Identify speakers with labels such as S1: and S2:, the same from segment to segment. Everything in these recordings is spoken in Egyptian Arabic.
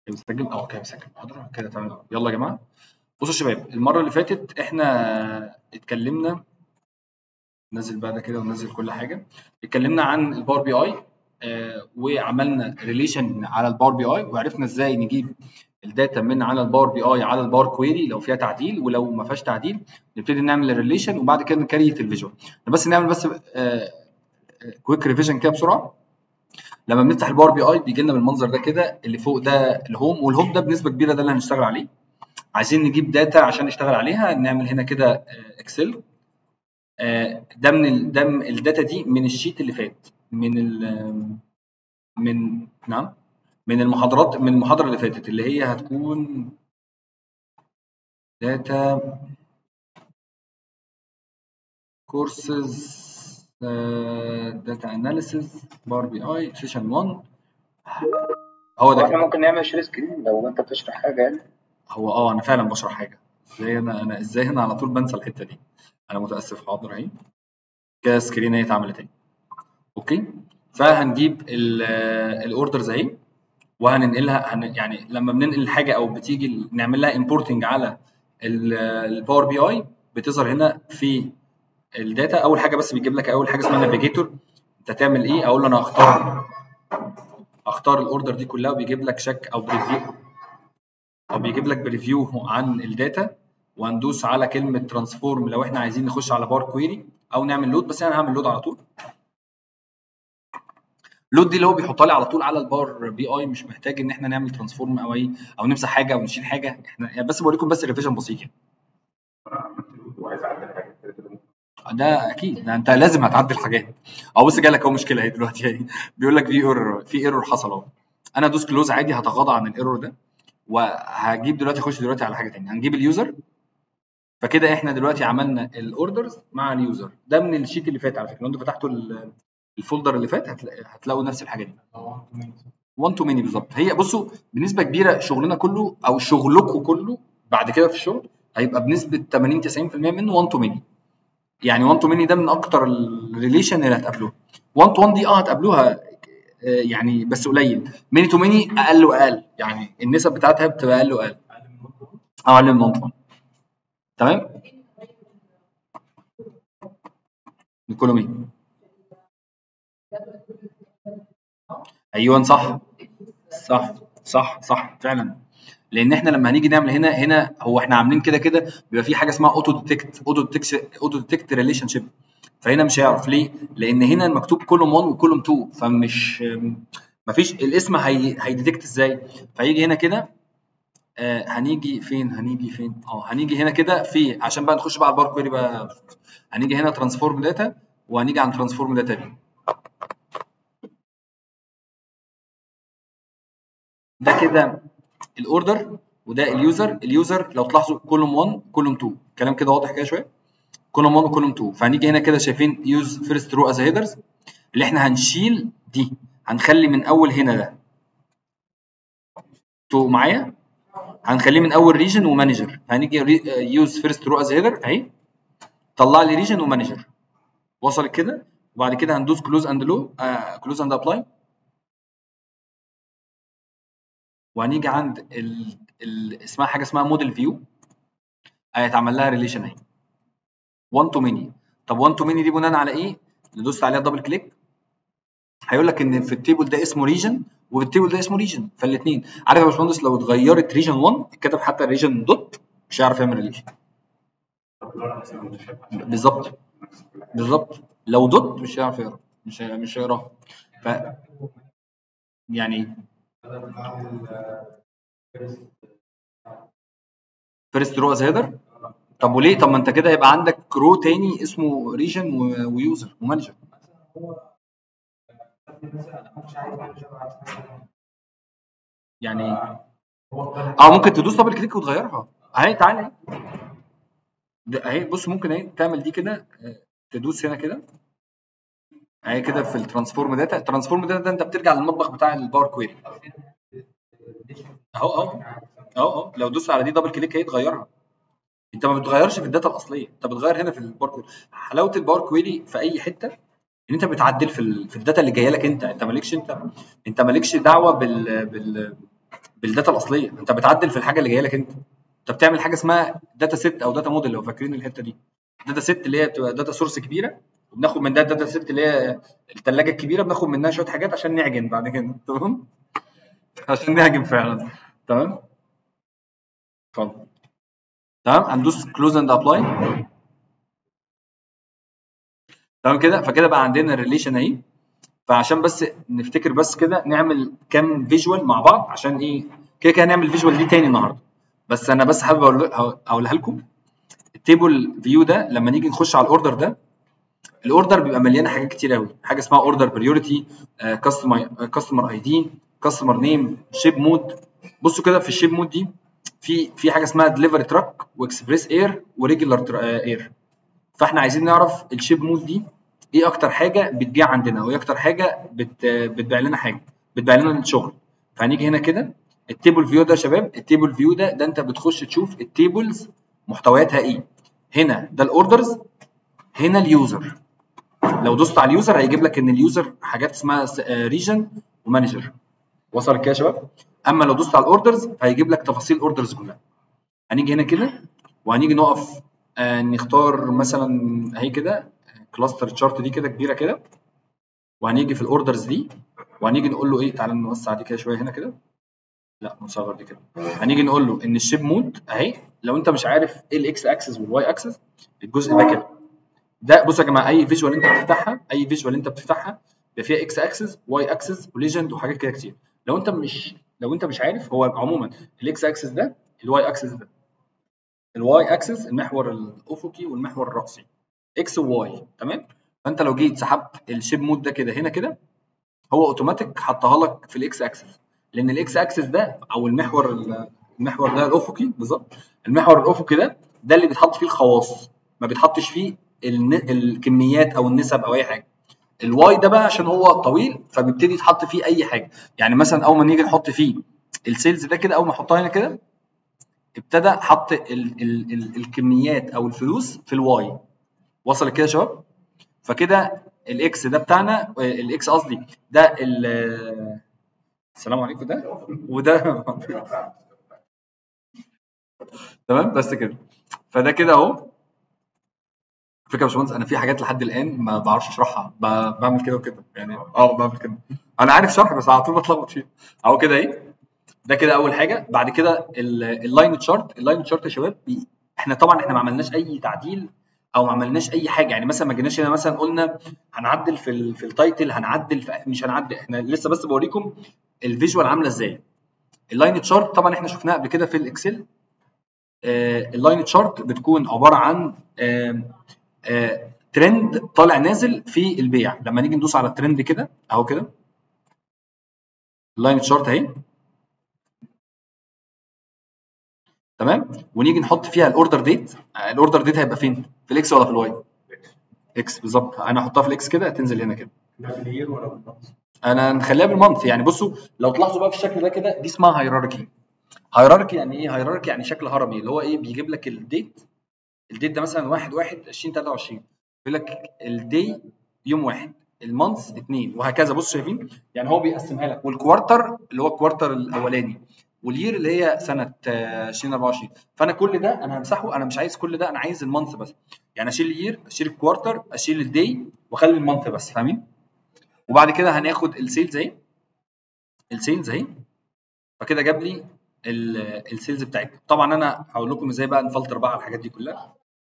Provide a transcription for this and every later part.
S1: بتسجل اه كده بسجل محاضرة كده تمام يلا يا جماعة بصوا يا شباب المرة اللي فاتت احنا اتكلمنا نزل بقى ده كده وننزل كل حاجة اتكلمنا عن الباور بي اي آه وعملنا ريليشن على الباور بي اي وعرفنا ازاي نجيب الداتا من على الباور بي اي على الباور كويري لو فيها تعديل ولو ما فيهاش تعديل نبتدي نعمل الريليشن وبعد كده نكريت الفيجوال بس نعمل بس آه كويك ريفيجن كده بسرعه لما بنفتح الباور بي اي بيجي لنا بالمنظر ده كده اللي فوق ده الهوم والهوم ده بنسبه كبيره ده اللي هنشتغل عليه عايزين نجيب داتا عشان نشتغل عليها نعمل هنا كده اكسل ده من ال... ده من الداتا دي من الشيت اللي فات من ال... من نعم من المحاضرات من المحاضره اللي فاتت اللي هي هتكون داتا كورسز داتا اناليسيز باور بي اي سيشن 1 هو ده
S2: احنا
S1: كده.
S2: ممكن نعمل شير سكرين لو انت بتشرح حاجه يعني
S1: هو اه انا فعلا بشرح حاجه ازاي انا انا ازاي انا على طول بنسى الحته دي انا متاسف حاضر اهي كده سكرين اهي اتعملت اهي اوكي فهنجيب الاوردرز اهي وهننقلها هن يعني لما بننقل الحاجه او بتيجي نعمل لها امبورتنج على الباور بي اي بتظهر هنا في الداتا اول حاجه بس بيجيب لك اول حاجه اسمها نافيجيتور انت تعمل ايه اقول له انا هختار اختار الاوردر دي كلها وبيجيب لك شك او بريفيو او بيجيب لك بريفيو عن الداتا وهندوس على كلمه ترانسفورم لو احنا عايزين نخش على باور كويري او نعمل لود بس انا هعمل لود على طول لود دي اللي هو بيحطها لي على طول على الباور بي اي مش محتاج ان احنا نعمل ترانسفورم او اي او نمسح حاجه او نشيل حاجه احنا يعني بس بوريكم بس ريفيجن بسيط يعني
S2: وعايز اعدل حاجه
S1: ده اكيد ده انت لازم هتعدل حاجات او بص جالك اهو مشكله اهي دلوقتي اهي بيقول لك في ايرور في ايرور حصل اهو انا ادوس كلوز عادي هتغاضى عن الايرور ده وهجيب دلوقتي اخش دلوقتي على حاجه ثانيه هنجيب اليوزر فكده احنا دلوقتي عملنا الاوردرز مع اليوزر ده من الشيت اللي فات على فكره لو انتوا فتحتوا ال- الفولدر اللي فات هتلا- هتلاقوا نفس الحاجه دي 1 تو ماني بالظبط هي بصوا بنسبه كبيره شغلنا كله او شغلكم كله بعد كده في الشغل هيبقى بنسبه 80 90% منه 1 تو ماني يعني 1 تو ماني ده من اكتر الريليشن اللي هتقابلوها 1 تو 1 دي اه هتقابلوها آه، يعني بس قليل ماني تو ماني اقل واقل يعني النسب بتاعتها بتبقى اقل واقل اه اقل من 1 تو 1 تمام كله مين ايوه صح صح صح صح فعلا لان احنا لما هنيجي نعمل هنا هنا هو احنا عاملين كده كده بيبقى في حاجه اسمها اوتو ديتكت اوتو ديتكت اوتو ديتكت ريليشن شيب فهنا مش هيعرف ليه لان هنا مكتوب كولوم 1 وكولوم 2 فمش مفيش الاسم هي هيديتكت ازاي فهيجي هنا كده آه هنيجي فين هنيجي فين اه هنيجي هنا كده في عشان بقى نخش بقى على البار كويري بقى هنيجي هنا ترانسفورم داتا وهنيجي عن ترانسفورم داتا دي ده كده الاوردر وده اليوزر اليوزر لو تلاحظوا كولوم 1 كولوم 2 الكلام كده واضح كده شويه كولوم 1 وكولوم 2 فهنيجي هنا كده شايفين يوز فيرست رو از هيدرز اللي احنا هنشيل دي هنخلي من اول هنا ده تو معايا هنخليه من اول ريجن ومانجر هنيجي يوز فيرست رو از هيدر اهي طلع لي ريجن ومانجر وصلت كده وبعد كده هندوس كلوز اند لو كلوز اند ابلاي وهنيجي عند ال... ال... اسمها حاجه اسمها موديل فيو هيتعمل لها ريليشن اهي 1 تو ماني طب 1 تو ماني دي بناء على ايه؟ ندوس عليها دبل كليك هيقول لك ان في التيبل ده اسمه ريجن وفي التيبل ده اسمه ريجن فالاثنين عارف يا باشمهندس لو اتغيرت ريجن 1 اتكتب حتى ريجن دوت مش هيعرف يعمل ريليشن بالظبط بالظبط لو دوت مش هيعرف يقرا مش هي... مش هيقراها ف يعني فيرست رو از هيدر طب وليه طب ما انت كده هيبقى عندك رو تاني اسمه ريجن ويوزر ومانجر يعني اه ممكن تدوس دبل كليك وتغيرها اهي تعالى اهي ده- اهي بص ممكن اهي تعمل دي كده آه، تدوس هنا كده اهي كده في الترانسفورم داتا الترانسفورم داتا ده انت بترجع للمطبخ بتاع الباور كويري اهو اهو اهو اهو لو دوست على دي دبل كليك هي تغيرها انت ما بتغيرش في الداتا الاصليه انت بتغير هنا في الباور كويري حلاوه الباور كويري في اي حته ان انت بتعدل في ال... في الداتا اللي جايه لك انت انت مالكش انت انت مالكش دعوه بال بال بالداتا الاصليه انت بتعدل في الحاجه اللي جايه لك انت انت بتعمل حاجه اسمها داتا سيت او داتا موديل لو فاكرين الحته دي داتا سيت اللي هي بتبقى داتا سورس كبيره وبناخد من ده الداتا سيت اللي هي الثلاجه الكبيره بناخد منها شويه حاجات عشان نعجن بعد كده تمام عشان نعجن فعلا تمام اتفضل تمام هندوس كلوز اند ابلاي تمام كده فكده بقى عندنا الريليشن اهي فعشان بس نفتكر بس كده نعمل كام فيجوال مع بعض عشان ايه كده كده هنعمل فيجوال دي تاني النهارده بس انا بس حابب اقول اقولها لكم التيبل فيو ده لما نيجي نخش على الاوردر ده الاوردر بيبقى مليانه حاجات كتير قوي حاجه اسمها اوردر بريورتي كاستمر كاستمر اي دي كاستمر نيم شيب مود بصوا كده في الشيب مود دي في في حاجه اسمها دليفري تراك واكسبريس اير وريجولار اير فاحنا عايزين نعرف الشيب مود دي ايه اكتر حاجه بتبيع عندنا وايه اكتر حاجه بت بتبيع لنا حاجه بتبيع لنا الشغل فهنيجي هنا كده التيبل فيو ده يا شباب التيبل فيو ده ده انت بتخش تشوف التيبلز محتوياتها ايه هنا ده الاوردرز هنا اليوزر لو دوست على اليوزر هيجيب لك ان اليوزر حاجات اسمها ريجن ومانجر وصل كده يا شباب اما لو دوست على الاوردرز هيجيب لك تفاصيل الاوردرز كلها هنيجي هنا كده وهنيجي نقف آه نختار مثلا اهي كده كلاستر تشارت دي كده كبيره كده وهنيجي في الاوردرز دي وهنيجي نقول له ايه تعالى نوسع دي كده شويه هنا كده لا نصغر دي كده هنيجي نقول له ان الشيب مود اهي لو انت مش عارف ايه الاكس اكسس والواي اكسس الجزء ده كده ده بصوا يا جماعه اي فيجوال انت بتفتحها اي فيجوال انت بتفتحها بيبقى فيها اكس اكسس واي اكسس وليجند وحاجات كده كتير لو انت مش لو انت مش عارف هو عموما الاكس اكسس ده الواي اكسس ده الواي اكسس المحور الافقي والمحور الراسي اكس وواي تمام فانت لو جيت سحبت الشيب مود ده كده هنا كده هو اوتوماتيك حطها لك في الاكس اكسس لان الاكس اكسس ده او المحور المحور ده الافقي بالظبط المحور الافقي ده ده اللي بيتحط فيه الخواص ما بيتحطش فيه الكميات او النسب او اي حاجه الواي ده بقى عشان هو طويل فبيبتدي يتحط فيه اي حاجه يعني مثلا اول ما نيجي نحط فيه السيلز ده كده اول ما احطها هنا كده ابتدى حط ال ال ال الكميات او الفلوس في الواي وصل كده يا شباب فكده الاكس ده بتاعنا الاكس قصدي ده السلام عليكم ده وده تمام بس كده فده كده اهو فكره يا باشمهندس انا في حاجات لحد الان ما بعرفش اشرحها بعمل كده وكده يعني اه بعمل كده انا عارف شرح بس على طول بتلخبط فيه اهو كده ايه ده كده اول حاجه بعد كده اللاين تشارت اللاين تشارت يا شباب احنا طبعا احنا ما عملناش اي تعديل او ما عملناش اي حاجه يعني مثلا ما جيناش هنا مثلا قلنا هنعدل في ال في التايتل هنعدل في مش هنعدل احنا لسه بس بوريكم الفيجوال عامله ازاي اللاين تشارت طبعا احنا شفناه قبل كده في الاكسل آه اللاين تشارت بتكون عباره عن آه آه ترند طالع نازل في البيع لما نيجي ندوس على الترند كده اهو كده اللاين تشارت اهي تمام ونيجي نحط فيها الاوردر ديت الاوردر ديت هيبقى فين في الاكس ولا في الواي اكس بالظبط انا احطها في الاكس كده هتنزل هنا كده
S2: ده في الير ولا بالمنث؟
S1: انا نخليها بالمنث يعني بصوا لو تلاحظوا بقى في الشكل ده كده دي اسمها هيراركي هيراركي يعني ايه هيراركي يعني شكل هرمي اللي هو ايه بيجيب لك الديت الديت ده مثلا 1 1 2023 يقول لك الدي يوم واحد المانث اثنين وهكذا بصوا شايفين يعني هو بيقسمها لك والكوارتر اللي هو الكوارتر الاولاني والير اللي هي سنه 2024 فانا كل ده انا همسحه انا مش عايز كل ده انا عايز المانث بس يعني اشيل الير اشيل الكوارتر اشيل الدي واخلي المانث بس فاهمين وبعد كده هناخد السيلز اهي السيلز اهي فكده جاب لي السيلز بتاعتنا طبعا انا هقول لكم ازاي بقى نفلتر بقى على الحاجات دي كلها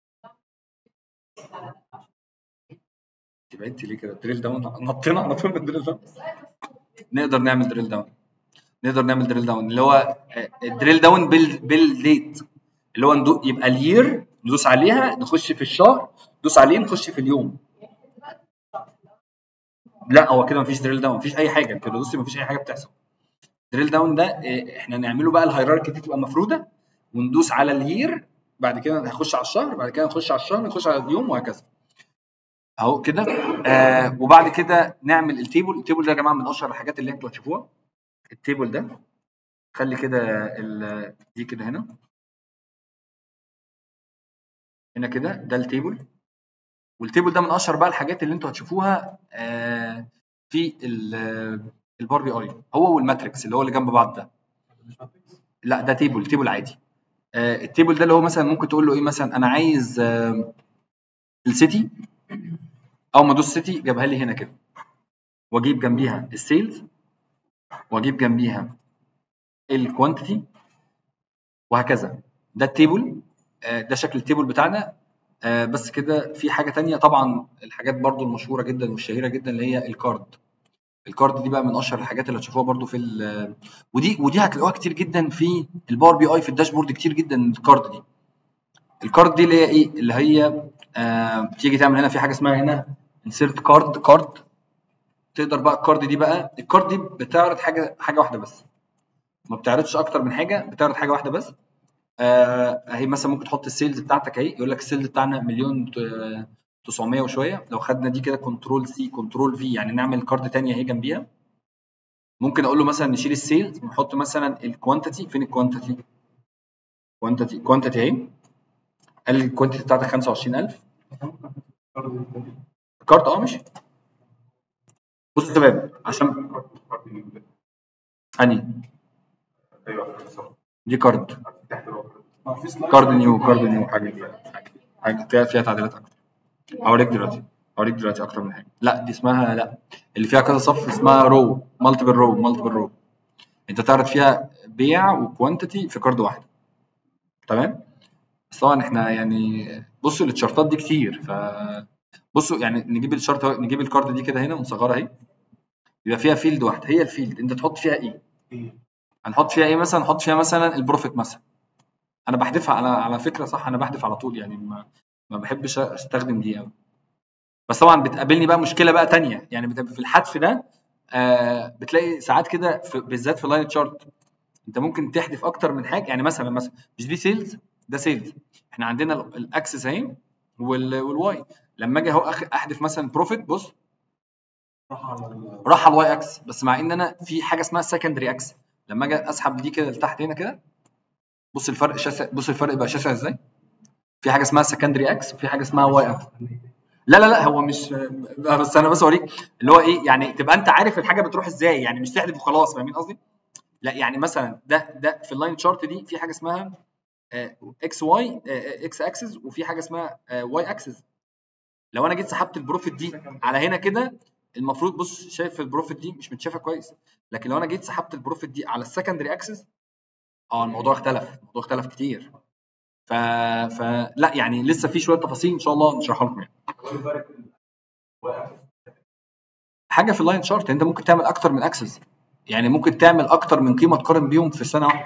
S1: يبقى انت ليه كده دريل داون نطينا على طول من دريل داون نقدر نعمل دريل داون نقدر نعمل دريل داون اللي هو الدريل داون بال بالديت اللي هو ندو يبقى الير ندوس عليها نخش في الشهر ندوس عليه نخش في اليوم لا هو كده مفيش دريل داون مفيش اي حاجه كده بصي مفيش اي حاجه بتحصل دريل داون ده احنا نعمله بقى الهيراركي دي تبقى مفروده وندوس على الير بعد كده هنخش على الشهر بعد كده نخش على الشهر نخش على اليوم وهكذا اهو كده آه وبعد كده نعمل التيبل التيبل ده يا جماعه من اشهر الحاجات اللي انتوا هتشوفوها التيبل ده خلي كده دي كده هنا هنا كده ده التيبل والتيبل ده من اشهر بقى الحاجات اللي انتوا هتشوفوها آه في البار بي اي هو والماتريكس اللي هو اللي جنب بعض ده لا ده تيبل تيبل عادي آه التيبل ده اللي هو مثلا ممكن تقول له ايه مثلا انا عايز آه السيتي اول ما ادوس سيتي جابها لي هنا كده واجيب جنبيها السيلز واجيب جنبيها الكوانتيتي وهكذا ده التيبل آه ده شكل التيبل بتاعنا آه بس كده في حاجه تانية طبعا الحاجات برضو المشهوره جدا والشهيره جدا اللي هي الكارد الكارد دي بقى من اشهر الحاجات اللي هتشوفوها برضو في ال- ودي ودي هتلاقوها كتير جدا في الباور بي اي في الداشبورد كتير جدا الكارد دي الكارد دي اللي هي ايه اللي هي آه تيجي تعمل هنا في حاجه اسمها هنا انسيرت كارد كارد تقدر بقى الكارد دي بقى الكارد دي بتعرض حاجه حاجه واحده بس ما بتعرضش اكتر من حاجه بتعرض حاجه واحده بس آه اهي مثلا ممكن تحط السيلز بتاعتك اهي يقول لك السيلز بتاعنا مليون ت- 900 وشويه لو خدنا دي كده كنترول سي كنترول في يعني نعمل كارد تانية اهي جنبيها ممكن اقول له مثلا نشيل السيلز ونحط مثلا الكوانتيتي فين الكوانتيتي كوانتيتي كوانتيتي اهي قال لي الكوانتيتي بتاعتك 25000 كارد اه ماشي بصوا يا شباب عشان اني دي كارد كارد نيو كارد نيو حاجه حاجه فيها فيها تعديلات اكتر اوريك دلوقتي اوريك دلوقتي اكتر من حاجه لا دي اسمها لا اللي فيها كذا صف اسمها رو مالتيبل رو مالتيبل رو انت تعرض فيها بيع وكوانتيتي في كارد واحده تمام بس طبعا احنا يعني بصوا التشارتات دي كتير ف بصوا يعني نجيب الشارت نجيب الكارد دي كده هنا ونصغرها اهي يبقى فيها فيلد واحده هي الفيلد انت تحط فيها ايه هنحط فيها ايه مثلا نحط فيها مثلا البروفيت مثلا انا بحذفها على على فكره صح انا بحذف على طول يعني ما ما بحبش استخدم دي قوي بس طبعا بتقابلني بقى مشكله بقى تانية يعني بتبقى في الحذف ده آه بتلاقي ساعات كده في- بالذات في اللاين تشارت انت ممكن تحذف اكتر من حاجه يعني مثلا مثلا مش دي سيلز ده سيلز احنا عندنا ال- الاكسس اهي وال- والواي لما اجي اهو أخ- احذف مثلا بروفيت بص راح على الواي اكس بس مع ان انا في حاجه اسمها سكندري اكس لما اجي اسحب دي كده لتحت هنا كده بص الفرق شاسع بص الفرق بقى شاسع ازاي في حاجه اسمها سكندري اكس وفي حاجه اسمها واي اكس لا لا لا هو مش لا، بس انا بس اوريك اللي هو ايه يعني تبقى انت عارف الحاجه بتروح ازاي يعني مش تحذف وخلاص فاهمين قصدي لا يعني مثلا ده ده في اللاين شارت دي في حاجه اسمها اكس واي اكس اكسس وفي حاجه اسمها واي اكسس لو انا جيت سحبت البروفيت دي على هنا كده المفروض بص شايف البروفيت دي مش متشافه كويس لكن لو انا جيت سحبت البروفيت دي على السكندري اكسس اه الموضوع اختلف الموضوع اختلف كتير ف... فلا يعني لسه في شويه تفاصيل ان شاء الله نشرحها لكم يعني. حاجه في اللاين شارت انت ممكن تعمل اكتر من اكسس يعني ممكن تعمل اكتر من قيمه تقارن بيهم في سنه واحده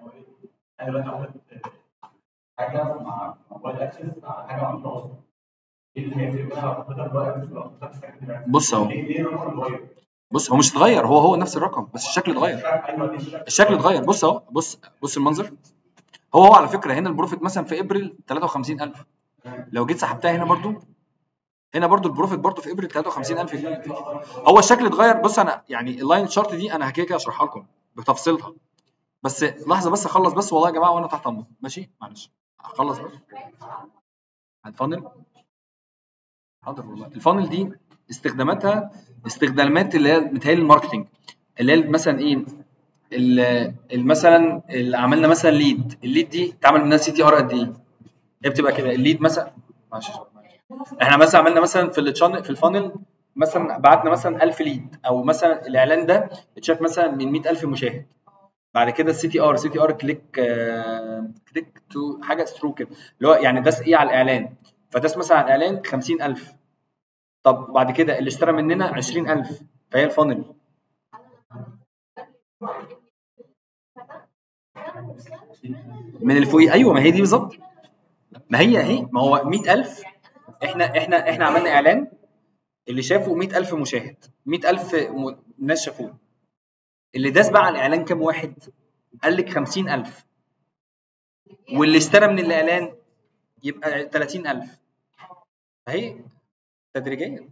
S3: حاجه مع موبايل اكسس على حاجه مع متوسط ايه اللي هيفرق بقى بدل موبايل اكسس ولا بدل سكندري
S1: بص اهو
S3: ليه ليه الرقم اتغير؟
S1: بص هو مش اتغير هو هو نفس الرقم بس الشكل اتغير
S3: ايوه دي الشكل
S1: الشكل اتغير بص اهو بص بص المنظر هو هو على فكره هنا البروفيت مثلا في ابريل 53000 لو جيت سحبتها هنا برضو هنا برضو البروفيت برضو في ابريل 53000 جنيه هو الشكل اتغير بص انا يعني اللاين شارت دي انا كده كده اشرحها لكم بتفصيلها بس لحظه بس اخلص بس والله يا جماعه وانا تحت امركم ماشي معلش اخلص بس الفانل حاضر والله الفانل دي استخداماتها استخدامات اللي هي متهيألي الماركتنج اللي هي مثلا ايه ال- ال- مثلا اللي عملنا مثلا ليد الليد دي اتعمل منها سي تي ار قد ايه؟ هي بتبقى كده الليد مثلا معلش احنا مثلا عملنا مثلا في التشانل في الفانل مثلا بعتنا مثلا 1000 ليد او مثلا الاعلان ده اتشاف مثلا من 100000 مشاهد بعد كده السي تي ار سي تي ار كليك كليك تو حاجه ثرو كده اللي هو يعني داس ايه على الاعلان فداس مثلا على الاعلان 50000 طب بعد كده اللي اشترى مننا 20000 فهي الفانل من اللي فوقيه ايوه ما هي دي بالظبط ما هي اهي ما هو 100000 احنا احنا احنا عملنا اعلان اللي شافه 100000 مشاهد 100000 م... ناس شافوه اللي داس بقى على الاعلان كام واحد قال لك 50000 واللي اشترى من الاعلان يبقى 30000 اهي تدريجيا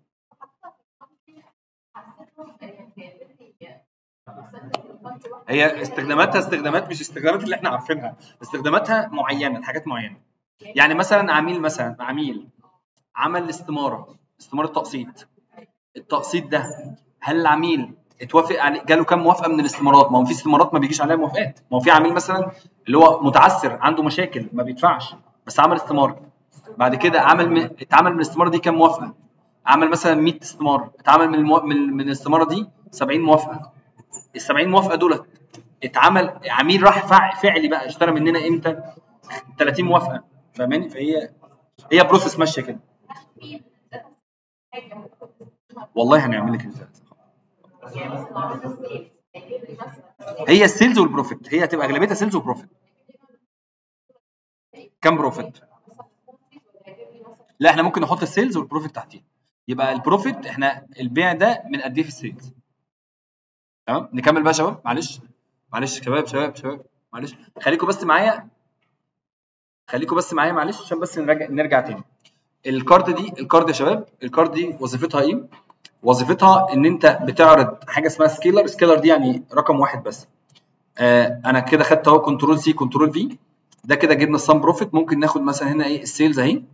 S1: هي استخداماتها استخدامات مش استخدامات اللي احنا عارفينها استخداماتها معينه حاجات معينه يعني مثلا عميل مثلا عميل عمل استماره استماره تقسيط التقسيط ده هل العميل اتوافق عليه جاله كام موافقه من الاستمارات ما هو في استمارات ما بيجيش عليها موافقات ما هو في عميل مثلا اللي هو متعثر عنده مشاكل ما بيدفعش بس عمل استماره بعد كده عمل من... اتعمل من الاستماره دي كام موافقه عمل مثلا 100 استماره اتعمل من المو... من, من الاستماره دي 70 موافقه ال 70 موافقه دولت اتعمل عميل راح فع... فعلي بقى اشترى مننا امتى 30 موافقه فاهماني فهي هي بروسيس ماشيه كده والله هنعمل لك مثال هي السيلز والبروفيت هي هتبقى اغلبيتها سيلز وبروفيت كام بروفيت لا احنا ممكن نحط السيلز والبروفيت تحتيه يبقى البروفيت احنا البيع ده من قد ايه في السيلز تمام نكمل بقى يا شباب معلش معلش شباب شباب شباب معلش خليكم بس معايا خليكم بس معايا معلش عشان بس نرجع نرجع تاني الكارد دي الكارد يا شباب الكارد دي وظيفتها ايه وظيفتها ان انت بتعرض حاجه اسمها سكيلر سكيلر دي يعني رقم واحد بس آه انا كده خدت اهو كنترول سي كنترول في ده كده جبنا السم بروفيت ممكن ناخد مثلا هنا ايه السيلز اهي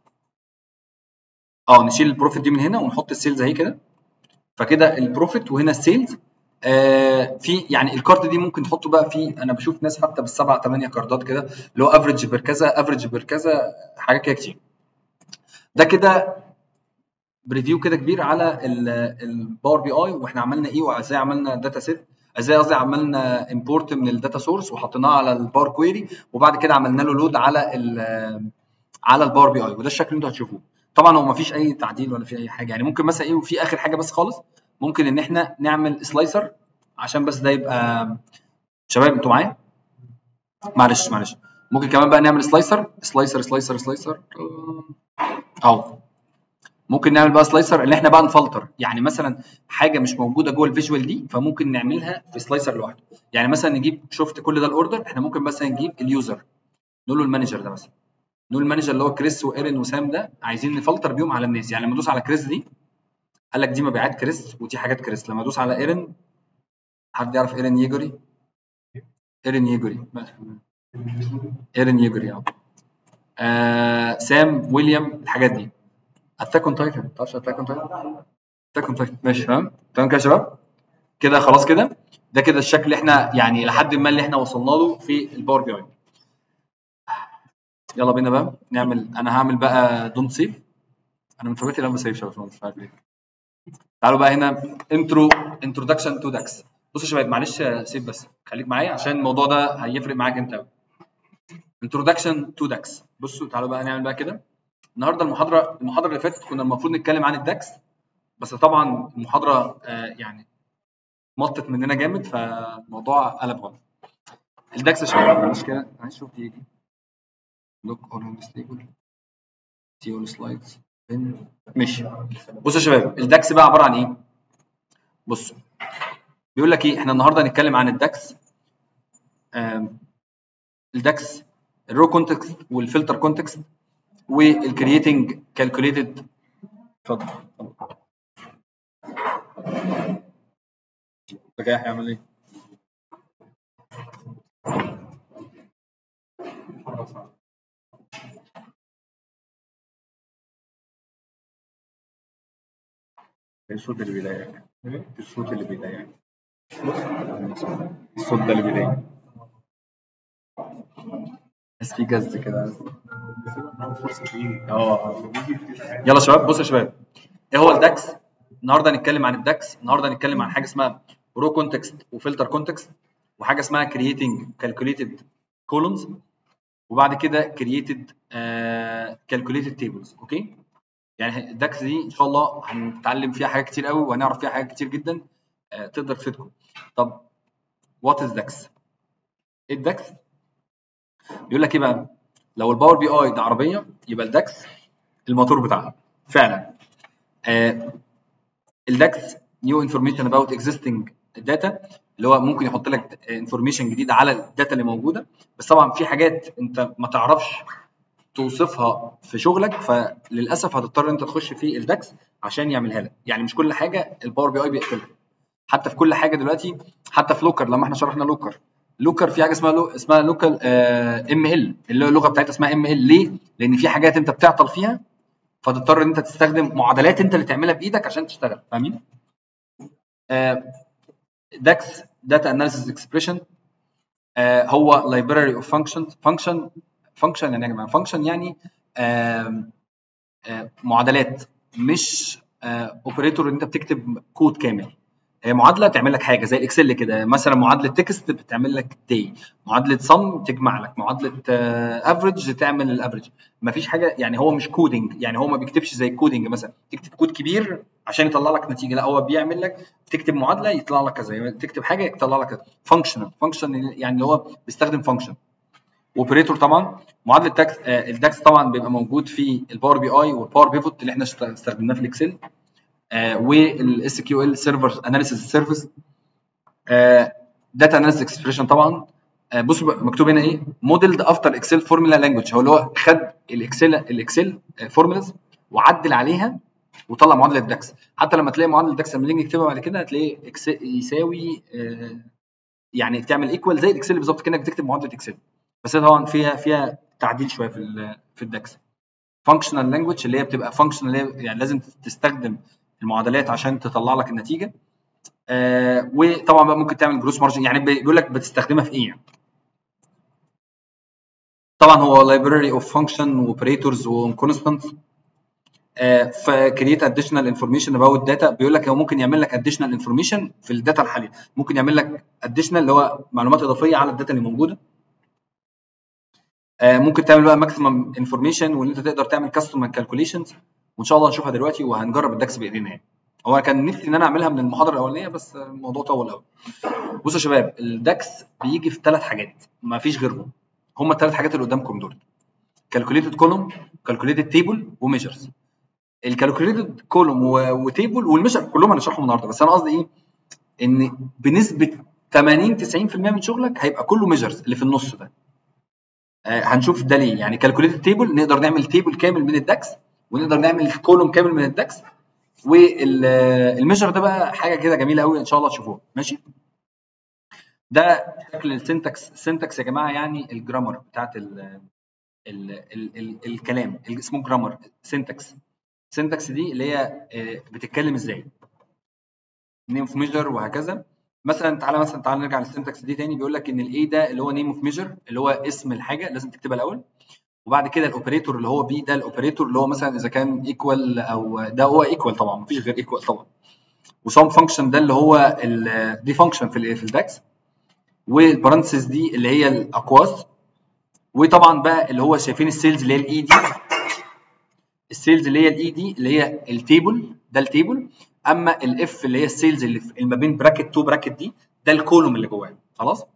S1: اه نشيل البروفيت دي من هنا ونحط السيلز اهي كده فكده البروفيت وهنا السيلز آه في يعني الكارد دي ممكن تحطه بقى في انا بشوف ناس حتى بالسبع ثمانيه كاردات كده اللي هو افريج بير كذا افريج بير كذا حاجات كده كتير ده كده بريفيو كده كبير على الباور بي اي واحنا عملنا ايه وازاي عملنا داتا سيت ازاي قصدي عملنا امبورت من الداتا سورس وحطيناه على الباور كويري وبعد كده عملنا له لود على ال على الباور بي اي وده الشكل اللي انتوا هتشوفوه طبعا هو ما فيش اي تعديل ولا في اي حاجه يعني ممكن مثلا ايه وفي اخر حاجه بس خالص ممكن ان احنا نعمل سلايسر عشان بس ده يبقى شباب انتوا معايا معلش معلش ممكن كمان بقى نعمل سلايسر سلايسر سلايسر سلايسر اهو ممكن نعمل بقى سلايسر اللي احنا بقى نفلتر يعني مثلا حاجه مش موجوده جوه الفيجوال دي فممكن نعملها في سلايسر لوحده يعني مثلا نجيب شفت كل ده الاوردر احنا ممكن مثلا نجيب اليوزر نقول له المانجر ده مثلا نقول المانجر اللي هو كريس وايرن وسام ده عايزين نفلتر بيهم على الناس يعني لما ادوس على كريس دي قال لك دي مبيعات كريس ودي حاجات كريس لما ادوس على ايرن حد يعرف ايرن يجري ايرن يجري ايرن يجري اه آه سام ويليام الحاجات دي اتاك اون تايتن تعرفش اتاك اون تايتن اتاك اون تايتن ماشي تمام تمام كده يا شباب كده خلاص كده ده كده الشكل اللي احنا يعني لحد ما اللي احنا وصلنا له في الباور بي اي يلا بينا بقى نعمل انا هعمل بقى دونت سيف انا من فوقتي لما سيف شباب مش عارف ليه تعالوا بقى هنا انترو انتروداكشن تو داكس بصوا يا شباب معلش سيف بس خليك معايا عشان الموضوع ده هيفرق معاك انت قوي انتروداكشن تو داكس بصوا تعالوا بقى نعمل بقى كده النهارده المحاضره المحاضره اللي فاتت كنا المفروض نتكلم عن الداكس بس طبعا المحاضره آه يعني مطت مننا جامد فالموضوع قلب غلط الداكس يا شباب مش كده عايز اشوف دي دي لوك اون ستيبل سي اول سلايدز ماشي بصوا يا شباب الداكس بقى عباره عن ايه بصوا بيقول لك ايه احنا النهارده هنتكلم عن الداكس الداكس الرو كونتكست والفلتر كونتكست والكرييتنج كالكوليتد اتفضل ده جاي هيعمل ايه؟ الصوت اللي بيضايقك الصوت اللي بيضايقك الصوت ده اللي بيضايقك بس في جز كده اه يلا يا شباب بصوا يا شباب ايه هو الداكس النهارده هنتكلم عن الداكس النهارده هنتكلم عن حاجه اسمها رو كونتكست وفلتر كونتكست وحاجه اسمها كرييتنج كالكوليتد كولونز وبعد كده كرييتد كالكوليتد تيبلز اوكي يعني الداكس دي ان شاء الله هنتعلم فيها حاجات كتير قوي وهنعرف فيها حاجات كتير جدا آه تقدر تفيدكم طب وات از داكس ايه الداكس بيقول لك ايه بقى لو الباور بي اي ده عربيه يبقى الداكس الموتور بتاعها فعلا آه الداكس نيو انفورميشن اباوت اكزيستنج داتا اللي هو ممكن يحط لك انفورميشن جديده على الداتا اللي موجوده بس طبعا في حاجات انت ما تعرفش توصفها في شغلك فللاسف هتضطر انت تخش في الداكس عشان يعملها لك يعني مش كل حاجه الباور بي اي بيقفلها حتى في كل حاجه دلوقتي حتى في لوكر لما احنا شرحنا لوكر لوكر في حاجه اسمها لو اسمها لوكال ام ال اللي هو اللغه بتاعتها اسمها ام ال ليه؟ لان في حاجات انت بتعطل فيها فتضطر ان انت تستخدم معادلات انت اللي تعملها بايدك عشان تشتغل فاهمين؟ آه داكس داتا اناليسيس اكسبريشن هو لايبراري اوف فانكشنز فانكشن فانكشن يعني يا جماعه فانكشن يعني آم، آه، معادلات مش اوبريتور انت بتكتب كود كامل هي معادله تعمل لك حاجه زي الاكسل كده مثلا معادله تكست بتعمل لك دي معادله صم تجمع لك معادله افريج تعمل الافريج مفيش حاجه يعني هو مش كودنج يعني هو ما بيكتبش زي الكودنج مثلا تكتب كود كبير عشان يطلع لك نتيجه لا هو بيعمل لك تكتب معادله يطلع لك كذا تكتب حاجه يطلع لك كذا فانكشنال فانكشن يعني اللي هو بيستخدم فانكشن اوبريتور طبعا معادله الداكس آه، الداكس طبعا بيبقى موجود في الباور بي اي والباور بيفوت اللي احنا است- استخدمناه في الاكسل والاس كيو ال سيرفر اناليسيس سيرفيس داتا اناليسيس اكسبريشن طبعا آه، بصوا بقى مكتوب هنا ايه موديلد افتر اكسل فورمولا لانجوج هو اللي هو خد الاكسل الاكسل فورمولاز وعدل عليها وطلع معادله الداكس حتى لما تلاقي معادله الداكس لما نيجي نكتبها بعد كده هتلاقي إكس- يساوي آه، يعني تعمل ايكوال زي الاكسل بالظبط كانك بتكتب معادله اكسل بس هي طبعا فيها فيها تعديل شويه في ال في الداكس فانكشنال لانجوج اللي هي بتبقى فانكشنال يعني لازم تستخدم المعادلات عشان تطلع لك النتيجه آه وطبعا بقى ممكن تعمل جروس مارجن يعني بيقول لك بتستخدمها في ايه يعني. طبعا هو لايبراري اوف فانكشن واوبريتورز وكونستانت فكريت اديشنال انفورميشن اباوت داتا بيقول لك هو ممكن يعمل لك اديشنال انفورميشن في الداتا الحاليه ممكن يعمل لك اديشنال اللي هو معلومات اضافيه على الداتا اللي موجوده آه، ممكن تعمل بقى ماكسيمم انفورميشن وان انت تقدر تعمل كاستم كالكوليشنز وان شاء الله هنشوفها دلوقتي وهنجرب الداكس بايدينا يعني هو كان نفسي ان انا اعملها من المحاضره الاولانيه بس الموضوع طول قوي بصوا يا شباب الداكس بيجي في ثلاث حاجات ما فيش غيرهم هم الثلاث حاجات اللي قدامكم دول كالكوليتد كولوم كالكوليتد تيبل وميجرز الكالكوليتد كولوم وتيبل والميجر كلهم هنشرحهم النهارده بس انا قصدي ايه ان بنسبه 80 90% من شغلك هيبقى كله ميجرز اللي في النص ده آه، هنشوف ده ليه يعني كالكوليتد تيبل نقدر نعمل تيبل كامل من الداكس ونقدر نعمل كولوم كامل من الداكس والميجر ده بقى حاجه كده جميله قوي ان شاء الله تشوفوها ماشي ده شكل السنتكس السنتكس يا جماعه يعني الجرامر بتاعت ال ال ال ال الكلام اللي اسمه جرامر سنتكس سنتكس دي اللي هي آه، بتتكلم ازاي نيم اوف ميجر وهكذا مثلا تعالى مثلا تعالى نرجع للسنتكس دي تاني بيقول لك ان الاي ده اللي هو نيم اوف ميجر اللي هو اسم الحاجه لازم تكتبها الاول وبعد كده الاوبريتور اللي هو بي ده الاوبريتور اللي هو مثلا اذا كان ايكوال او ده هو ايكوال طبعا مفيش غير ايكوال طبعا وسام فانكشن ده اللي هو ال- دي فانكشن في ال في الداكس والبارنتسز دي اللي هي الاقواس وطبعا بقى اللي هو شايفين السيلز اللي هي الاي دي السيلز اللي هي الاي دي اللي هي التيبل ده التيبل اما الاف اللي هي السيلز اللي في- ما بين براكت تو براكت دي ده الكولوم اللي جواه خلاص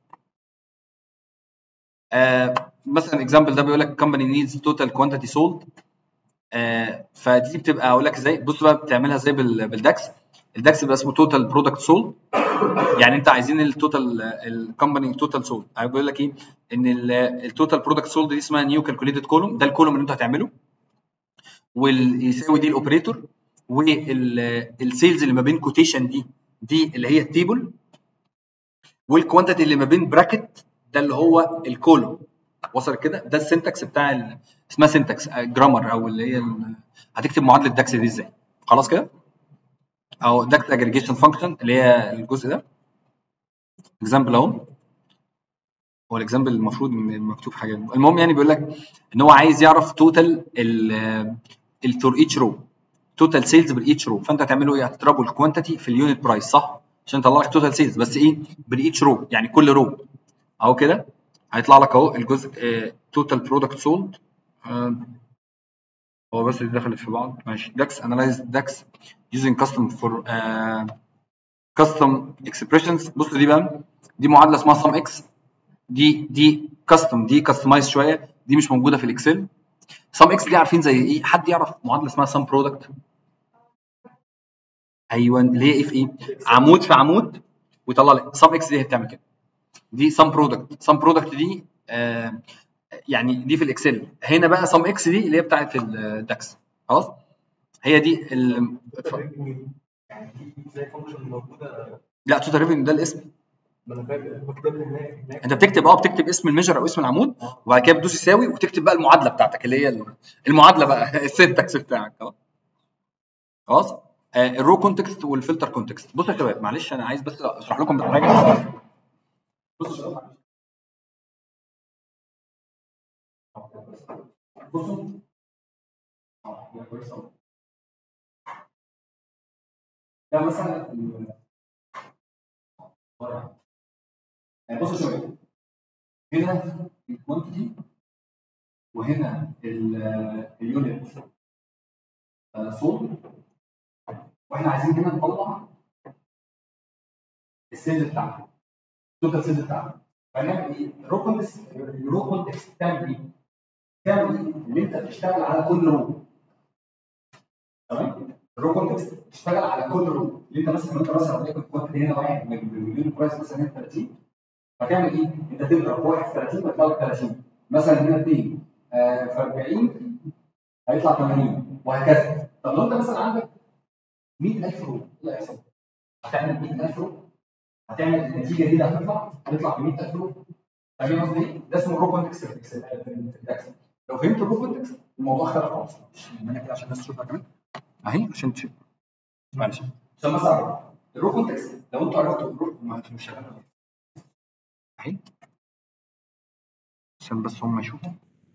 S1: آه مثلا اكزامبل ده بيقول لك company needs total quantity sold آه فدي بتبقى اقول لك ازاي بص بقى بتعملها ازاي بال- بالداكس الداكس بيبقى اسمه total product sold يعني انت عايزين التوتال الكومباني توتال سولد بيقول لك ايه ان التوتال برودكت سولد دي اسمها نيو كالكوليتد كولوم ده الكولوم اللي انت هتعمله واليساوي دي الاوبريتور والسيلز اللي ما بين كوتيشن دي دي اللي هي التيبل والكوانتيتي اللي ما بين براكت ده اللي هو الكولوم وصل كده ده السنتكس بتاع ال... اسمها سنتكس جرامر او اللي هي ال... هتكتب معادله داكس دي ازاي خلاص كده او داكس اجريجيشن فانكشن اللي هي الجزء ده اكزامبل اهو هو الاكزامبل المفروض ان مكتوب حاجه المهم يعني بيقول لك ان هو عايز يعرف توتال ال فور ايتش رو توتال سيلز بالايتش رو فانت هتعمله ايه هتضربه الكوانتيتي في اليونت برايس صح عشان يطلع لك توتال سيلز بس ايه بالايتش رو يعني كل رو اهو كده هيطلع لك اهو الجزء توتال برودكت سولد هو بس دي دخلت في بعض ماشي داكس انالايز داكس يوزنج كاستم فور كاستم اكسبريشنز بص دي بقى دي معادله اسمها سم اكس دي دي كاستم دي كاستمايز شويه دي مش موجوده في الاكسل سم اكس دي عارفين زي ايه حد يعرف معادله اسمها سم برودكت ايوه اللي هي ايه في ايه عمود في عمود ويطلع لك سم اكس دي هي بتعمل كده دي سم برودكت سم برودكت دي آه يعني دي في الاكسل هنا بقى سم اكس دي اللي هي بتاعت الداكس خلاص هي دي ال...
S3: يعني دي زي فانكشن موجوده
S1: لا توتال ريفينيو ده الاسم
S3: ما انا فاكر بكتب هناك هناك
S1: انت بتكتب اه بتكتب اسم الميجر او اسم العمود وبعد كده بتدوس يساوي وتكتب بقى المعادله بتاعتك اللي هي المعادله بقى السنتكس بتاعك خلاص خلاص آه، الرو كونتكست والفلتر كونتكست بصوا يا شباب معلش انا عايز بس اشرح لكم حاجه بصوا يا شباب بصوا اه كويس أوي. ده مثلا ال- يعني بصوا يا شباب هنا الكوانتيتي وهنا اليونت صوت واحنا عايزين هنا نطلع السيلز بتاعنا التوتال سيلز بتاعنا فنعمل ايه؟ الرو كونتكست الرو كونتكست بتعمل ايه؟ بتعمل ايه؟ ان انت بتشتغل على كل رو تمام؟ الرو كونتكست بتشتغل على كل رو اللي انت مثلا انت مثلا وليكن كنت هنا واحد من مليون برايس مثلا هنا 30 فتعمل ايه؟ انت تضرب واحد في 30 فيطلع لك 30 مثلا هنا 2 آه، في 40 هيطلع 80 وهكذا طب لو انت مثلا عندك 100000 رو ايه اللي هيحصل؟ هتعمل 100000 رو هتعمل النتيجه دي اللي هتطلع هتطلع ب 100000 رو فاهم قصدي ايه؟ ده اسمه الرو كونتكست في الإكسل- في الاكسل لو فهمت الرو كونتكست الموضوع اختلف خالص انا كده عشان الناس تشوفها كمان اهي عشان تشوف معلش عشان مثلا الرو كونتكست لو انتوا عرفتوا الرو ما انتوا مش شغالين اهي عشان بس هم يشوفوا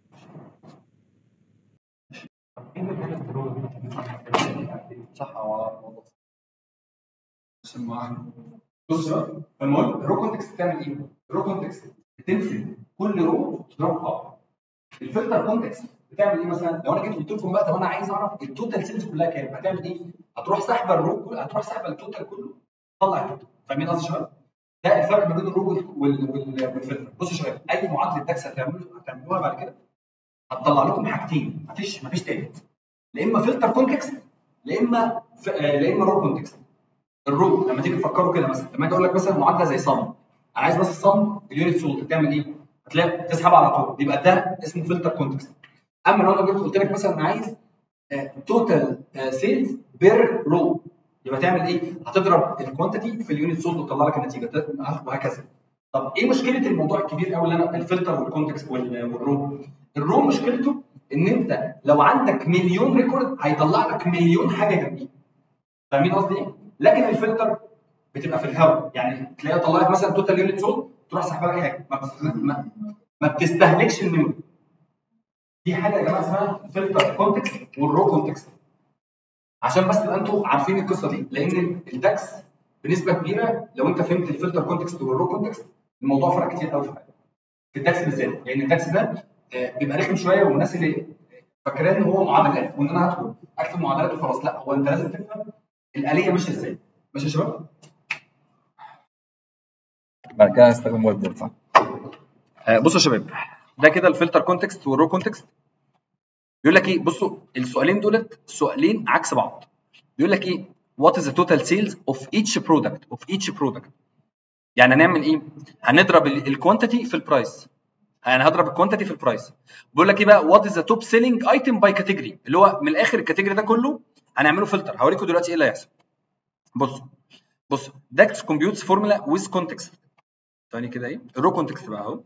S1: صح هو عشان ما بص يا شباب فالمهم الرو كونتكست بتعمل ايه؟ الرو كونتكست بتنزل كل رو تضربها الفلتر كونتكست بتعمل ايه مثلا؟ لو انا جيت قلت لكم بقى طب انا عايز اعرف التوتال سيلز كلها كام؟ هتعمل ايه؟ هتروح ساحبه الرو كل- هتروح ساحبه التوتال كله تطلع التوتال فاهمين قصدي يا شباب؟ ده الفرق ما بين الرو وال- وال- وال- والفلتر بصوا يا شباب اي معادله داكس هتعملوا هتعملوها بعد كده هتطلع لكم حاجتين مفيش مفيش تالت لا اما فلتر كونتكست لا اما ف... آه، لا اما رو كونتكست الرو لما تيجي تفكروا كده مثلا لما اجي اقول لك مثلا معادله زي صم انا عايز بس الصم اليونت سولت تعمل ايه؟ هتلاقي تسحب على طول يبقى ده اسمه فلتر كونتكست اما لو انا جيت قلت لك مثلا انا عايز توتال سيلز بير رو يبقى تعمل ايه؟ هتضرب الكوانتيتي في اليونت سولت وتطلع لك النتيجه ده- وهكذا طب ايه مشكله الموضوع الكبير قوي اللي انا الفلتر والكونتكست وال- والرو الرو مشكلته ان انت لو عندك مليون ريكورد هيطلع لك مليون حاجه جنبيه فاهمين قصدي ايه؟ لكن الفلتر بتبقى في الهواء يعني تلاقيها طلعت مثلا توتال يونت سولت تروح سحبها لك حاجه ما, بت- ما, ما بتستهلكش الميموري دي حاجه يا جماعه اسمها فلتر كونتكست والرو كونتكست عشان بس تبقى انتوا عارفين القصه دي لان الداكس بنسبه كبيره لو انت فهمت الفلتر كونتكست والرو كونتكست الموضوع فرق كتير قوي في حاجه في الداكس بالذات لان الداكس ده آه، بيبقى رخم شويه والناس اللي فاكراه ان هو معادلات وان انا هدخل اكتب معادلات وخلاص لا هو انت لازم تفهم الاليه ماشيه ازاي ماشي يا شباب؟ بعد كده هستخدم وايت بورد صح؟ آه، بصوا يا شباب ده كده الفلتر كونتكست والرو كونتكست بيقول لك ايه بصوا السؤالين دولت سؤالين عكس بعض بيقول لك ايه what is the total sales of each product of each product يعني هنعمل ايه هنضرب الكوانتيتي في البرايس يعني هضرب الكوانتيتي في البرايس بيقول لك ايه بقى what is the top selling item by category اللي هو من الاخر الكاتيجوري ده كله هنعمله فلتر هوريكم دلوقتي ايه اللي هيحصل بصوا بصوا DAX computes formula with context ثاني كده ايه الرو كونتكست بقى اهو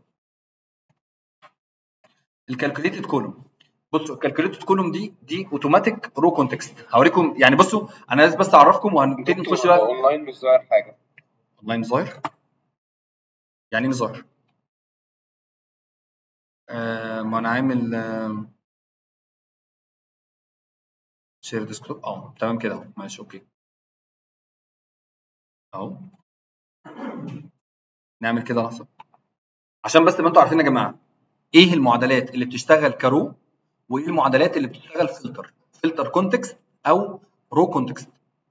S1: الكالكوليتد كولوم بصوا الكالكوليتد كولوم دي دي اوتوماتيك رو كونتكست هوريكم يعني بصوا انا عايز بس اعرفكم وهنبتدي نخش بقى
S2: اونلاين مش ظاهر حاجه
S1: اونلاين مش ظاهر يعني ايه مش ظاهر آه ما انا عامل آه شير ديسكتوب اه تمام كده اهو ماشي اوكي اهو نعمل كده لحظه عشان بس تبقى انتوا عارفين يا جماعه ايه المعادلات اللي بتشتغل كرو وايه المعادلات اللي بتشتغل فلتر فلتر كونتكست او رو كونتكست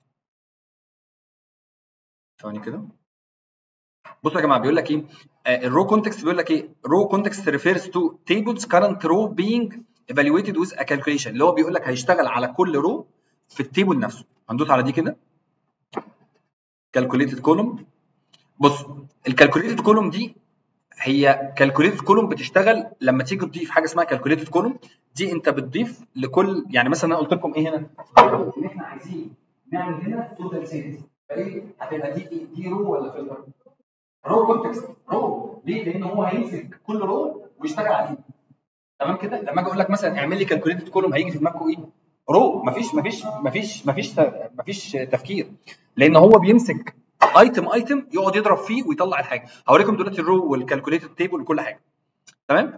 S1: ثواني كده بصوا يا جماعه بيقول لك ايه الرو كونتكست بيقول لك ايه رو كونتكست ريفيرز تو tables current row being evaluated with a calculation اللي هو بيقول لك هيشتغل على كل رو في التيبل نفسه هندوس على دي كده calculated column بص الكالكوليتد كولوم دي هي كالكوليتد كولوم بتشتغل لما تيجي تضيف حاجه اسمها كالكوليتد كولوم دي انت بتضيف لكل يعني مثلا انا قلت لكم ايه هنا ان احنا عايزين نعمل هنا توتال سيلز فايه هتبقى دي إيه؟ دي رو ولا فلتر رو كونتكست رو ليه لان هو هيمسك كل رو ويشتغل عليه تمام كده لما اجي اقول لك مثلا اعمل لي كالكوليتد كولوم هيجي في دماغكم ايه رو مفيش مفيش مفيش مفيش مفيش تفكير لان هو بيمسك ايتم ايتم يقعد يضرب فيه ويطلع الحاجه هوريكم دلوقتي الرو والكالكوليتد تيبل وكل حاجه تمام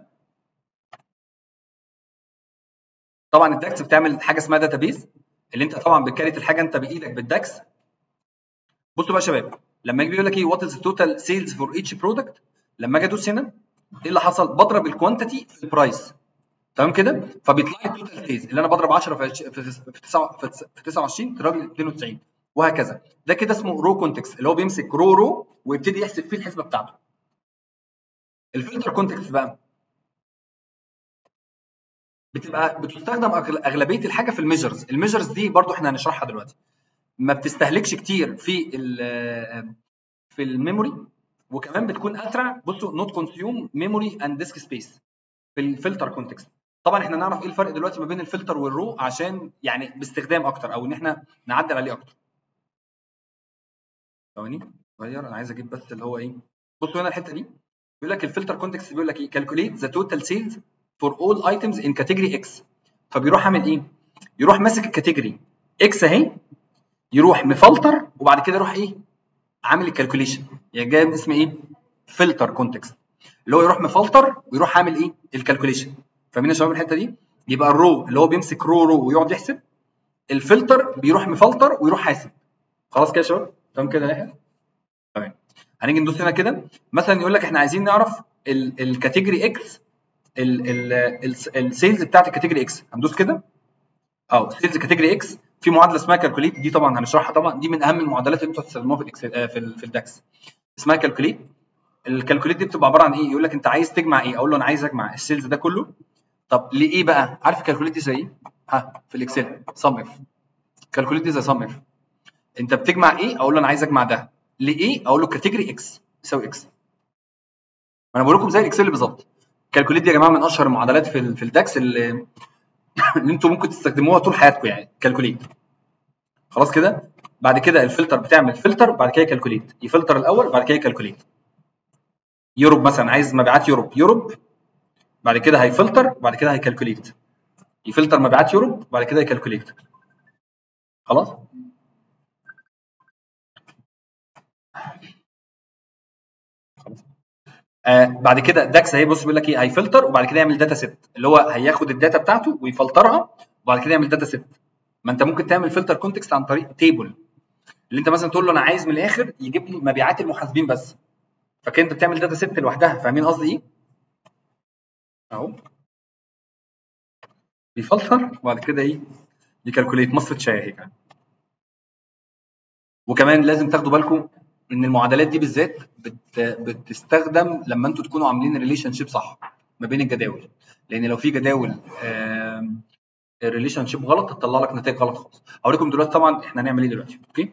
S1: طبعا الداكس بتعمل حاجه اسمها داتابيز اللي انت طبعا بتكريت الحاجه انت بايدك بالداكس بصوا بقى يا شباب لما يجي يقول لك ايه وات از توتال سيلز فور ايتش برودكت لما اجي ادوس هنا ايه اللي حصل بضرب الكوانتيتي في البرايس تمام كده فبيطلع لي التوتال سيلز اللي انا بضرب 10 في عش- في في تسعة- في تس- في 29 تضرب لي 92 وهكذا ده كده اسمه رو كونتكست اللي هو بيمسك رو رو ويبتدي يحسب فيه الحسبه بتاعته الفلتر كونتكست بقى بتبقى بتستخدم أغل- اغلبيه الحاجه في الميجرز الميجرز دي برضو احنا هنشرحها دلوقتي ما بتستهلكش كتير في ال في الميموري وكمان بتكون اسرع بصوا نوت كونسيوم ميموري اند ديسك سبيس في الفلتر كونتكست طبعا احنا نعرف ايه الفرق دلوقتي ما بين الفلتر والرو عشان يعني باستخدام اكتر او ان احنا نعدل عليه اكتر ثواني غير انا عايز اجيب بس اللي هو ايه بصوا هنا الحته دي بيقول لك الفلتر كونتكست بيقول لك ايه كالكوليت ذا توتال سيلز فور اول ايتمز ان كاتيجوري اكس فبيروح عامل ايه يروح ماسك الكاتيجوري اكس اهي يروح مفلتر وبعد كده يروح ايه عامل الكالكوليشن يعني جاي اسم ايه فلتر كونتكست اللي هو يروح مفلتر ويروح عامل ايه الكالكوليشن فاهمين يا شباب الحته دي يبقى الرو اللي هو بيمسك رو رو ويقعد يحسب الفلتر بيروح مفلتر ويروح حاسب خلاص كده يا شباب تمام كده يا يحيى تمام هنيجي ندوس هنا كده مثلا يقول لك احنا عايزين نعرف الكاتيجوري اكس السيلز بتاعت الكاتيجوري اكس هندوس كده اه سيلز كاتيجوري اكس في معادله اسمها كالكوليت دي طبعا هنشرحها طبعا دي من اهم المعادلات اللي انتوا هتستخدموها في الاكسل آه، في ال- في الداكس اسمها كالكوليت الكالكوليت دي بتبقى عباره عن ايه يقول لك انت عايز تجمع ايه اقول له انا عايز اجمع السيلز ده كله طب لايه بقى عارف الكالكوليت دي زي ايه ها في الاكسل سم اف كالكوليت دي زي سم اف انت بتجمع ايه اقول له انا عايز اجمع ده لايه اقول له كاتيجوري اكس يساوي اكس ما انا بقول لكم زي الاكسل بالظبط الكالكوليت دي يا جماعه من اشهر المعادلات في ال- في الداكس اللي اللي انتوا ممكن تستخدموها طول حياتكم يعني كالكوليت خلاص كده بعد كده الفلتر بتعمل فلتر وبعد كده كالكوليت يفلتر الاول بعد كده كالكوليت يوروب مثلا عايز مبيعات يوروب يوروب بعد كده هيفلتر بعد كده هيكالكوليت يفلتر مبيعات يوروب بعد كده يكالكوليت خلاص خلاص آه بعد كده داكس هي بص بيقول لك ايه هيفلتر وبعد كده يعمل داتا سيت اللي هو هياخد الداتا بتاعته ويفلترها وبعد كده يعمل داتا سيت ما انت ممكن تعمل فلتر كونتكست عن طريق تيبل اللي انت مثلا تقول له انا عايز من الاخر يجيب لي مبيعات المحاسبين بس فكده انت بتعمل داتا سيت لوحدها فاهمين قصدي ايه؟ اهو بيفلتر وبعد كده ايه يكالكوليت مصفة شاي هيك وكمان لازم تاخدوا بالكم ان المعادلات دي بالذات بت... بتستخدم لما انتوا تكونوا عاملين ريليشن شيب صح ما بين الجداول لان لو في جداول الريليشن شيب غلط هتطلع لك نتائج غلط خالص هوريكم دلوقتي طبعا احنا هنعمل ايه دلوقتي اوكي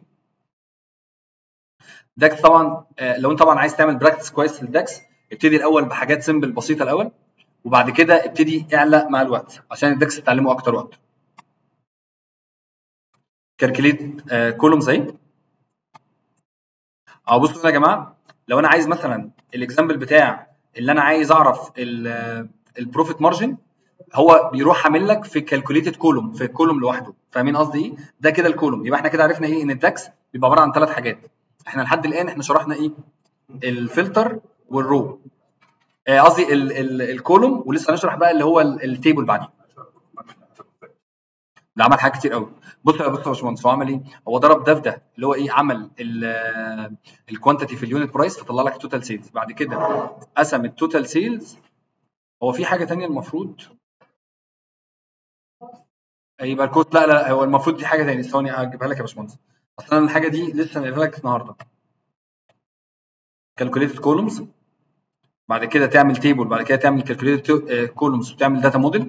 S1: داكس طبعا آه، لو انت طبعا عايز تعمل براكتس كويس للداكس ابتدي الاول بحاجات سيمبل بسيطه الاول وبعد كده ابتدي اعلى مع الوقت عشان الداكس تتعلمه اكتر واكتر كالكليت كولوم زي اه بصوا هنا يا جماعه لو انا عايز مثلا الاكزامبل بتاع اللي انا عايز اعرف البروفيت مارجن هو بيروح عامل لك في كالكوليتد كولوم في كولوم لوحده فاهمين قصدي ايه ده كده الكولوم يبقى احنا كده عرفنا ايه ان الداكس بيبقى عباره عن ثلاث حاجات احنا لحد الان احنا شرحنا ايه الفلتر والرو آه، قصدي ال- ال- الكولوم ولسه هنشرح بقى اللي هو ال- التيبل بعدين ده عمل حاجات كتير قوي بص يا بص يا باشمهندس هو عمل ايه هو ضرب ده في ده اللي هو ايه عمل الكوانتيتي في اليونت برايس فطلع لك توتال سيلز بعد كده قسم التوتال سيلز هو في حاجه تانية المفروض يبقى الكود لا لا هو المفروض دي حاجه تانية ثواني هجيبها لك يا باشمهندس اصل انا الحاجه دي لسه هنقولها لك النهارده كالكوليتد كولومز بعد كده تعمل تيبل بعد كده تعمل كالكوليتد كولومز وتعمل داتا موديل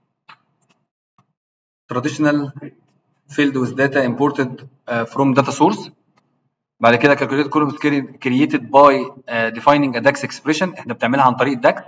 S1: traditional filled with data imported uh, from data source بعد كده calculated columns cre- created by uh, defining a DAX expression احنا بتعملها عن طريق DAX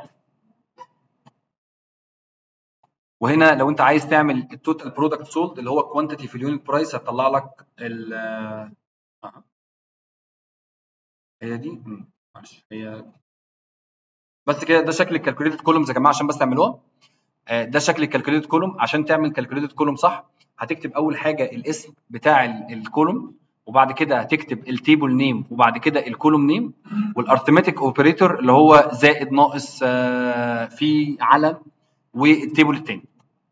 S1: وهنا لو انت عايز تعمل التوتال برودكت سولد اللي هو كوانتيتي في اليونت برايس هتطلع لك ال آه. هي دي مم، معلش هي بس كده ده شكل الكالكوليتد كولومز يا جماعه عشان بس تعملوها آه، ده شكل الكالكوليتد كولوم عشان تعمل كالكوليتد كولوم صح هتكتب اول حاجه الاسم بتاع ال- الكولوم وبعد كده هتكتب التيبل نيم وبعد كده الكولوم نيم والارثماتيك اوبريتور اللي هو زائد ناقص آه، في علم والتيبل التاني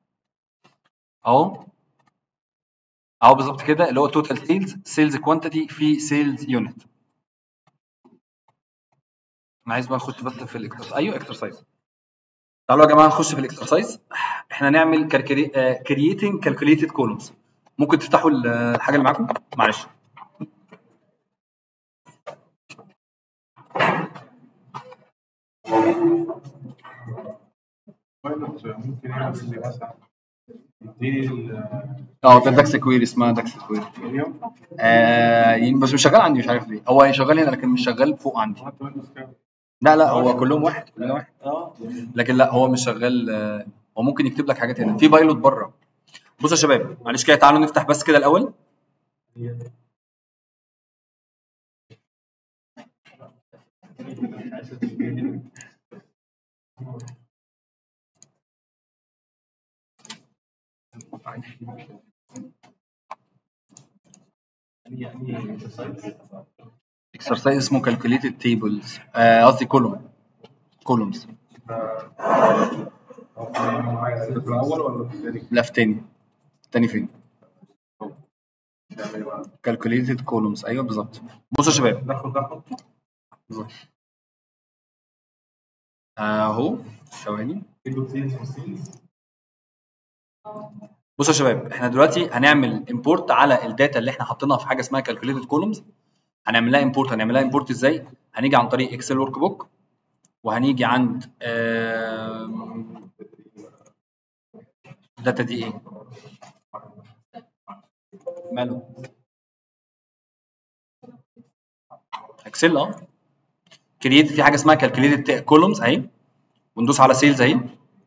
S1: اهو اهو بالظبط كده اللي هو توتال سيلز سيلز كوانتيتي في سيلز يونت انا عايز بقى اخش بس في الاكسرسايز ايوه اكسرسايز تعالوا يا جماعه نخش في الاكسرسايز احنا نعمل كرييتنج كالكوليتد كولومز ممكن تفتحوا ال- الحاجه اللي معاكم معلش
S2: بايلوت ممكن يعمل لي مثلا يديني ال-
S1: اه ده داكس كويري اسمها داكس كويري
S2: اليوم
S1: آه يعني بس مش شغال عندي مش عارف ليه هو شغال هنا لكن مش شغال فوق عندي
S2: حط ويندوز كام
S1: لا لا هو كلهم واحد كلنا واحد
S2: اه
S1: لكن لا هو مش شغال آه، هو ممكن يكتب لك حاجات هنا في بايلوت بره بصوا يا شباب معلش كده تعالوا نفتح بس كده الاول اكسرسايز اسمه كالكوليتد تيبلز قصدي كولوم كولومز
S2: عايز في الاول ولا في الثاني؟
S1: لا في تاني تاني فين
S2: تعمل ايه بقى؟
S1: كالكوليتد كولومز ايوه بالظبط بصوا يا شباب
S2: ناخد ناخد
S1: بالظبط اهو ثواني
S2: كيلو سيلز وسيلز
S1: بصوا يا شباب احنا دلوقتي هنعمل امبورت على الداتا اللي احنا حاطينها في حاجه اسمها كالكوليتد كولومز هنعمل لها امبورت هنعمل لها امبورت ازاي هنيجي عن طريق اكسل ورك بوك وهنيجي عند الداتا دي ايه ماله اكسل اه كرييت في حاجه اسمها كالكوليتد كولومز اهي وندوس على سيلز اهي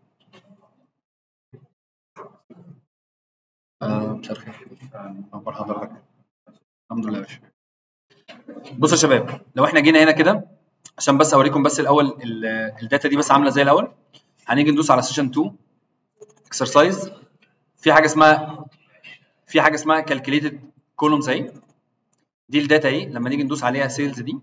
S1: آه، مساء الخير اخبار حضرتك الحمد لله يا باشا بصوا يا شباب لو احنا جينا هنا كده عشان بس اوريكم بس الاول ال- الداتا دي بس عامله ازاي الاول هنيجي ندوس على سيشن 2 اكسرسايز في حاجه اسمها في حاجه اسمها كالكوليتد كولومز اهي دي الداتا اهي لما نيجي ندوس عليها سيلز دي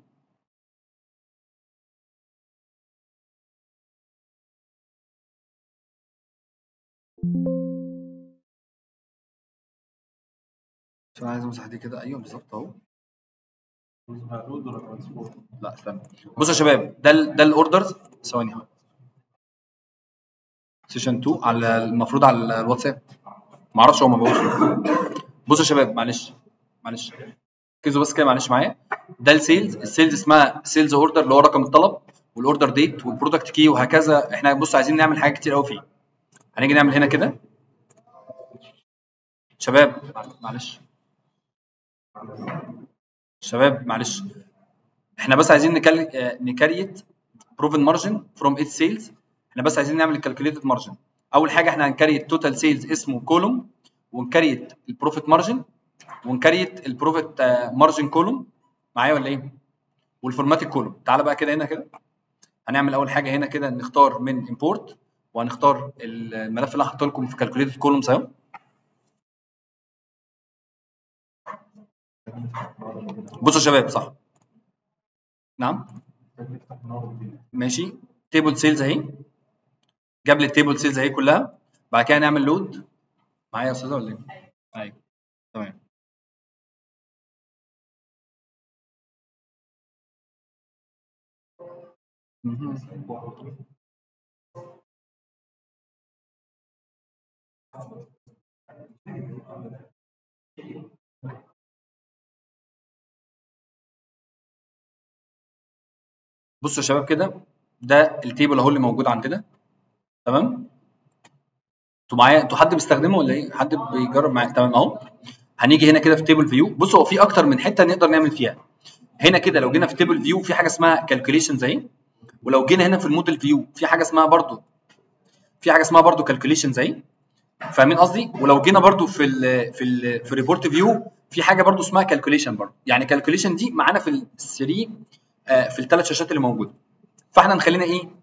S1: عشان عايز امسح دي كده ايوه بالظبط اهو
S2: هلود ولا ترانسبورت؟
S1: لا استنى بصوا يا شباب ده ال ده الاوردرز ثواني سيشن 2 على المفروض على الواتساب ما اعرفش هو ما بقوش بصوا يا شباب معلش معلش ركزوا بس كده معلش معايا ده السيلز السيلز اسمها سيلز اوردر اللي هو رقم الطلب والاوردر ديت والبرودكت كي وهكذا احنا بص عايزين نعمل حاجات كتير قوي فيه هنيجي نعمل هنا كده شباب معلش شباب معلش احنا بس عايزين نكل... آه، نكريت بروفن مارجن فروم ات سيلز احنا بس عايزين نعمل الكالكوليتد مارجن اول حاجه احنا هنكريت توتال سيلز اسمه كولوم ونكريت البروفيت مارجن ونكريت البروفيت مارجن كولوم معايا ولا ايه والفورماتيك كولوم تعالى بقى كده هنا كده هنعمل اول حاجه هنا كده نختار من امبورت وهنختار الملف اللي هحطه لكم في كالكوليتد كولومز اهو بصوا يا شباب صح نعم ماشي تيبل سيلز اهي جاب لي التيبل سيلز اهي كلها بعد كده نعمل لود معايا يا استاذه ولا ايه؟ ايوه تمام مهم. بصوا يا شباب كده ده التيبل اهو اللي موجود عندنا تمام انتوا معايا انتوا حد بيستخدمه ولا ايه حد بيجرب معايا تمام اهو هنيجي هنا كده في تيبل فيو بصوا هو في اكتر من حته نقدر نعمل فيها هنا كده لو جينا في تيبل فيو في حاجه اسمها كالكوليشنز اهي ولو جينا هنا في الموديل فيو في حاجه اسمها برضو في حاجه اسمها برضو كالكوليشنز اهي فاهمين قصدي ولو جينا برضو في ال في ال في ريبورت فيو في حاجه برضو اسمها كالكوليشن برضو يعني كالكوليشن دي معانا في الثري في الثلاث شاشات اللي موجوده فاحنا نخلينا ايه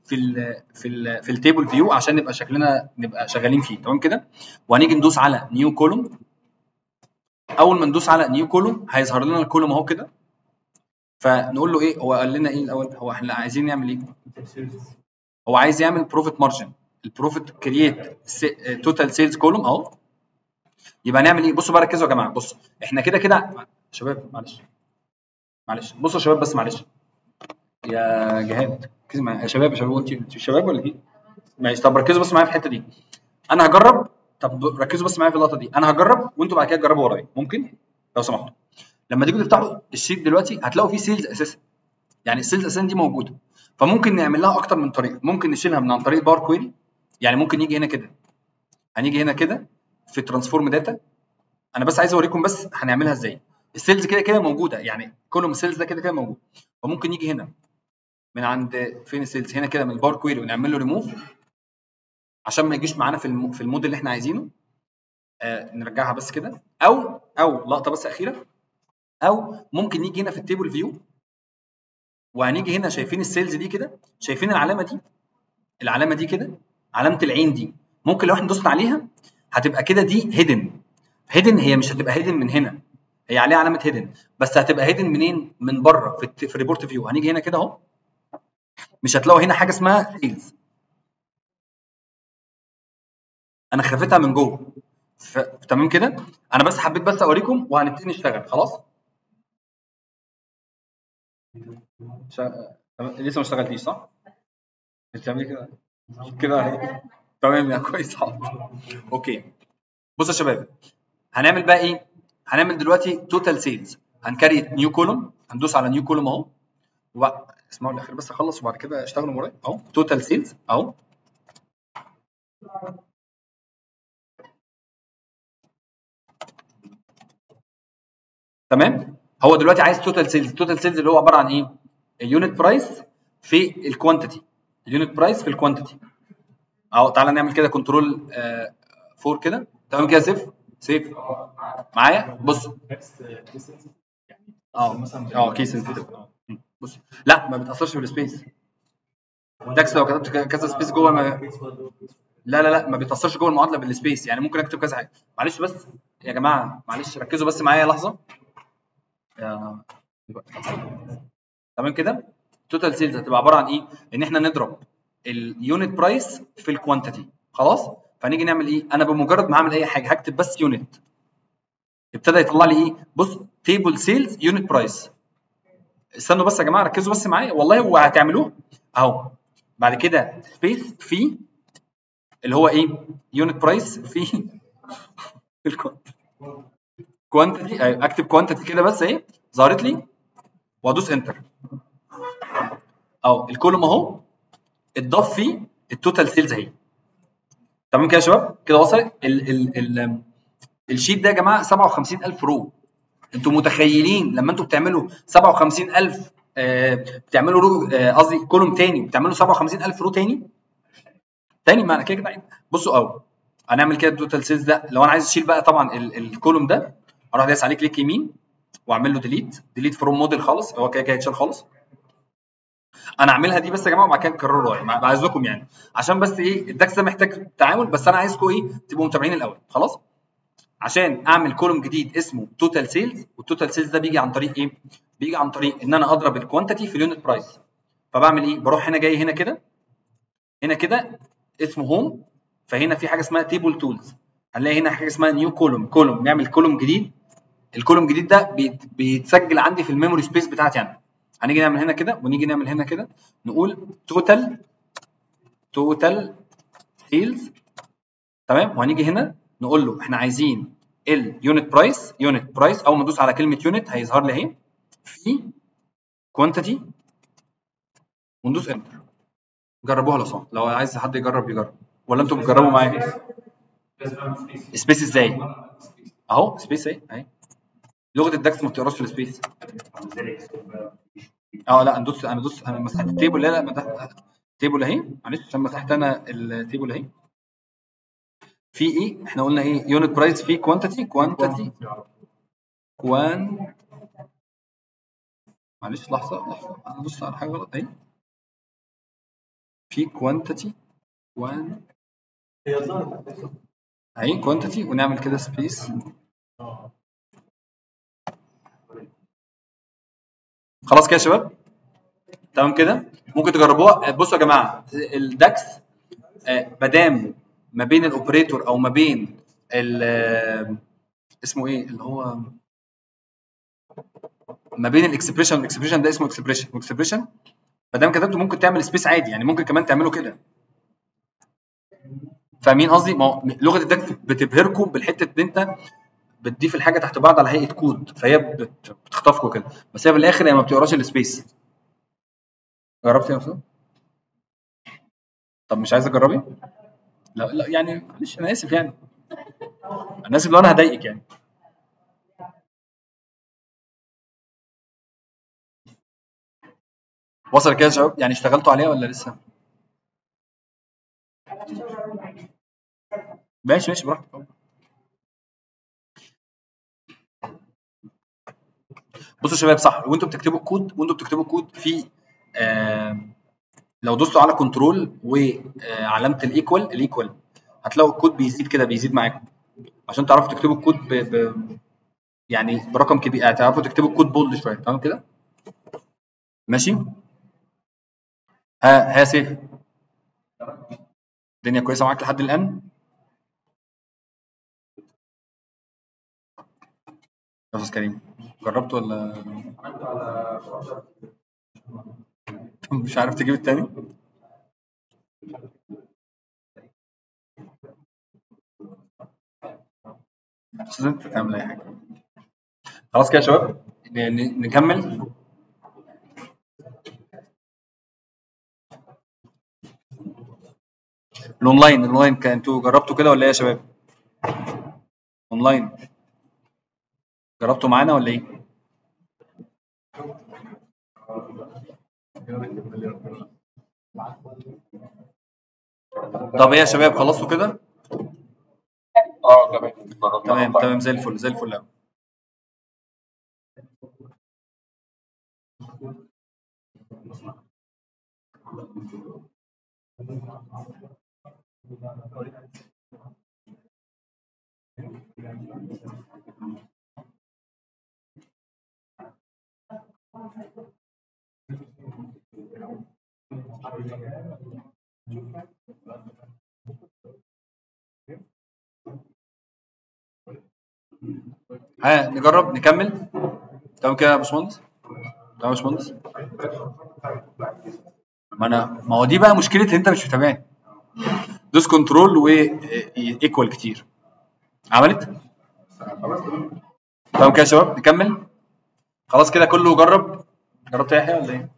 S1: في ال في ال في التيبل فيو عشان نبقى شكلنا نبقى شغالين فيه تمام كده وهنيجي ندوس على نيو كولوم اول ما ندوس على نيو كولوم هيظهر لنا الكولوم اهو كده فنقول له ايه هو قال لنا ايه الاول هو احنا عايزين نعمل ايه هو عايز يعمل بروفيت مارجن البروفيت كرييت توتال سيلز كولوم اهو يبقى نعمل ايه بصوا بقى ركزوا يا جماعه بصوا احنا كده كده شباب معلش معلش بصوا يا شباب بس معلش يا جهاد ركزوا معايا يا شباب يا شباب انتوا انتوا شباب ولا ايه؟ ماشي طب ركزوا بس معايا في الحته دي انا هجرب طب ركزوا بس معايا في اللقطه دي انا هجرب وانتوا بعد كده تجربوا ورايا ممكن لو سمحتوا لما تيجوا تفتحوا الشيت دلوقتي هتلاقوا فيه سيلز اساسا يعني السيلز اساسا دي موجوده فممكن نعمل لها اكتر من طريقه ممكن نشيلها من عن طريق باور كويري يعني ممكن يجي هنا كده هنيجي هنا كده في ترانسفورم داتا انا بس عايز اوريكم بس هنعملها ازاي السيلز كده كده موجوده يعني كولوم السيلز ده كده كده موجود فممكن يجي هنا من عند فين السيلز هنا كده من الباور كويري ونعمل له ريموف عشان ما يجيش معانا في الم... في المود اللي احنا عايزينه آه نرجعها بس كده او او لقطه بس اخيره او ممكن نيجي هنا في التيبل فيو وهنيجي هنا شايفين السيلز دي كده شايفين العلامه دي العلامه دي كده علامه العين دي ممكن لو احنا دوسنا عليها هتبقى كده دي هيدن هيدن هي مش هتبقى هيدن من هنا هي عليها علامه هيدن بس هتبقى هيدن منين من بره في الت... في الريبورت فيو هنيجي هنا كده اهو مش هتلاقوا هنا حاجه اسمها سيلز انا خفتها من جوه ف... تمام كده انا بس حبيت بس اوريكم وهنبتدي نشتغل خلاص شا... لسه ما اشتغلتيش صح بتعملي كده كده تمام يا كويس حاضر اوكي بصوا يا شباب هنعمل بقى ايه هنعمل دلوقتي توتال سيلز هنكريت نيو كولوم هندوس على نيو كولوم اهو وبقى اسمعوا الاخر بس اخلص وبعد كده اشتغلوا ورايا اهو توتال سيلز اهو تمام هو دلوقتي عايز توتال سيلز توتال سيلز اللي هو عباره عن ايه اليونت برايس في الكوانتيتي اليونت برايس في الكوانتيتي اهو تعالى نعمل كده كنترول 4 كده تمام كده سيف سيف معايا بص اه اه كيس سنسيتيف بص لا ما بتاثرش في السبيس داكس لو كتبت كذا سبيس جوه ما لا لا لا ما بيتاثرش جوه المعادله بالسبيس يعني ممكن اكتب كذا حاجه معلش بس يا جماعه معلش ركزوا بس معايا لحظه يا تمام كده توتال سيلز هتبقى عباره عن ايه ان احنا نضرب اليونت برايس في الكوانتيتي خلاص فنيجي نعمل ايه انا بمجرد ما اعمل اي حاجه هكتب بس يونت ابتدى يطلع لي ايه بص تيبل سيلز يونت برايس استنوا بس يا جماعه ركزوا بس معايا والله هو هتعملوه اهو بعد كده سبيس في اللي هو ايه يونت برايس في كوانتيتي اكتب كوانتيتي كده بس اهي ظهرت لي وادوس انتر اهو الكولوم اهو اتضاف فيه التوتال سيلز اهي تمام كده يا شباب كده وصل ال ال ال الشيت ده يا جماعه 57000 رو انتوا متخيلين لما انتوا بتعملوا 57000 آه بتعملوا رو قصدي آه كولوم تاني بتعملوا 57000 رو تاني تاني ما انا كده كده بصوا اهو هنعمل كده التوتال سيلز ده لو انا عايز اشيل بقى طبعا الكولوم ده اروح دايس عليه كليك يمين واعمل له ديليت ديليت فروم موديل خالص هو كده كده هيتشال خالص انا اعملها دي بس يا جماعه وبعد كده نكررها يعني بعزكم يعني عشان بس ايه الداكس ده محتاج تعامل بس انا عايزكم ايه تبقوا متابعين الاول خلاص عشان اعمل كولوم جديد اسمه توتال سيلز والتوتال سيلز ده بيجي عن طريق ايه بيجي عن طريق ان انا اضرب الكوانتيتي في اليونت برايس فبعمل ايه بروح هنا جاي هنا كده هنا كده اسمه هوم فهنا في حاجه اسمها تيبل تولز هنلاقي هنا حاجه اسمها نيو كولوم كولوم نعمل كولوم جديد الكولوم الجديد ده بيتسجل عندي في الميموري سبيس بتاعتي انا هنيجي نعمل هنا كده ونيجي نعمل هنا كده نقول توتال توتال سيلز تمام وهنيجي هنا نقول له احنا عايزين اليونت برايس يونت برايس اول ما ادوس على كلمه يونت هيظهر لي اهي في كوانتيتي وندوس انتر جربوها لو سمحت لو عايز حد يجرب يجرب ولا انتوا بتجربوا معايا سبيس ازاي اهو سبيس اهي اهي لغه الداكس ما بتقراش في السبيس اه لا ندوس انا دوس انا مسحت التيبل لا لا مسحت التيبل اهي معلش عشان مسحت انا التيبل اهي في ايه احنا قلنا ايه يونت برايس في كوانتيتي كوانتيتي كوان معلش لحظه لحظه انا دوست على حاجه غلط اهي في كوانتيتي وان
S2: هي ظهرت
S1: اهي كوانتيتي ونعمل كده سبيس خلاص كده يا شباب تمام كده ممكن تجربوها بصوا يا جماعه الداكس ما دام ما بين الاوبريتور او ما بين ال آه، اسمه ايه اللي هو ما بين الاكسبريشن والاكسبريشن ده اسمه اكسبريشن والاكسبريشن ما دام كتبته ممكن تعمل سبيس عادي يعني ممكن كمان تعمله كده فاهمين قصدي؟ ما هو لغه الداكس بتبهركم بالحته ان انت بتضيف الحاجه تحت بعض على هيئه كود فهي بت- بتخطفكم كده بس هي في الاخر هي ما بتقراش السبيس جربتي يا مصطفى؟ طب مش عايزه تجربي؟ لا لا يعني معلش انا اسف يعني انا اسف لو انا هضايقك يعني وصل كده يا شباب يعني اشتغلتوا عليها ولا لسه؟ ماشي ماشي براحتك بصوا يا شباب صح وانتوا بتكتبوا الكود وانتوا بتكتبوا الكود في آه لو دوستوا على كنترول وعلامه الايكوال الايكوال هتلاقوا الكود بيزيد كده بيزيد معاكم عشان تعرفوا تكتبوا الكود ب... ب... يعني برقم كبير هتعرفوا تكتبوا الكود بولد شويه تمام كده ماشي ها ها يا سيف الدنيا كويسه معاك لحد الان يا استاذ كريم جربت ولا مش عارف تجيب التاني مش لازم انت تعمل اي حاجه خلاص كده يا شباب ن- ن- نكمل الاونلاين الاونلاين كان انتوا جربتوا كده ولا ايه يا شباب اونلاين جربتوا معانا ولا ايه طب ايه يا شباب خلصتوا كده
S4: اه تمام جربنا
S1: تمام تمام زي الفل زي الفل أوي. ها نجرب نكمل تمام كده يا باشمهندس تمام يا باشمهندس ما انا ما هو دي بقى مشكله ان انت مش متابعني دوس كنترول و ايكوال كتير عملت تمام كده يا شباب نكمل خلاص كده كله جرب جربت يا يحيى ولا ايه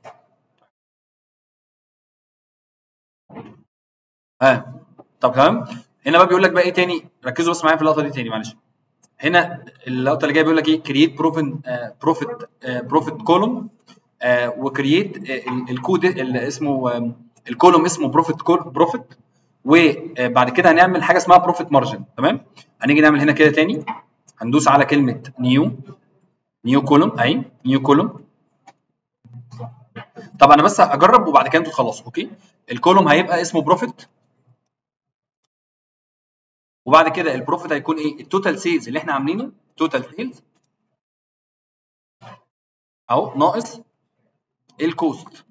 S1: ها طب تمام هنا بقى بيقول لك بقى ايه تاني ركزوا بس معايا في اللقطه دي تاني معلش هنا اللقطه اللي جايه بيقول لك ايه كرييت بروفيت بروفيت بروفيت كولوم وكرييت الكود اللي اسمه آم، الكولوم اسمه بروفيت بروفيت وبعد كده هنعمل حاجه اسمها بروفيت مارجن تمام هنيجي نعمل هنا كده تاني هندوس على كلمه نيو نيو كولوم اهي نيو كولوم طب انا بس اجرب وبعد كده انتوا تخلصوا اوكي الكولوم هيبقى اسمه بروفيت وبعد كده البروفيت هيكون ايه التوتال سيلز اللي احنا عاملينه توتال سيلز اهو ناقص الكوست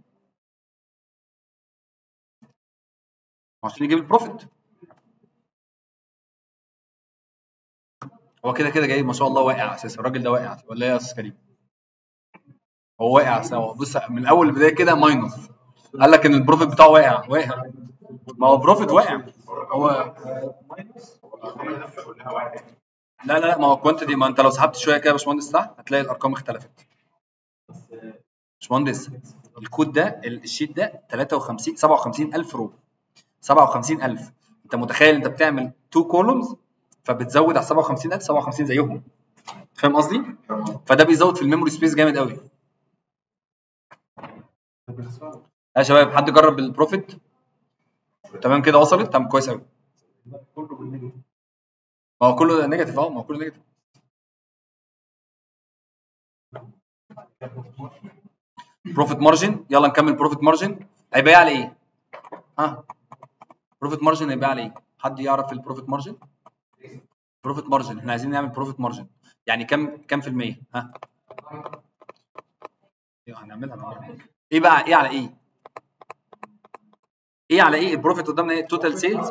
S1: عشان يجيب البروفيت هو كده كده جاي ما شاء الله واقع اساسا الراجل ده واقع ولا ايه يا استاذ كريم هو واقع سوا بص من اول البدايه كده ماينس قال لك ان البروفيت بتاعه واقع واقع ما هو بروفيت واقع هو لا لا لا ما هو كوانتيتي ما انت لو سحبت شويه كده يا باشمهندس تحت هتلاقي الارقام اختلفت باشمهندس الكود ده الشيت ده 53 57000 رو 57000 انت متخيل انت بتعمل 2 كولومز فبتزود على 57000 57 زيهم فاهم قصدي؟ فده بيزود في الميموري سبيس جامد قوي يا شباب حد جرب البروفيت تمام كده وصلت تمام كويس قوي ما هو كله نيجاتيف اهو ما هو كله نيجاتيف بروفيت مارجن يلا نكمل بروفيت مارجن هيبقى ايه على ايه ها بروفيت مارجن هيبقى على ايه حد يعرف البروفيت مارجن بروفيت مارجن احنا عايزين نعمل بروفيت مارجن يعني كم كم في المية ها ايوه هنعملها النهارده ايه بقى ايه على ايه ايه على ايه البروفيت قدامنا ايه توتال سيلز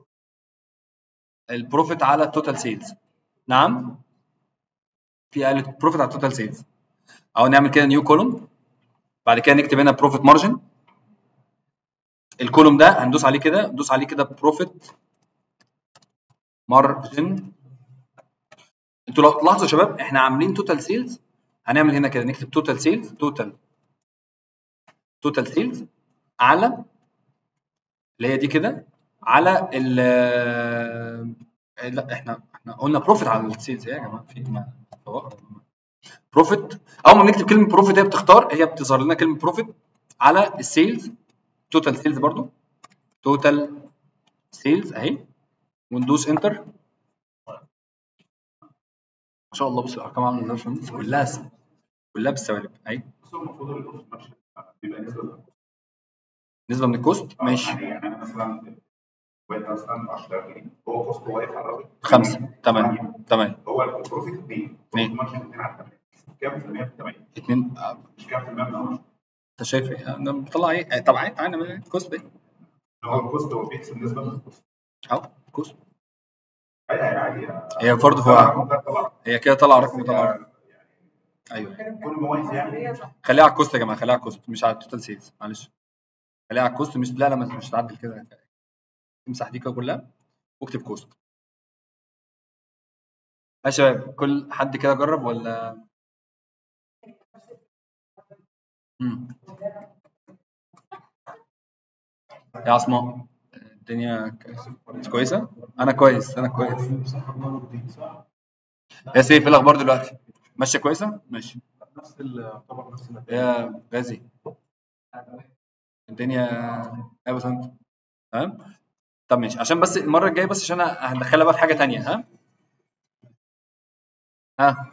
S1: البروفيت على التوتال سيلز نعم في قالت بروفيت على التوتال سيلز او نعمل كده نيو كولوم بعد كده نكتب هنا بروفيت مارجن الكولوم ده هندوس عليه كده ندوس عليه كده بروفيت مارجن انتوا لو تلاحظوا يا شباب احنا عاملين توتال سيلز هنعمل هنا كده نكتب توتال سيلز توتال توتال سيلز على اللي هي دي كده على ال لا احنا احنا قلنا بروفيت على السيلز يا جماعه في ما بروفيت اول ما بنكتب كلمه بروفيت هي بتختار هي بتظهر لنا كلمه بروفيت على السيلز توتال سيلز برضو توتال سيلز اهي وندوس انتر ما شاء الله بص الارقام عامله ازاي يا باشمهندس كلها س- كلها بالسوالف اهي
S2: بس هو المفروض الاوبشن بيبقى نسبه
S1: نسبه من الكوست ماشي
S2: يعني انا مثلا واحد مثلا 10000 جنيه هو كوست واقف على الراجل
S1: خمسة تمام تمام
S2: هو البروفيت 2
S1: اثنين.
S2: مارجن 2 على 8 كام في المية في 8
S1: اتنين آه،
S2: مش كام في المية من 10
S1: انت شايف ايه انا بطلع ايه آه، طبعا تعالى نعمل الكوست ايه
S2: هو الكوست هو بيحسب نسبه من الكوست
S1: اهو كوست
S2: عادي عادي
S1: هي برضه فوق
S2: طبعا
S1: هي كده طالعه رقم طالعه رقم. ايوه
S2: كل مميز يعني
S1: خليها على الكوست يا جماعه خليها على الكوست مش على التوتال سيلز معلش خليها على الكوست مش لا لا مش مش تعدل كده امسح دي كده كلها واكتب كوست يا شباب كل حد كده جرب ولا مم. يا عصماء الدنيا ك- كويسه انا كويس انا كويس يا سيف ايه الاخبار دلوقتي ماشيه كويسه ماشي
S2: نفس ال- طبعا نفس النتائج
S1: يا غازي الدنيا ايه بس انت تمام طب ماشي عشان بس المره الجايه بس عشان أنا هندخلها بقى في حاجه تانية ها ها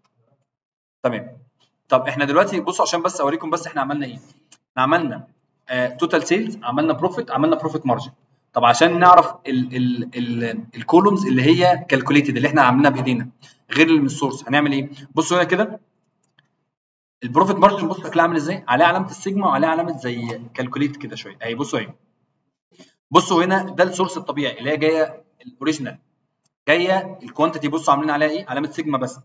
S1: تمام طب احنا دلوقتي بصوا عشان بس اوريكم بس احنا عملنا ايه احنا عملنا توتال سيلز عملنا بروفيت عملنا بروفيت مارجن طب عشان نعرف الكولومز اللي هي كالكوليتد اللي احنا عاملينها بايدينا غير اللي من السورس هنعمل ايه بصوا هنا كده البروفيت مارجن بص شكلها عامل ازاي عليه علامه السيجما وعليه علامه زي كالكوليت كده شويه اهي بصوا اهي بصوا هنا ده السورس الطبيعي اللي هي جايه الاوريجينال جايه الكوانتيتي بصوا عاملين عليها ايه علامه سيجما بس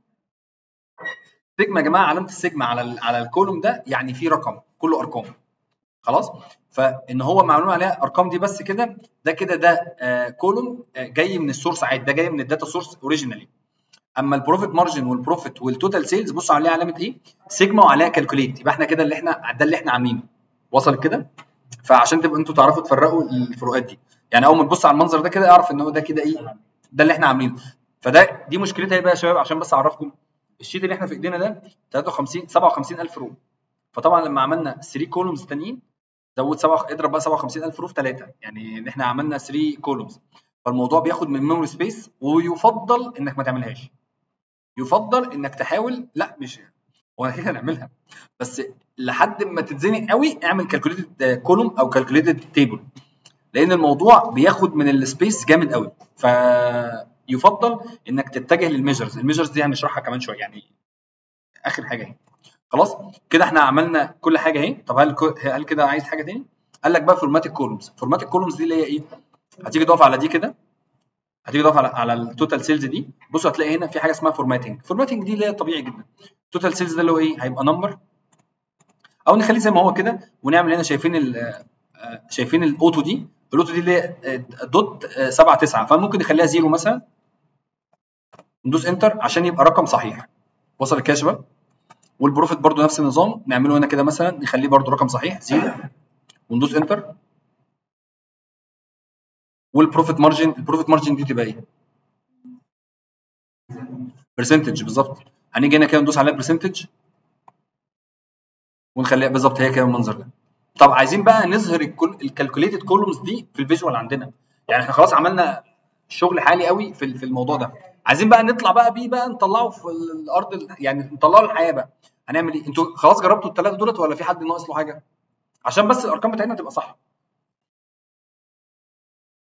S1: سيجما يا جماعه علامه السيجما على ال على الكولوم ده يعني في رقم كله ارقام خلاص فان هو معلوم عليها ارقام دي بس كده ده كده ده آه كولوم آه جاي من السورس عادي ده جاي من الداتا سورس اوريجينالي اما البروفيت مارجن والبروفيت والتوتال سيلز بصوا عليها علامه ايه سيجما وعليها كالكوليت يبقى احنا كده اللي احنا ده اللي احنا عاملينه وصلت كده فعشان تبقوا انتوا تعرفوا تفرقوا الفروقات دي يعني اول ما تبص على المنظر ده كده اعرف ان هو ده كده ايه ده اللي احنا عاملينه فده دي مشكلتها ايه بقى يا شباب عشان بس اعرفكم الشيت اللي احنا في ايدينا ده 53 77000 رو فطبعا لما عملنا 3 كولومز تانيين زود 7 اضرب بقى 77000 رو في 3 يعني ان احنا عملنا 3 كولومز فالموضوع بياخد من ميموري سبيس ويفضل انك ما تعملهاش يفضل انك تحاول لا مش هو انا كده هنعملها بس لحد ما تتزنق قوي اعمل كالكوليتد كولوم او كالكوليتد تيبل لان الموضوع بياخد من السبيس جامد قوي فيفضل انك تتجه للميجرز الميجرز دي هنشرحها كمان شويه يعني اخر حاجه اهي خلاص كده احنا عملنا كل حاجه اهي طب هل هل كده عايز حاجه تاني قال لك بقى فورماتيك كولومز فورماتيك كولومز دي اللي هي ايه هتيجي تقف على دي كده هتيجي تقف على على التوتال سيلز دي بصوا هتلاقي هنا في حاجه اسمها فورماتنج فورماتنج دي اللي هي طبيعي جدا التوتال سيلز ده اللي هو ايه هيبقى نمبر او نخليه زي ما هو كده ونعمل هنا شايفين ال شايفين الاوتو دي الاوتو دي اللي هي دوت 7 9 فممكن نخليها زيرو مثلا ندوس انتر عشان يبقى رقم صحيح وصل كده يا شباب والبروفيت برضو نفس النظام نعمله هنا كده مثلا نخليه برضو رقم صحيح زيرو وندوس انتر والبروفيت مارجن البروفيت مارجن دي تبقى ايه؟ برسنتج بالظبط هنيجي هنا كده ندوس عليها برسنتج ونخليها بالظبط هي كده المنظر ده طب عايزين بقى نظهر الكالكوليتد كولومز دي في الفيجوال عندنا يعني احنا خلاص عملنا شغل عالي قوي في في الموضوع ده عايزين بقى نطلع بقى بيه بقى نطلعه في الارض يعني نطلعه للحياه بقى هنعمل ايه انتوا خلاص جربتوا الثلاثه دولت ولا في حد ناقص له حاجه عشان بس الارقام بتاعتنا تبقى صح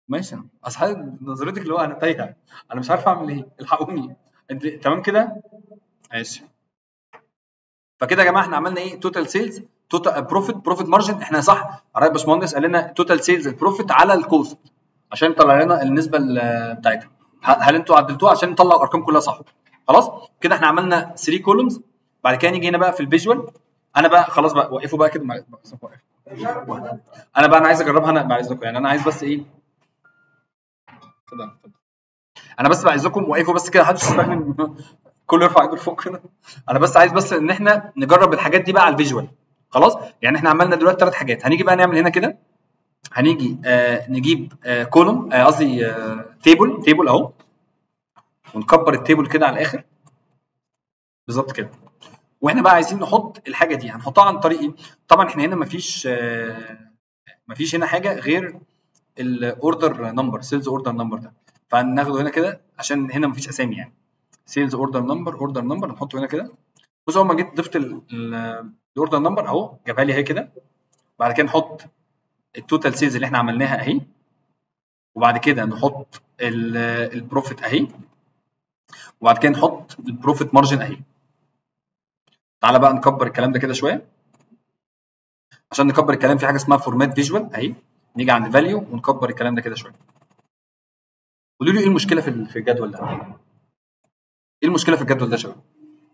S1: ماشي اصل حضرتك نظرتك اللي هو انا تايهه انا مش عارف اعمل ايه الحقوني انت تمام كده ماشي فكده يا جماعه احنا عملنا ايه توتال سيلز توتال بروفيت بروفيت مارجن احنا صح قرايب باشمهندس قال لنا توتال سيلز البروفيت على الكوست عشان يطلع لنا النسبه ال- بتاعتها ه- هل انتوا عدلتوها عشان نطلع الارقام كلها صح خلاص كده احنا عملنا 3 كولومز بعد كده نيجي هنا بقى في الفيجوال انا بقى خلاص بقى وقفوا بقى كده مع- بس وقف. انا بقى انا عايز اجربها انا بعد اذنكم يعني انا عايز بس ايه اتفضل اتفضل. انا بس بعايزكم وقفوا بس كده محدش يستنى كله يرفع ايده لفوق كده انا بس عايز بس ان احنا نجرب الحاجات دي بقى على الفيجوال خلاص يعني احنا عملنا دلوقتي ثلاث حاجات هنيجي بقى نعمل هنا كده هنيجي آه نجيب آه كولوم آه، قصدي آه تيبل تيبل اهو ونكبر التيبل كده على الاخر بالظبط كده واحنا بقى عايزين نحط الحاجه دي هنحطها عن طريق ايه طبعا احنا هنا مفيش آه مفيش هنا حاجه غير الاوردر نمبر سيلز اوردر نمبر ده فهناخده هنا كده عشان هنا مفيش اسامي يعني سيلز اوردر نمبر اوردر نمبر نحطه هنا كده بص اول ما جيت ضفت الاوردر نمبر اهو جابها لي اهي كده بعد كده نحط التوتال سيلز اللي احنا عملناها اهي وبعد كده نحط البروفيت اهي وبعد كده نحط البروفيت مارجن اهي تعالى بقى نكبر الكلام ده كده شويه عشان نكبر الكلام في حاجه اسمها فورمات فيجوال اهي نيجي عند فاليو ونكبر الكلام ده كده شويه قولوا لي ايه المشكله في ال- في الجدول ده ايه المشكله في الجدول ده يا شباب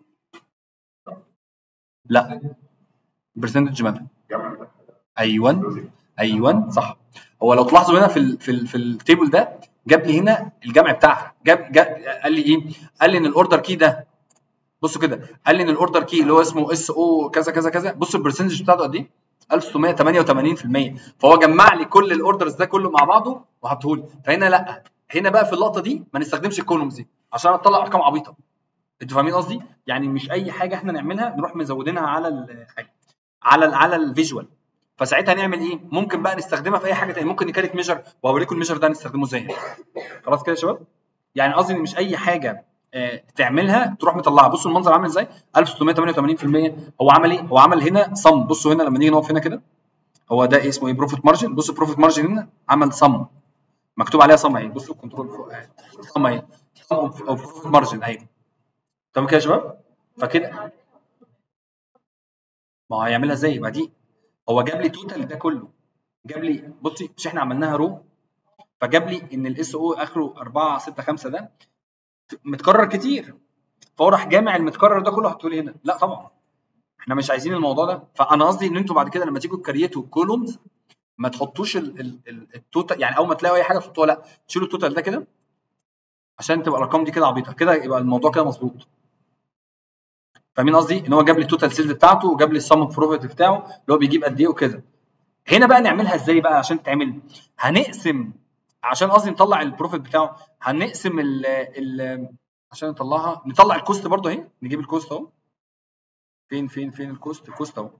S1: لا برسنتج مالها ايوه ايوه صح هو لو تلاحظوا هنا في ال في ال في التيبل ده جاب لي هنا الجمع بتاعها جاب, جاب قال لي ايه قال لي ان الاوردر كي ده بصوا كده قال لي ان الاوردر كي اللي هو اسمه اس او كذا كذا كذا بصوا البرسنتج بتاعته قد ايه 1688% فهو جمع لي كل الاوردرز ده كله مع بعضه وحطه لي فهنا لا هنا بقى في اللقطه دي ما نستخدمش الكولومز دي عشان اطلع ارقام عبيطه انتوا فاهمين قصدي يعني مش اي حاجه احنا نعملها نروح مزودينها على الحاجه على ال على الفيجوال فساعتها نعمل ايه ممكن بقى نستخدمها في اي حاجه تانية ممكن نكاريت ميجر وهوريكم الميجر ده نستخدمه ازاي خلاص كده يا شباب يعني قصدي ان مش اي حاجه آه، تعملها تروح مطلعها بصوا المنظر عامل ازاي 1688% هو عمل ايه هو عمل هنا صم بصوا هنا لما نيجي نقف هنا كده هو ده اسمه ايه بروفيت مارجن بصوا بروفيت مارجن هنا عمل صم مكتوب عليها صم اهي بصوا الكنترول فوق اهي صم اهي صم او بروفيت مارجن اهي تمام كده يا شباب فكده ما هو هيعملها ازاي ما دي هو جاب لي توتال ده كله جاب لي بصي مش احنا عملناها رو فجاب لي ان الاس او اخره 4 6 5 ده متكرر كتير فهو راح جامع المتكرر ده كله حطه لي هنا لا طبعا احنا مش عايزين الموضوع ده فانا قصدي ان انتوا بعد كده لما تيجوا تكريتوا كولومز ما تحطوش ال- ال- ال- التوتال يعني اول ما تلاقوا اي حاجه تحطوها لا شيلوا التوتال ده كده عشان تبقى الارقام دي كده عبيطه كده يبقى الموضوع كده مظبوط فاهمين قصدي ان هو جاب لي التوتال سيلز بتاعته وجاب لي السم بروفيت بتاعه اللي هو بيجيب قد ايه وكده هنا بقى نعملها ازاي بقى عشان تعمل هنقسم عشان قصدي نطلع البروفيت بتاعه هنقسم ال ال عشان نطلعها نطلع الكوست برضه اهي نجيب الكوست اهو فين فين فين الكوست الكوست اهو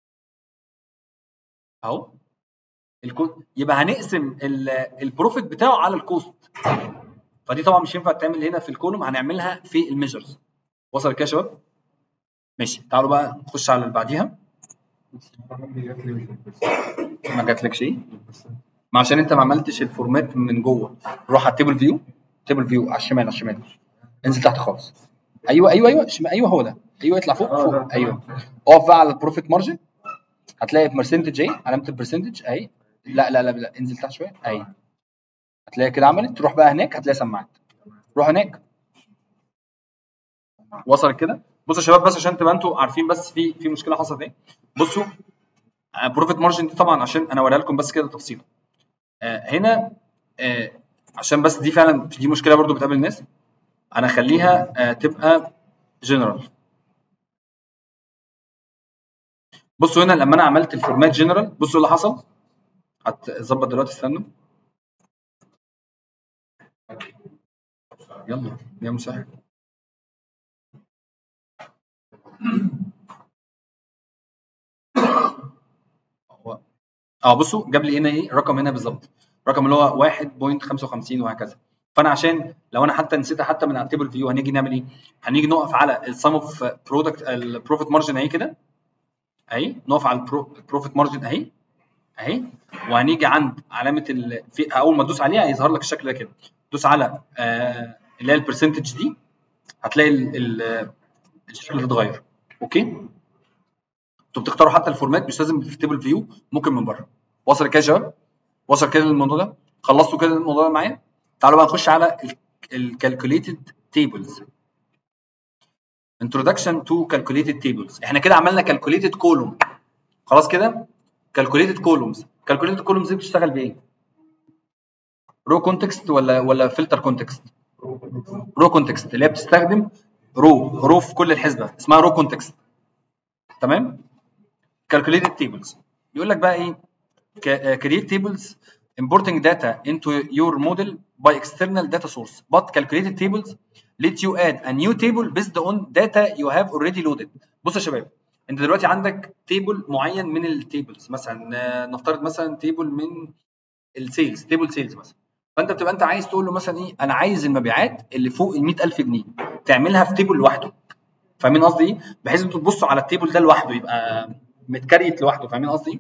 S1: اهو الكوست يبقى هنقسم ال- البروفيت بتاعه على الكوست فدي طبعا مش ينفع تعمل هنا في الكولوم هنعملها في الميجرز وصل كده يا شباب ماشي تعالوا بقى نخش على اللي بعديها ما جاتلكش ايه ما عشان انت ما عملتش الفورمات من جوه روح على التيبل فيو تيبل فيو على الشمال على الشمال انزل تحت خالص ايوه ايوه ايوه شمال ايوه هو ده ايوه اطلع فوق
S2: آه،
S1: فوق
S2: ده.
S1: ايوه اقف بقى على البروفيت مارجن هتلاقي برسنتج اهي علامه البرسنتج اهي لا لا لا لا انزل تحت شويه اهي هتلاقي كده عملت تروح بقى هناك هتلاقي سماعات روح هناك وصلت كده بصوا يا شباب بس عشان تبقى انتوا عارفين بس في في مشكله حصلت ايه بصوا بروفيت مارجن دي طبعا عشان انا اوريها لكم بس كده تفصيل آه، هنا آه، عشان بس دي فعلا دي مشكله برضو بتقابل الناس انا اخليها آه، تبقى جنرال بصوا هنا لما انا عملت الفورمات جنرال بصوا اللي حصل هتظبط دلوقتي استنوا يلا يا مسهل هو- اه بصوا جاب لي هنا ايه رقم هنا بالظبط رقم اللي هو 1.55 وهكذا فانا عشان لو انا حتى نسيتها حتى من على التيبل فيو هنيجي نعمل ايه؟ هنيجي نقف على السم اوف برودكت البروفيت مارجن اهي كده اهي نقف على البروفيت مارجن اهي اهي وهنيجي عند علامه ال... في اول ما تدوس عليها هيظهر لك الشكل ده كده دوس على آه اللي هي البرسنتج دي هتلاقي ال... ال... الشكل ده اتغير اوكي انتوا بتختاروا حتى الفورمات مش لازم في تيبل فيو ممكن من بره وصل كده يا شباب وصل كده الموضوع ده خلصتوا كده الموضوع ده معايا تعالوا بقى نخش على الكالكوليتد تيبلز introduction to calculated tables احنا كده عملنا calculated column خلاص كده calculated columns calculated columns دي بتشتغل بايه رو كونتكست ولا ولا فلتر كونتكست رو كونتكست اللي هي بتستخدم رو رو في كل الحسبه اسمها رو كونتكست تمام calculated tables بيقول لك بقى ايه ك- create tables importing data into your model by external data source but calculated tables let you add a new table based on data you have already loaded بص يا شباب انت دلوقتي عندك تيبل معين من التيبلز مثلا آه، نفترض مثلا تيبل من السيلز تيبل سيلز مثلا فانت بتبقى انت عايز تقول له مثلا ايه انا عايز المبيعات اللي فوق ال 100000 جنيه تعملها في تيبل لوحده فاهمين قصدي ايه بحيث انتوا تبصوا على التيبل ده لوحده يبقى متكريت لوحده فاهمين قصدي ايه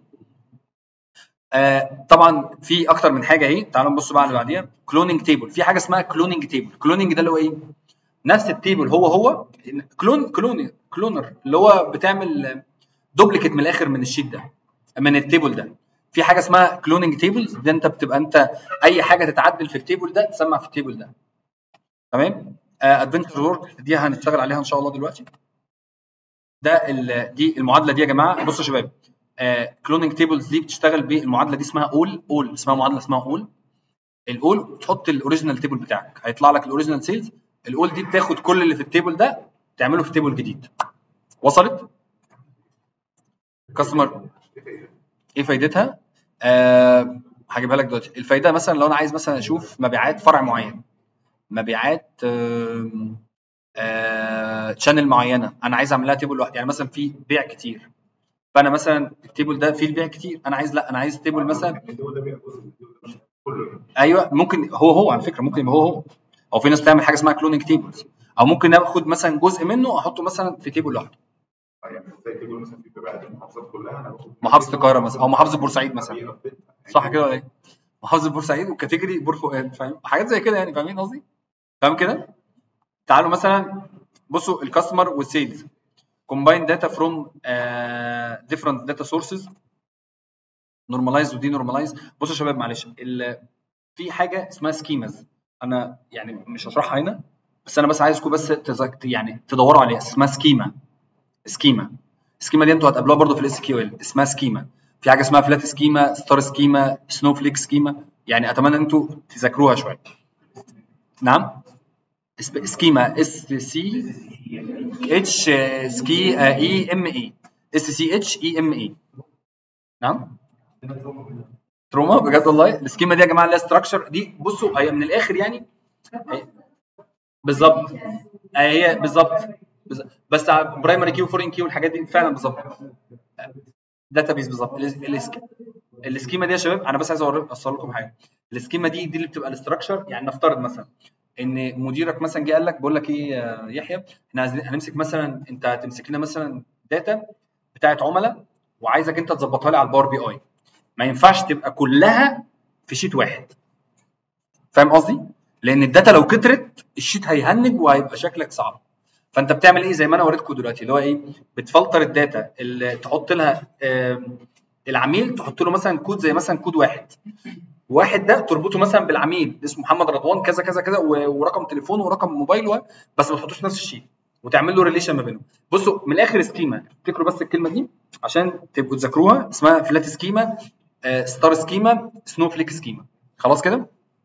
S1: آه طبعا في اكتر من حاجه اهي تعالوا نبص بقى على اللي بعديها كلوننج تيبل في حاجه اسمها كلوننج تيبل كلوننج ده اللي هو ايه نفس التيبل هو هو كلون كلون كلونر اللي هو بتعمل دوبليكيت من الاخر من الشيت ده من التيبل ده في حاجه اسمها كلوننج تيبلز ده انت بتبقى انت اي حاجه تتعدل في التيبل ده تسمع في التيبل ده تمام ادفنتشر ورك دي هنشتغل عليها ان شاء الله دلوقتي ده ال- دي المعادله دي يا جماعه بصوا يا شباب كلوننج تيبلز دي بتشتغل بالمعادله دي اسمها اول اول اسمها معادله اسمها اول الاول تحط الاوريجينال تيبل بتاعك هيطلع لك الاوريجينال سيلز الاول دي بتاخد كل اللي في التيبل ده تعمله في تيبل جديد وصلت كاستمر ايه فايدتها آه هجيبها لك دلوقتي الفايده مثلا لو انا عايز مثلا اشوف مبيعات فرع معين مبيعات آم، آه شانل معينه انا عايز اعمل لها تيبل لوحدي يعني مثلا في بيع كتير فانا مثلا التيبل ده فيه البيع كتير انا عايز لا انا عايز تيبل مثلا
S2: الدول ده بيبقى جزء من الدول ده كله
S1: ايوه ممكن هو هو على فكره ممكن يبقى هو هو او في ناس بتعمل حاجه اسمها كلوننج تيبلز او ممكن اخد مثلا جزء منه احطه مثلا في تيبل لوحده
S2: يعني زي تقول مثلا في بيبقى المحافظات كلها انا باخد
S1: محافظه القاهره مثلا او محافظه بورسعيد مثلا
S2: مثلا
S1: صح كده ولا ايه؟ محافظه بورسعيد وكاتيجوري بور فؤاد فاهم حاجات زي كده يعني فاهمين قصدي؟ فاهم كده؟ تعالوا مثلا بصوا الكاستمر والسيلز combine data from uh, different data sources normalize ودي normalize بصوا يا شباب معلش ال- في حاجه اسمها سكيماز انا يعني مش هشرحها هنا بس انا بس عايزكم بس تذك... يعني تدوروا عليها اسمها سكيما سكيما السكيما دي انتوا هتقابلوها برضو في الاس كيو ال اسمها سكيما في حاجه اسمها فلات سكيما ستار سكيما سنو فليك سكيما يعني اتمنى ان انتوا تذاكروها شويه نعم اسم- سكيما اس سي اتش سكي اي ام اي اس سي اتش اي ام اي نعم تروما بجد والله السكيما دي يا جماعه اللي هي ستراكشر دي بصوا هي من الاخر يعني هي- بالظبط هي بالظبط بالظبط. بس برايمري كيو فورين كيو الحاجات دي فعلا بالظبط داتا بيس بالظبط ال- السك- السكيما دي يا شباب انا بس عايز اوريكم اوصل لكم حاجه السكيما دي دي اللي بتبقى الاستراكشر يعني نفترض مثلا ان مديرك مثلا جه قال لك بقول لك ايه يا يحيى احنا عايزين هنمسك مثلا انت هتمسك لنا مثلا داتا بتاعت عملاء وعايزك انت تظبطها لي على الباور بي اي ما ينفعش تبقى كلها في شيت واحد فاهم قصدي لان الداتا لو كترت الشيت هيهنج وهيبقى شكلك صعب فانت بتعمل ايه زي ما انا وريتكم دلوقتي اللي هو ايه بتفلتر الداتا اللي تحط لها آم، العميل تحط له مثلا كود زي مثلا كود واحد واحد ده تربطه مثلا بالعميل اسمه محمد رضوان كذا كذا كذا و- ورقم تليفونه ورقم موبايله بس ما تحطوش في نفس الشيت وتعمل له ريليشن ما بينهم بصوا من الاخر سكيما افتكروا بس الكلمه دي عشان تبقوا تذاكروها اسمها فلات سكيما آه، ستار سكيما سنو فليك سكيما خلاص كده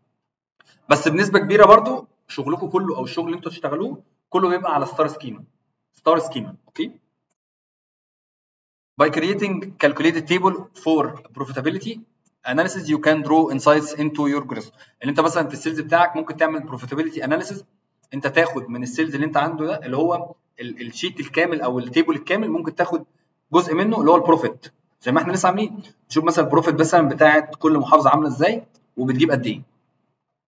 S1: بس بنسبه كبيره برضو شغلكم كله او الشغل اللي انتوا تشتغلوه كله بيبقى على ستار سكيما ستار سكيما اوكي By creating calculated table for profitability analysis you can draw insights into your growth اللي انت مثلا في السيلز بتاعك ممكن تعمل profitability analysis انت تاخد من السيلز اللي انت عنده ده اللي هو ال- الشيت الكامل او التيبل الكامل ممكن تاخد جزء منه اللي هو البروفيت زي ما احنا لسه عاملين تشوف مثلا البروفيت مثلا بتاعت كل محافظه عامله ازاي وبتجيب قد ايه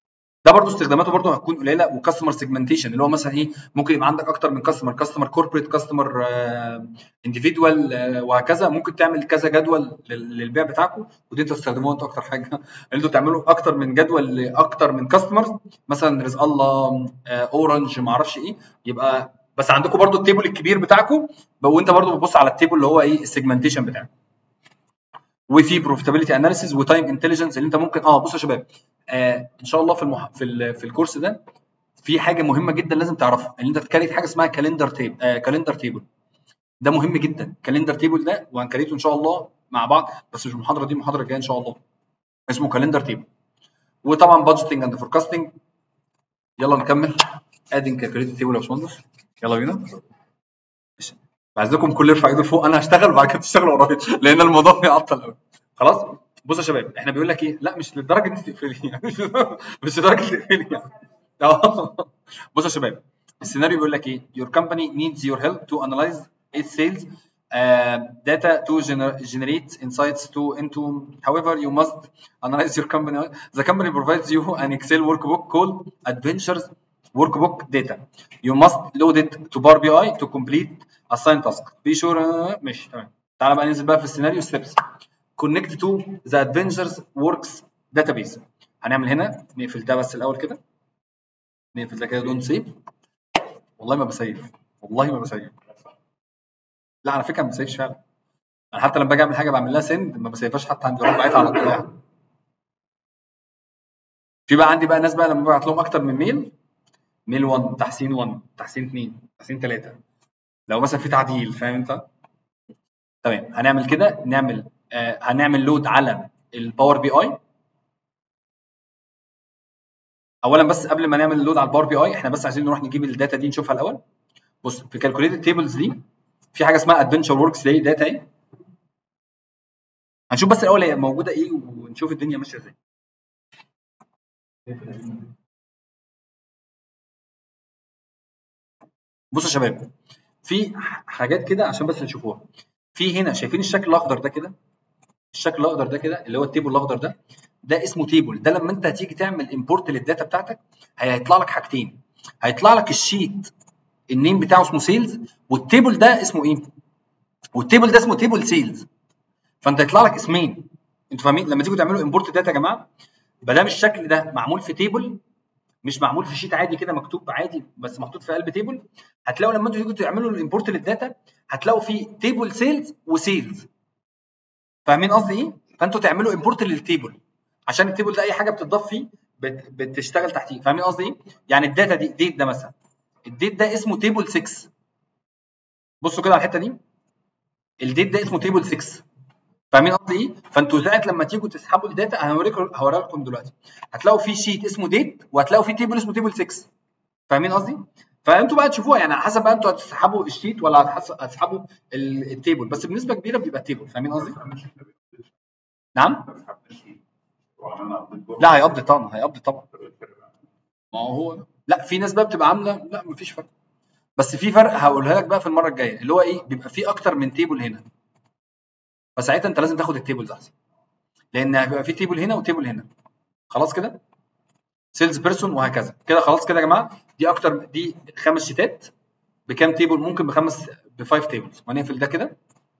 S1: ده برضو استخداماته برضو هتكون قليله وكاستمر سيجمنتيشن اللي هو مثلا ايه ممكن يبقى عندك اكتر من كاستمر كاستمر كوربريت كاستمر انديفيدوال وهكذا ممكن تعمل كذا جدول لل- للبيع بتاعكم ودي انتوا تستخدموها انتوا اكتر حاجه ان انتوا تعملوا اكتر من جدول لاكتر من كاستمرز مثلا رزق الله آه، اورنج ما اعرفش ايه يبقى بس عندكم برضو التيبل الكبير بتاعكم وانت برضو بتبص على التيبل اللي هو ايه السيجمنتيشن بتاعك وفي بروفيتابيلتي اناليسيز وتايم انتليجنس اللي انت ممكن اه بصوا يا شباب آه ان شاء الله في المح... في ال... في الكورس ده في حاجه مهمه جدا لازم تعرفها ان انت تكريت حاجه اسمها كالندر تيب آه كالندر تيبل ده مهم جدا كالندر تيبل ده وهنكريته ان شاء الله مع بعض بس مش المحاضره دي المحاضره الجايه ان شاء الله اسمه كالندر تيبل وطبعا بادجيتنج اند فوركاستنج يلا نكمل ادنج كالكوليتر تيبل يا باشمهندس يلا بينا ماشي. بعزكم كل يرفع ايده لفوق انا هشتغل وبعد كده تشتغلوا ورايا لان الموضوع بيعطل قوي خلاص بصوا يا شباب احنا بيقول لك ايه لا مش لدرجه انت تقفلي يعني مش لدرجه تقفلي يعني اه بصوا يا شباب السيناريو بيقول لك ايه your company needs your help to analyze its sales uh, data to gener- generate insights to into however you must analyze your company the company provides you an excel workbook called adventures workbook data you must load it to Power BI to complete assigned task be sure uh, ماشي تمام تعالى بقى ننزل بقى في السيناريو steps connect to the adventures works database هنعمل هنا نقفل ده بس الاول كده نقفل ده كده دون سيف والله ما بسيف والله ما بسيف لا على فكره ما بسيفش فعلا انا حتى لما باجي اعمل حاجه بعمل لها سند ما بسيفهاش حتى عندي بروح باعتها على طول يعني في بقى عندي بقى ناس بقى لما ببعت لهم اكتر من ميل ميل 1 تحسين 1 تحسين 2 تحسين 3 لو مثلا في تعديل فاهم انت تمام هنعمل كده نعمل آه هنعمل لود على الباور بي اي اولا بس قبل ما نعمل لود على الباور بي اي احنا بس عايزين نروح نجيب الداتا دي نشوفها الاول بص في كالكوليتد تيبلز دي في حاجه اسمها ادفنتشر وركس دي داتا ايه هنشوف بس الاول هي موجوده ايه ونشوف الدنيا ماشيه ازاي بصوا يا شباب في حاجات كده عشان بس نشوفوها في هنا شايفين الشكل الاخضر ده كده الشكل الاخضر ده كده اللي هو التيبل الاخضر ده ده اسمه تيبل ده لما انت هتيجي تعمل امبورت للداتا بتاعتك هيطلع لك حاجتين هيطلع لك الشيت النيم بتاعه اسمه سيلز والتيبل ده اسمه ايه والتيبل ده اسمه تيبل سيلز فانت هيطلع لك اسمين انتوا فاهمين لما تيجوا تعملوا امبورت داتا يا جماعه ما دام الشكل ده معمول في تيبل مش معمول في شيت عادي كده مكتوب عادي بس محطوط في قلب تيبل هتلاقوا لما انتوا تيجوا تعملوا الامبورت للداتا هتلاقوا فيه تيبل سيلز وسيلز فاهمين قصدي ايه؟ فانتوا تعملوا امبورت للتيبل عشان التيبل ده اي حاجه بتضاف فيه بت- بتشتغل تحتيه فاهمين قصدي ايه؟ يعني الداتا دي ديت ده مثلا الديت ده اسمه تيبل 6 بصوا كده على الحته دي الديت ده اسمه تيبل 6 فاهمين قصدي ايه؟ فانتوا ساعه لما تيجوا تسحبوا الداتا انا هوريكم هوريها لكم دلوقتي هتلاقوا في شيت اسمه ديت وهتلاقوا في تيبل اسمه تيبل 6 فاهمين قصدي؟ فانتوا بقى تشوفوها يعني على حسب بقى انتوا هتسحبوا الشيت ولا هتحس- هتسحبوا ال- التيبل بس بنسبه كبيره بيبقى التيبل فاهمين قصدي؟ نعم؟ لا هيقضي طبعا هيقضي طبعا ما هو لا في ناس بقى بتبقى عامله لا مفيش فرق بس في فرق هقولها لك بقى في المره الجايه اللي هو ايه بيبقى في اكتر من تيبل هنا فساعتها انت لازم تاخد التيبلز احسن لان هيبقى في تيبل هنا وتيبل هنا خلاص كده سيلز بيرسون وهكذا كده خلاص كده يا جماعه دي اكتر دي خمس شيتات بكام تيبل ممكن بخمس بفايف تيبلز وهنقفل ده كده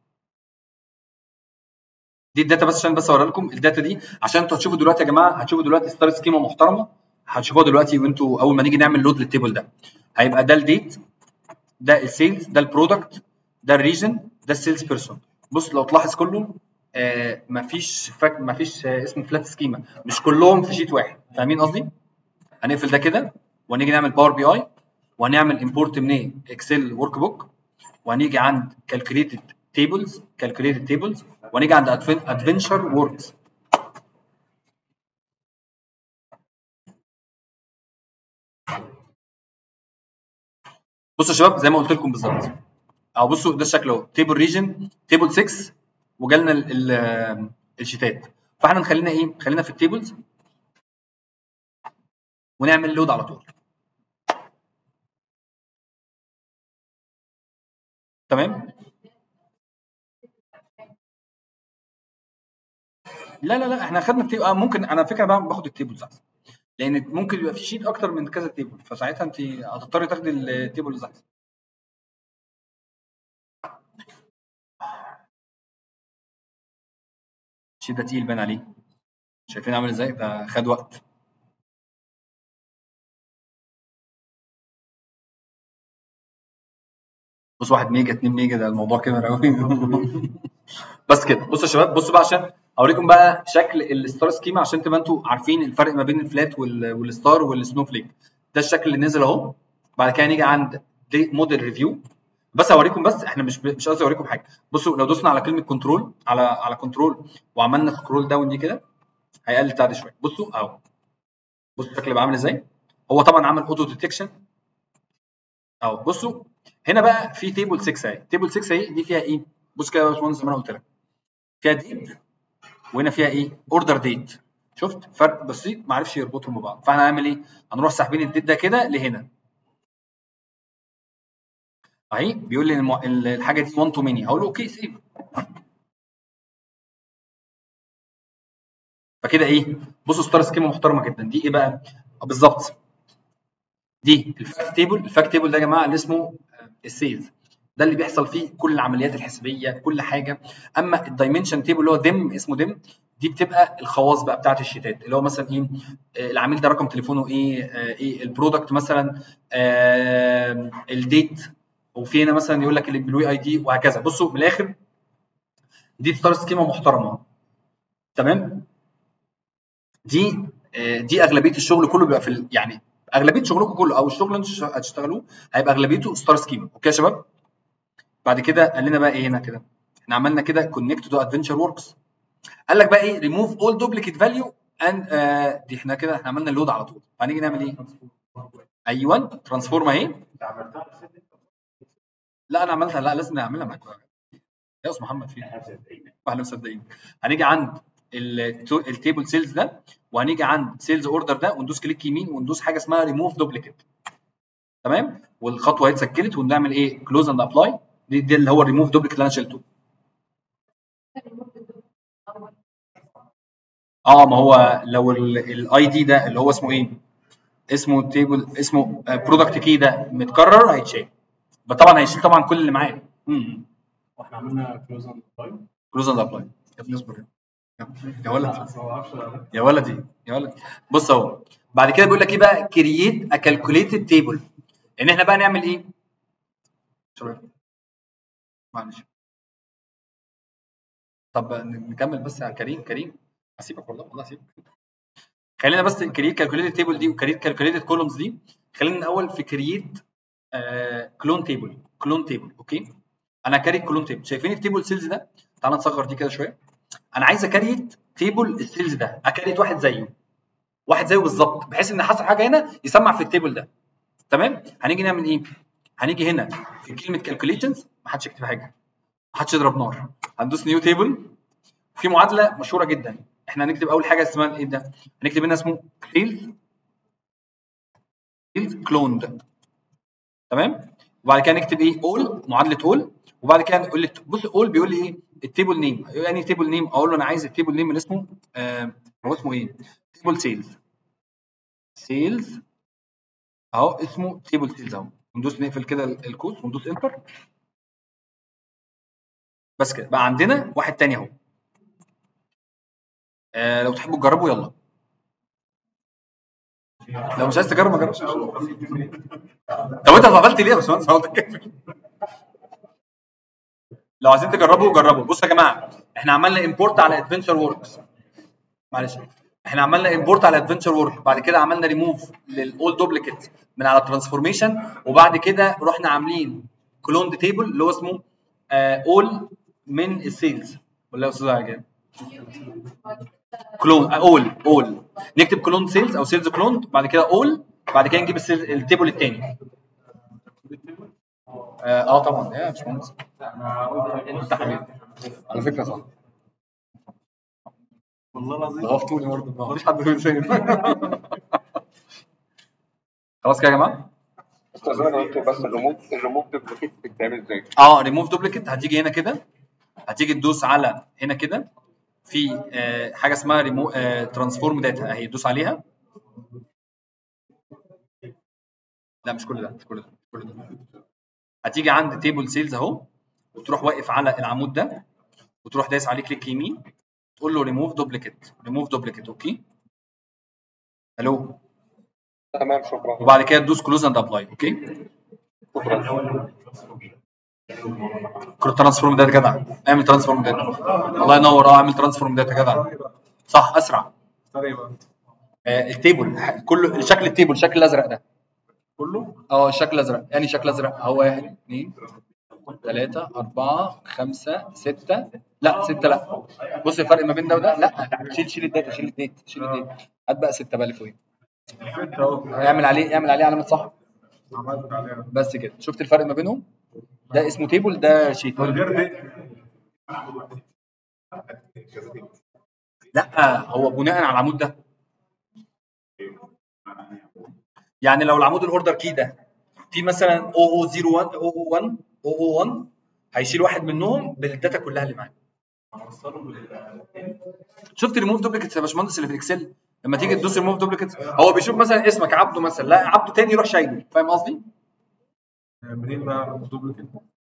S1: دي الداتا بس عشان بس اوريها لكم الداتا دي عشان انتوا هتشوفوا دلوقتي يا جماعه هتشوفوا دلوقتي ستار سكيما محترمه هتشوفوها دلوقتي وانتوا اول ما نيجي نعمل لود للتيبل ده هيبقى ده الديت ده السيلز ده البرودكت ده الريجن ده السيلز بيرسون بص لو تلاحظ كله آه مفيش فك مفيش آه اسمه فلات سكيما مش كلهم في شيت واحد فاهمين قصدي؟ هنقفل ده كده وهنيجي نعمل باور بي اي وهنعمل امبورت منين اكسل ورك بوك وهنيجي عند كالكوليتد تيبلز كالكوليتد تيبلز وهنيجي عند ادفنشر ووركس بصوا يا شباب زي ما قلت لكم بالظبط او بصوا ده الشكل اهو تيبل ريجن تيبل 6 وجالنا ال- ال- الشيتات فاحنا نخلينا ايه خلينا في التيبلز ونعمل لود على طول تمام لا لا لا احنا خدنا التيبل آه ممكن انا فكره بقى باخد التيبلز احسن لان ممكن يبقى في شيت اكتر من كذا تيبل فساعتها انت هتضطري تاخدي التيبل اللي تحت الشيت ده تقيل باين عليه شايفين عامل ازاي ده خد وقت بص 1 ميجا 2 ميجا ده الموضوع كبر قوي بس كده بصوا يا شباب بصوا بقى عشان اوريكم بقى شكل الستار سكيما عشان تبقى انتوا عارفين الفرق ما بين الفلات وال- والستار والسنو فليك ده الشكل اللي نزل اهو بعد كده نيجي عند موديل ريفيو بس هوريكم بس احنا مش مش قصدي اوريكم حاجه بصوا لو دوسنا على كلمه كنترول على على كنترول وعملنا سكرول داون دي كده هيقلل بتاع ده شويه بصوا اهو بصوا الشكل بقى عامل ازاي هو طبعا عمل اوتو ديتكشن اهو بصوا هنا بقى في تيبل 6 اهي تيبل 6 اهي دي فيها ايه بص كده يا باشمهندس زي ما انا قلت لك فيها ديت وهنا فيها ايه اوردر ديت شفت فرق بسيط ما عرفش يربطهم ببعض فاحنا هنعمل ايه هنروح ساحبين الديت ده كده لهنا اهي بيقول لي المو... ال- الحاجه دي 1 تو ميني هقول له اوكي سيف فكده ايه بصوا ستار سكيما محترمه جدا دي ايه بقى آه، بالظبط دي الفاكت تيبل الفاكت تيبل ده يا جماعه اللي اسمه السيلز ده اللي بيحصل فيه كل العمليات الحسابيه كل حاجه اما الدايمنشن تيبل اللي هو ديم اسمه ديم دي بتبقى الخواص بقى بتاعت الشيتات اللي هو مثلا ايه آه، العميل ده رقم تليفونه ايه آه، ايه البرودكت مثلا آه، الديت وفي هنا مثلا يقول لك الامبلوي اي دي وهكذا بصوا من الاخر دي ستار سكيما محترمه تمام دي آه، دي اغلبيه الشغل كله بيبقى في ال- يعني اغلبيه شغلكم كله او الشغل اللي انتوا هتشتغلوه هيبقى اغلبيته ستار سكيما اوكي يا شباب بعد كده قال لنا بقى ايه هنا كده احنا عملنا كده كونكت تو ادفنتشر وركس قال لك بقى ايه ريموف اول دوبليكيت فاليو اند دي احنا كده احنا عملنا اللود على طول هنيجي نعمل ايه ايوه ترانسفورم اهي
S2: انت عملتها بس انت
S1: لا انا عملتها لا لازم نعملها معاك يا استاذ محمد فين
S2: احنا مصدقين
S1: احنا مصدقين هنيجي عند التيبل سيلز ده وهنيجي عند سيلز اوردر ده وندوس كليك يمين وندوس حاجه اسمها ريموف دوبليكيت تمام والخطوه هي اتسجلت ونعمل ايه كلوز اند ابلاي دي, دي اللي هو الريموف دوبليكيت اللي انا شلته اه ما هو لو الاي دي ده اللي هو اسمه ايه اسمه تيبل اسمه برودكت كي ده متكرر هيتشال طبعا هيشيل طبعا كل اللي معاه
S2: واحنا عملنا كلوز اند باي
S1: كلوز اند ابلاي يا ابني اصبر يا ولد
S2: اصل ما اعرفش
S1: يا ولدي يا ولد بص اهو بعد كده بيقول لك ايه بقى كرييت ا كالكوليتد تيبل ان احنا بقى نعمل ايه شباب معلش طب نكمل بس يا كريم كريم هسيبك والله والله هسيبك خلينا بس كرييت كالكوليتد تيبل دي وكرييت كالكوليتد كولومز دي خلينا الاول في كرييت كلون تيبل كلون تيبل اوكي انا كاريت كلون تيبل شايفين التيبل سيلز ده تعال نصغر دي كده شويه انا عايز اكريت تيبل السيلز ده اكريت واحد زيه واحد زيه بالظبط بحيث ان حصل حاجه هنا يسمع في التيبل ده تمام هنيجي نعمل ايه هنيجي هنا في كلمه كالكوليشنز ما حدش يكتب حاجه ما حدش يضرب نار هندوس نيو تيبل في معادله مشهوره جدا احنا هنكتب اول حاجه اسمها ايه ده هنكتب هنا اسمه سيلز سيلز كلوند تمام وبعد كده نكتب ايه اول معادله اول وبعد كده نقول لي بص اول بيقول لي ايه التيبل نيم يعني تيبل نيم اقول له انا عايز التيبل نيم اللي اسمه آه هو اسمه ايه تيبل سيلز سيلز اهو اسمه تيبل سيلز اهو ندوس نقفل كده الكود وندوس انتر بس كده بقى عندنا واحد تاني اهو آه لو تحبوا تجربوا يلا لو مش عايز تجرب ما تجربش طب انت غفلت ليه يا باشمهندس هو ده كده. لو عايزين تجربوا جربوا بصوا يا جماعه احنا عملنا امبورت على ادفنتشر وركس معلش احنا عملنا امبورت على ادفنتشر ورك بعد كده عملنا ريموف للاول دوبليكيت من على ترانسفورميشن وبعد كده رحنا عاملين كلوند تيبل اللي هو اسمه اول من السيلز ولا يا استاذ عجاب كلون اول اول نكتب كلون سيلز او سيلز كلون بعد كده اول بعد كده نجيب السيلز التيبل الثاني اه آه طبعا يا باشمهندس انت حبيبي على فكره صح
S2: والله العظيم
S1: ضغطوني برضه مفيش حد بينساني خلاص كده يا جماعه
S4: استاذ انا قلت بس الريموف الريموف دوبليكيت بتتعمل ازاي؟
S1: اه ريموف دوبليكيت هتيجي هنا كده هتيجي تدوس على هنا كده في آه حاجه اسمها ريمو آه ترانسفورم داتا اهي دوس عليها لا مش كل ده مش كل ده مش كل ده هتيجي عند تيبل سيلز اهو وتروح واقف على العمود ده وتروح دايس عليه كليك يمين تقول له ريموف دوبليكيت ريموف دوبليكيت اوكي الو
S4: تمام شكرا
S1: وبعد كده تدوس كلوز اند ابلاي اوكي
S4: شكرا
S1: ترانسفورم داتا جدع اعمل ترانسفورم داتا الله ينور اه اعمل ترانسفورم داتا جدع صح اسرع
S2: اختار ايه بقى؟
S1: آه التيبل ح- كله الشكل التيبل الشكل الازرق ده
S2: كله؟
S1: اه الشكل الازرق يعني شكل ازرق اهو واحد اثنين ثلاثة أربعة خمسة ستة لا ستة لا بص الفرق ما بين ده وده لا شيل شيل الداتا شيل الداتا شيل الداتا هات بقى ستة بقى اللي فوقيه
S2: ستة اهو
S1: اعمل عليه اعمل عليه علامة صح
S2: عملت عليها
S1: بس كده شفت الفرق ما بينهم ده اسمه تيبل ده شيت
S2: من غير دي
S1: لا هو بناء على العمود ده يعني لو العمود الاوردر كي ده في مثلا 0001 001 001 هيشيل واحد منهم بالداتا كلها اللي معاه شفت ريموف دوبليكيتس يا باشمهندس اللي في الاكسل لما تيجي تدوس ريموف دوبليكيتس هو بيشوف مثلا اسمك عبده مثلا لا عبده تاني يروح شايله فاهم قصدي؟
S2: منين بقى دوبليكيت؟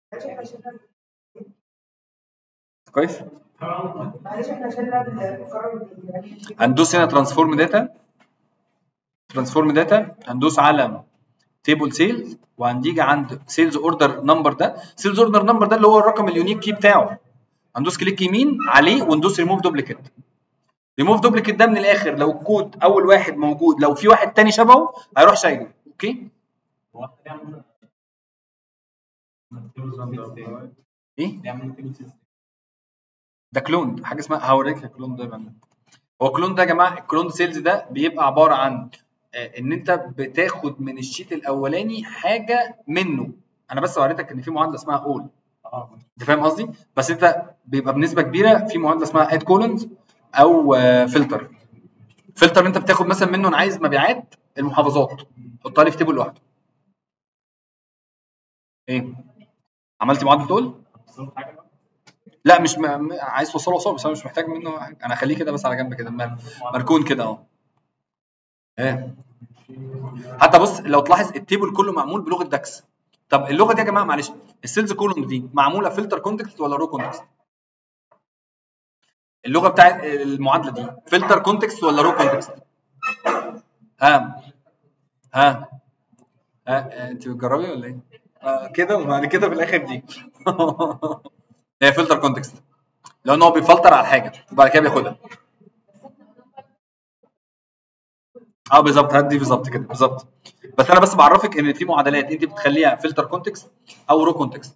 S1: كويس
S5: معلش احنا شلنا المقرر
S1: هندوس هنا ترانسفورم داتا ترانسفورم داتا هندوس على تيبل سيلز وهنيجي عند سيلز اوردر نمبر ده سيلز اوردر نمبر ده اللي هو الرقم اليونيك كي بتاعه هندوس كليك يمين عليه وندوس ريموف دوبليكيت ريموف دوبليكيت ده من الاخر لو الكود اول واحد موجود لو في واحد تاني شبهه هيروح شايله اوكي ايه ده كلون حاجه اسمها هوريك الكلون ده بقى هو كلون ده يا جماعه الكلون سيلز ده بيبقى عباره عن آه، ان انت بتاخد من الشيت الاولاني حاجه منه انا بس وريتك ان في معادله اسمها اول انت فاهم قصدي بس انت بيبقى بنسبه كبيره في معادله اسمها اد كولونز او فلتر فلتر انت بتاخد مثلا منه انا عايز مبيعات المحافظات حطها لي في تيبل لوحده ايه عملت معادله اول لا مش م... م- عايز توصله وصله بس انا مش محتاج منه حاجة. انا اخليه كده بس على جنب كده مر- مركون كده اهو ايه حتى بص لو تلاحظ التيبل كله معمول بلغه داكس طب اللغه دي يا جماعه معلش السيلز كولوم دي معموله فلتر كونتكست ولا رو كونتكست اللغه بتاعت المعادله دي فلتر كونتكست ولا رو كونتكست ها ها ها انت بتجربي ولا ايه آه كده وبعد كده في الاخر دي هي فلتر كونتكست لان هو بيفلتر على الحاجه وبعد كده بياخدها اه بالظبط هدي بالظبط كده بالظبط بس انا بس بعرفك ان في معادلات انت بتخليها فلتر كونتكست او رو كونتكست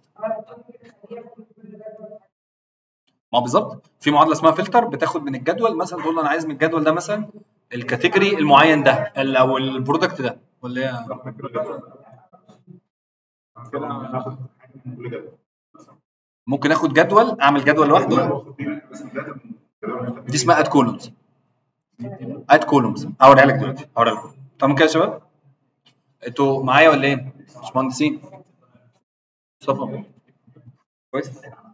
S1: ما هو بالظبط في معادله اسمها فلتر بتاخد من الجدول مثلا تقول له انا عايز من الجدول ده مثلا الكاتيجوري المعين ده ال- او البرودكت ده ولا هي
S2: كده هناخد كل جدول
S1: ممكن اخد جدول اعمل جدول لوحده دي اسمها اد كولومز اد كولومز هوريها لك دلوقتي هوريها لكم تمام كده يا شباب انتوا معايا ولا ايه مش مهندسين مصطفى كويس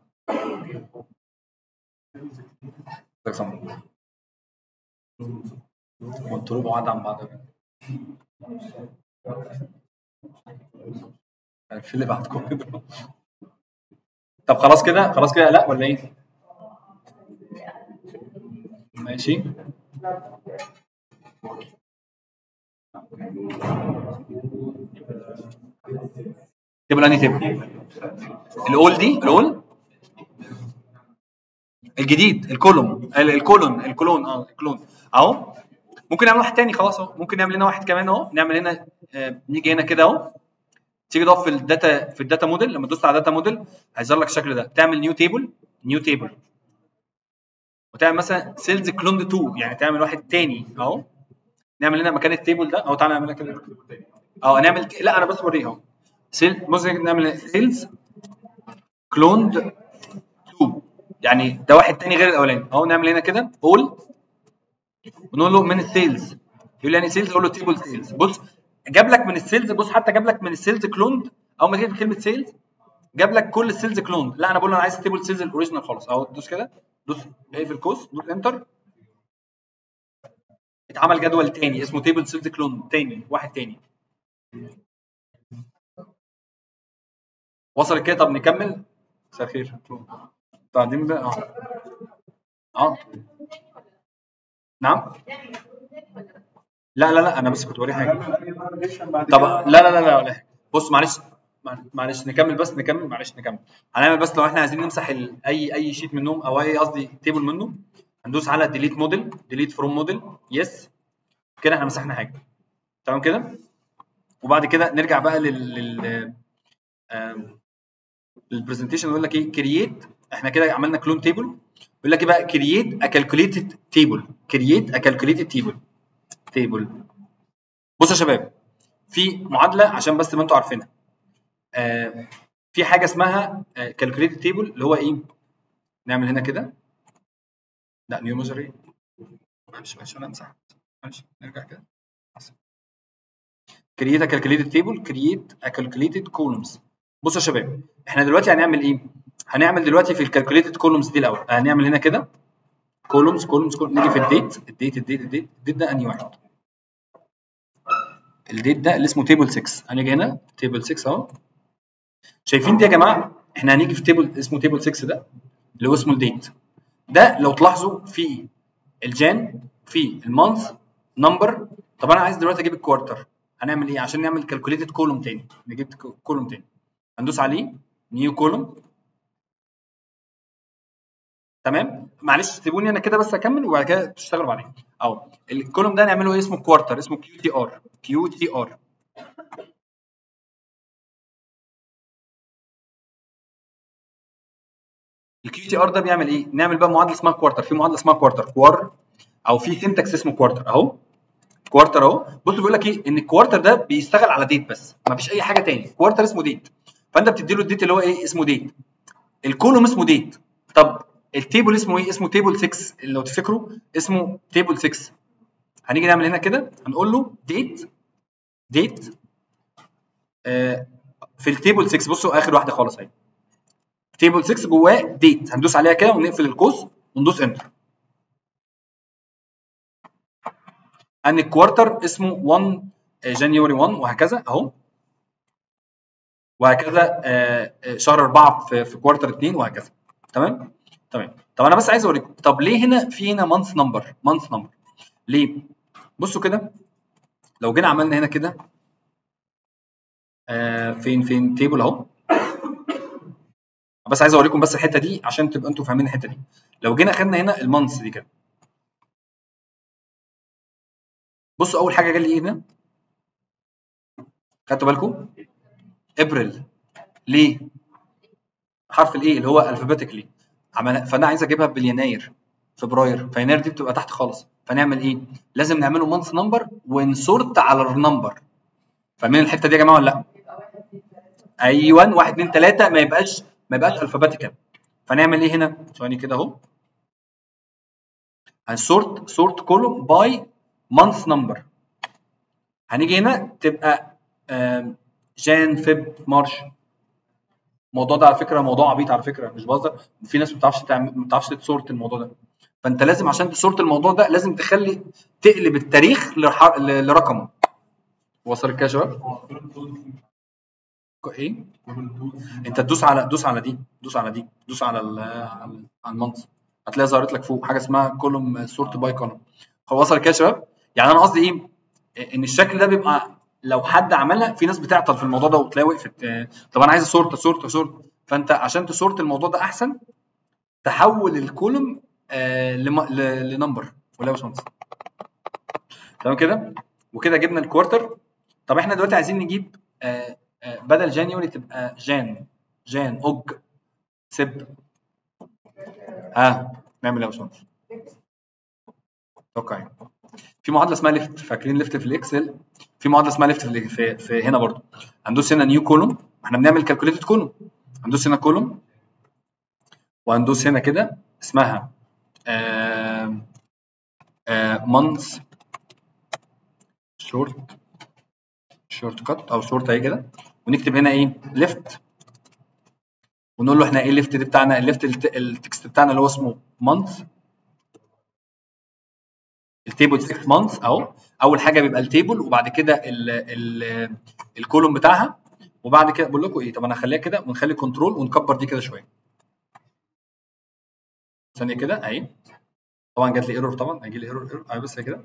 S1: ازيك يا سمر وانتوا بعاد عن بعض في اللي بعدكم كده طب خلاص كده خلاص كده لا ولا ايه ماشي تبقى انهي تبقى الاول دي الاول الجديد الكولوم ال- الكولون الكولون اه الكلون اهو ممكن نعمل واحد تاني خلاص اهو ممكن نعمل هنا واحد كمان اهو نعمل هنا آه، نيجي هنا كده اهو تيجي تقف في الداتا في الداتا موديل لما تدوس على داتا موديل هيظهر لك الشكل ده تعمل نيو تيبل نيو تيبل وتعمل مثلا سيلز كلوند 2 يعني تعمل واحد تاني اهو نعمل هنا مكان التيبل ده اهو تعالى نعملها كده اه نعمل لا انا بس بوريها اهو سيل مثلا نعمل سيلز كلوند 2 يعني ده واحد تاني غير الاولاني اهو نعمل هنا كده اول ونقول له من السيلز يقول لي يعني سيلز اقول له تيبل سيلز بص جاب لك من السيلز بص حتى جاب لك من السيلز كلوند اول ما تيجي كلمه سيلز جاب لك كل السيلز كلوند لا انا بقول له انا عايز تيبل سيلز الاوريجينال خالص اهو دوس كده دوس اقفل الكوس دوس انتر اتعمل جدول تاني اسمه تيبل سيلز كلون تاني واحد تاني وصلت كده طب نكمل مساء الخير بعدين ده اه اه نعم لا لا لا انا بس كنت بوري حاجه طب لا لا لا لا ولا حاجة. بص معلش مع- معلش نكمل بس نكمل معلش نكمل هنعمل بس لو احنا عايزين نمسح ال... اي اي شيت منهم او اي قصدي تيبل منه هندوس على ديليت موديل ديليت فروم موديل يس كده احنا مسحنا حاجه تمام كده وبعد كده نرجع بقى لل لل البرزنتيشن يقول لك ايه كرييت احنا كده عملنا كلون تيبل يقول لك ايه بقى كرييت ا كالكوليتد تيبل كرييت ا كالكوليتد تيبل تيبل بصوا يا شباب في معادله عشان بس ما انتوا عارفينها آه في حاجه اسمها كالكوليتد تيبل اللي هو ايه نعمل هنا كده لا نيو ميجر ايه معلش معلش انا امسح معلش نرجع كده كرييت ا كالكوليتد تيبل كرييت ا كالكوليتد كولومز بصوا يا شباب احنا دلوقتي هنعمل ايه هنعمل دلوقتي في الكالكوليتد كولومز دي الاول هنعمل هنا كده كولومز كولومز نيجي في الديت الديت الديت الديت الديت ده انهي واحد الديت ده اللي اسمه تيبل 6 هنيجي هنا تيبل 6 اهو شايفين دي يا جماعه احنا هنيجي في تيبل اسمه تيبل 6 ده اللي هو اسمه الديت ده لو تلاحظوا في الجان في المانث نمبر طب انا عايز دلوقتي اجيب الكوارتر هنعمل ايه عشان نعمل كالكوليتد كولوم تاني نجيب كولوم تاني هندوس عليه نيو كولوم تمام معلش سيبوني انا كده بس اكمل وبعد كده تشتغلوا بعدين اهو الكولوم ده نعمله ايه اسمه كوارتر اسمه كيو تي ار كيو تي ار الكيو تي ار ده بيعمل ايه نعمل بقى معادله اسمها كوارتر في معادله اسمها كوارتر كوار او في سنتكس اسمه كوارتر اهو كوارتر اهو بص بيقول لك ايه ان الكوارتر ده بيشتغل على ديت بس مفيش اي حاجه تاني كوارتر اسمه ديت فانت بتدي له الديت اللي هو ايه اسمه ديت الكولوم اسمه ديت طب التيبل اسمه ايه اسمه تيبل 6 اللي لو تفتكروا اسمه تيبل 6 هنيجي نعمل هنا كده هنقول له ديت ديت آه في التيبل 6 بصوا اخر واحده خالص اهي تيبل 6 جواه ديت هندوس عليها كده ونقفل القوس وندوس انتر ان الكوارتر اسمه 1 جانيوري 1 وهكذا اهو وهكذا آه، آه، شهر 4 في في كوارتر 2 وهكذا تمام تمام طب انا بس عايز اوريكم طب ليه هنا في هنا مانث نمبر مانث نمبر ليه بصوا كده لو جينا عملنا هنا كده آه فين فين تيبل اهو بس عايز اوريكم بس الحته دي عشان تبقى انتوا فاهمين الحته دي لو جينا خدنا هنا المانث دي كده بصوا اول حاجه جالي ايه هنا خدتوا بالكم ابريل ليه حرف الايه اللي هو الفابيتيكلي عمل فانا عايز اجيبها باليناير فبراير فيناير دي بتبقى تحت خالص فنعمل ايه لازم نعمله مانث نمبر ونسورت على النمبر فاهمين الحته دي يا جماعه ولا لا ايوه 1 2 3 ما يبقاش ما يبقاش الفابيتيكال فنعمل ايه هنا ثواني كده اهو هنسورت سورت كولوم باي مانث نمبر هنيجي هنا تبقى آم، جان فيب مارش الموضوع ده على فكره موضوع عبيط على فكره مش بهزر في ناس ما بتعرفش تعمل ما بتعرفش تسورت الموضوع ده فانت لازم عشان تسورت الموضوع ده لازم تخلي تقلب التاريخ لرح- ل- لرقمه وصل كده يا شباب ايه انت تدوس على دوس على دي دوس على دي دوس على ال على ال- على المنصب هتلاقي ظهرت لك فوق حاجه اسمها كولوم سورت باي كولوم وصل كده يا شباب يعني انا قصدي ايه ان الشكل ده بيبقى لو حد عملها في ناس بتعطل في الموضوع ده وتلاقي وقفت آه، طب انا عايز اسورت اسورت اسورت فانت عشان تسورت الموضوع ده احسن تحول الكولوم آه لم- ل- لنمبر ولا يا باشمهندس تمام كده وكده جبنا الكوارتر طب احنا دلوقتي عايزين نجيب آه آه بدل جانيوري تبقى جان جان اوج سب ها نعمل ايه يا باشمهندس توقع يعني. في معادله اسمها ليفت فاكرين ليفت في الاكسل في معادله اسمها ليفت في, في, في هنا برضو هندوس هنا نيو كولوم احنا بنعمل كالكوليتد كولوم هندوس هنا كولوم وهندوس هنا كده اسمها مانث شورت شورت كات او شورت اهي كده ونكتب هنا ايه ليفت ونقول له احنا ايه الليفت دي بتاعنا الليفت الت- التكست بتاعنا اللي هو اسمه مانث التيبل 6 مانث اهو اول حاجه بيبقى التيبل وبعد كده ال ال الكولوم بتاعها وبعد كده بقول لكم ايه طب انا هخليها كده ونخلي كنترول ونكبر دي كده شويه ثانيه كده اهي طبعا جات لي ايرور طبعا هيجي لي ايرور ايرور اهي بس كده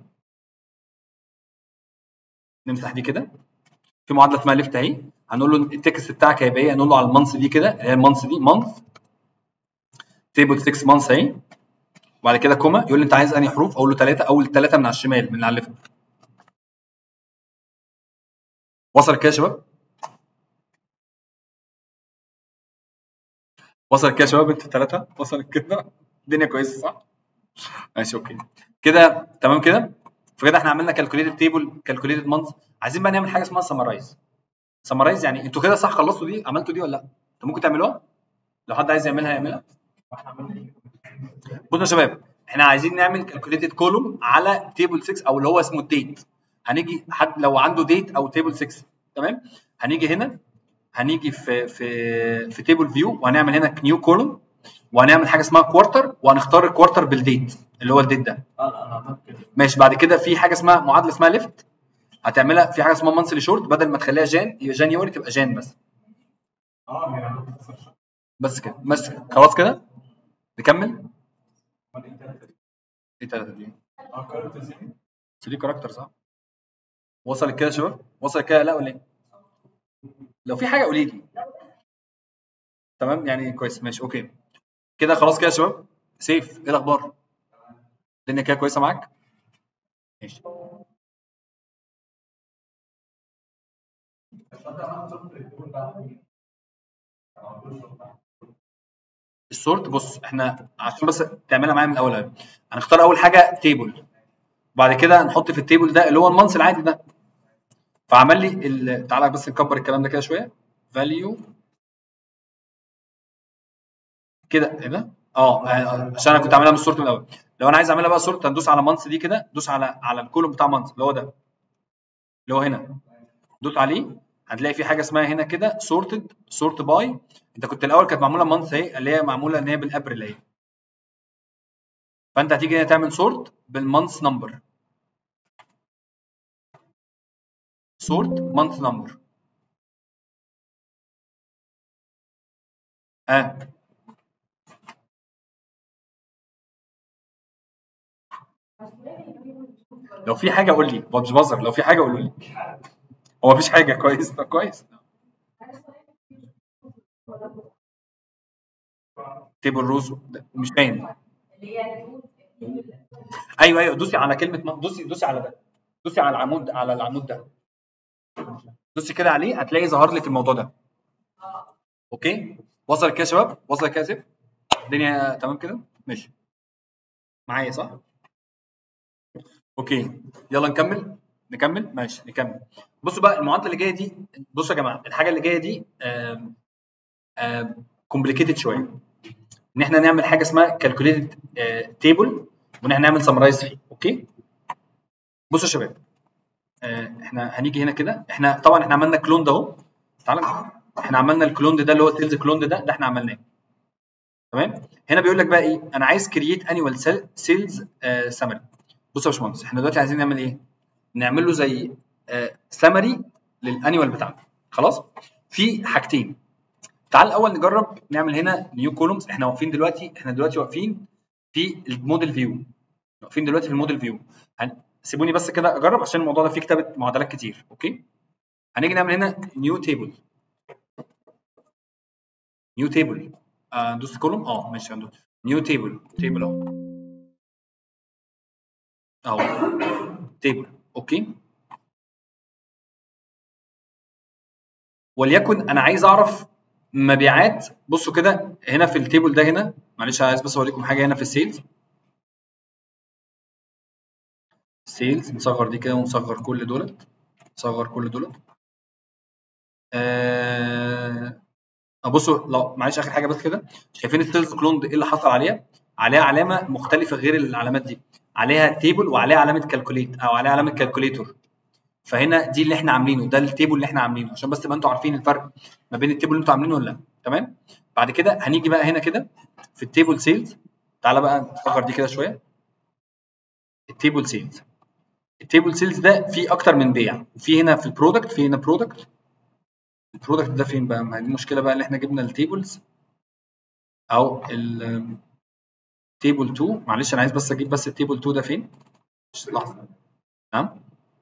S1: نمسح دي كده في معادله اسمها ليفت اهي هنقول له التكست بتاعك هيبقى ايه هنقول له على المانث دي كده اللي هي المانث دي مانث تيبل 6 مانث اهي وبعد كده كوما يقول لي انت عايز انهي حروف اقول له ثلاثه اول ثلاثه من على الشمال من على الليفت وصل كده يا شباب وصل كده يا شباب انتوا الثلاثه وصلت كده الدنيا كويسه صح ماشي اوكي كده تمام كده فكده احنا عملنا كالكوليتد تيبل كالكوليتد مانث عايزين بقى نعمل حاجه اسمها سمرايز سمرايز يعني انتوا كده صح خلصتوا دي عملتوا دي ولا لا انتوا ممكن تعملوها لو حد عايز يعملها يعملها بصوا يا شباب احنا عايزين نعمل كالكوليتد كولوم على تيبل 6 او اللي هو اسمه الديت هنيجي حد لو عنده ديت او تيبل 6 تمام هنيجي هنا هنيجي في في في تيبل فيو وهنعمل هنا نيو كولوم وهنعمل حاجه اسمها كوارتر وهنختار الكوارتر بالديت اللي هو الديت ده
S3: اه انا عملت كده
S1: ماشي بعد كده في حاجه اسمها معادله اسمها ليفت هتعملها في حاجه اسمها مانثلي شورت بدل ما تخليها جان يبقى جانيوري تبقى جان بس
S2: اه يعني عملت search.
S1: بس كده بس كده. خلاص كده نكمل
S2: امال ايه التالتة دي؟
S1: ايه تلاته دي
S2: اه كارت ازاي؟
S1: 3 كاركتر صح وصلت كده يا شباب وصلت كده لا ولا ايه لو في حاجه قولي لي تمام يعني كويس ماشي اوكي كده خلاص كده يا شباب سيف ايه الاخبار الدنيا كده كويسه معاك ماشي السورت بص احنا عشان بس تعملها معايا من الاول أهي. هنختار اول حاجه تيبل بعد كده هنحط في التيبل ده اللي هو المانث العادي ده فعمل لي ال... تعالى بس نكبر الكلام ده كده شويه فاليو كده ايه ده؟ اه آه، عشان انا كنت عاملها من السورت من الاول لو انا عايز اعملها بقى سورت هندوس على مانث دي كده دوس على على الكولوم بتاع مانث اللي هو ده اللي هو هنا دوت عليه هتلاقي في حاجه اسمها هنا كده سورتد سورت باي انت كنت الاول كانت معموله مانث اهي اللي هي معموله ان هي بالابريل اهي فانت هتيجي هنا تعمل سورت بالمانث نمبر سورت مانث نمبر اه لو في حاجه قول لي هو مش بهزر لو في حاجه قولوا لي هو مفيش حاجه كويس طب كويس تيبل روز مش باين ايوه ايوه دوسي على كلمه م- دوسي دوسي على ده دوسي على العمود على العمود ده دوسي كده عليه هتلاقي ظهر لك الموضوع ده اوكي وصل كده يا شباب وصل كده يا سيف الدنيا تمام كده ماشي معايا صح اوكي يلا نكمل نكمل ماشي نكمل بصوا بقى المعادله اللي جايه دي بصوا يا جماعه الحاجه اللي جايه دي كومبليكيتد شويه ان احنا نعمل حاجه اسمها كالكوليتد تيبل وان احنا نعمل سمرايز فيه اوكي بصوا يا شباب آه، احنا هنيجي هنا كده احنا طبعا احنا عملنا كلون ده اهو تعالى احنا عملنا الكلون ده اللي هو السيلز كلون ده ده احنا عملناه تمام هنا بيقول لك بقى ايه انا عايز كرييت انيوال سيلز سمري بص يا باشمهندس احنا دلوقتي عايزين نعمل ايه نعمل له زي سمري للانيوال بتاعنا خلاص في حاجتين تعال الاول نجرب نعمل هنا نيو كولومز احنا واقفين دلوقتي احنا دلوقتي واقفين في الموديل فيو واقفين دلوقتي في الموديل فيو هن... سيبوني بس كده اجرب عشان الموضوع ده فيه كتابه معادلات كتير اوكي هنيجي نعمل هنا نيو تيبل نيو تيبل ندوس كولوم اه ماشي هندوس نيو تيبل تيبل اهو اهو تيبل اوكي وليكن انا عايز اعرف مبيعات بصوا كده هنا في التيبل ده هنا معلش عايز بس اوريكم حاجه هنا في السيلز سيلز نصغر دي كده ونصغر كل دولت نصغر كل دولت آه بصوا لو معلش اخر حاجه بس كده شايفين السيلز كلون ايه اللي حصل عليها عليها علامه مختلفه غير العلامات دي عليها تيبل وعليها علامه كالكوليت او عليها علامه كالكوليتور فهنا دي اللي احنا عاملينه ده التيبل اللي احنا عاملينه عشان بس تبقى انتوا عارفين الفرق ما بين التيبل اللي انتوا عاملينه ولا لا تمام بعد كده هنيجي بقى هنا كده في التيبل سيلز تعالى بقى نصغر دي كده شويه التيبل سيلز التيبل سيلز ده فيه اكتر من بيع وفي هنا في البرودكت في هنا برودكت البرودكت ده فين بقى ما هي دي المشكله بقى اللي احنا جبنا التيبلز او ال تيبل 2 معلش انا عايز بس اجيب بس التيبل 2 ده فين مش لحظه نعم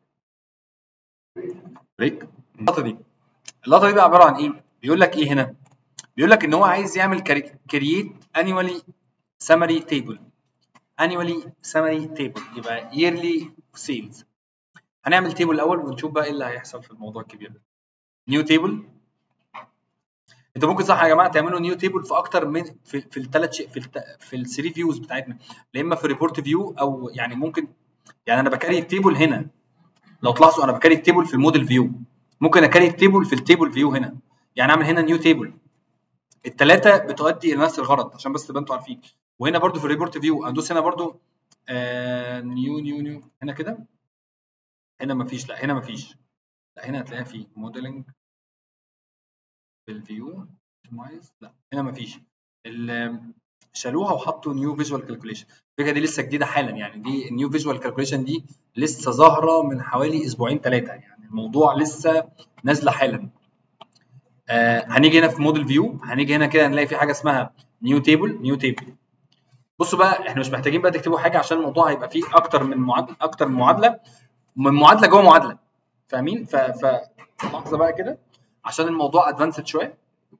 S1: بريك اللقطه دي اللقطه دي بقى عباره عن ايه بيقول لك ايه هنا بيقول لك ان هو عايز يعمل كرييت انيوالي سمري تيبل annually summary table يبقى yearly sales هنعمل تيبل الاول ونشوف بقى ايه اللي هيحصل في الموضوع الكبير ده نيو تيبل انت ممكن صح يا جماعه تعملوا نيو تيبل في اكتر من في في الثلاث في الت... في الثري فيوز بتاعتنا يا اما في ريبورت فيو او يعني ممكن يعني انا بكاري التيبل هنا لو تلاحظوا انا بكاري التيبل في الموديل فيو ممكن اكاري التيبل في التيبل فيو هنا يعني اعمل هنا نيو تيبل الثلاثه بتؤدي الى نفس الغرض عشان بس تبقى انتوا عارفين وهنا برضو في الريبورت فيو ادوس هنا برضو آه نيو نيو نيو هنا كده هنا مفيش لا هنا مفيش لا هنا هتلاقيها في موديلنج في الفيو كستمايز لا هنا مفيش شالوها وحطوا نيو فيجوال كالكوليشن الفكره دي لسه جديده حالا يعني دي النيو فيجوال كالكوليشن دي لسه ظاهره من حوالي اسبوعين ثلاثه يعني الموضوع لسه نازله حالا آه هنيجي هنا في موديل فيو هنيجي هنا كده نلاقي في حاجه اسمها نيو تيبل نيو تيبل بصوا بقى احنا مش محتاجين بقى تكتبوا حاجه عشان الموضوع هيبقى فيه اكتر من معادله اكتر من معادله من معادله جوه معادله فاهمين ف ف لحظه بقى كده عشان الموضوع ادفانسد شويه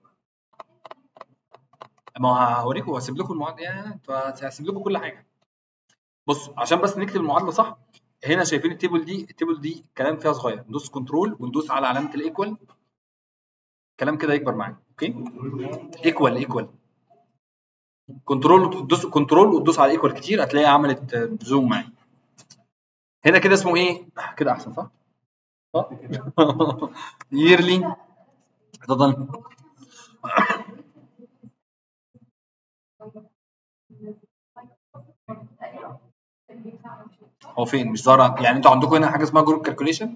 S1: ما هوريكم وهسيب لكم المعادله يعني هسيب لكم كل حاجه بص عشان بس نكتب المعادله صح هنا شايفين التيبل دي التيبل دي كلام فيها صغير ندوس كنترول وندوس على علامه الايكوال كلام كده يكبر معانا اوكي ايكوال ايكوال كنترول تدوس كنترول وتدوس على ايكوال كتير هتلاقيها عملت زوم معايا هنا كده اسمه ايه كده احسن صح صح ييرلي اتفضل هو فين مش ظاهر يعني انتوا عندكم هنا حاجه اسمها جروب كالكوليشن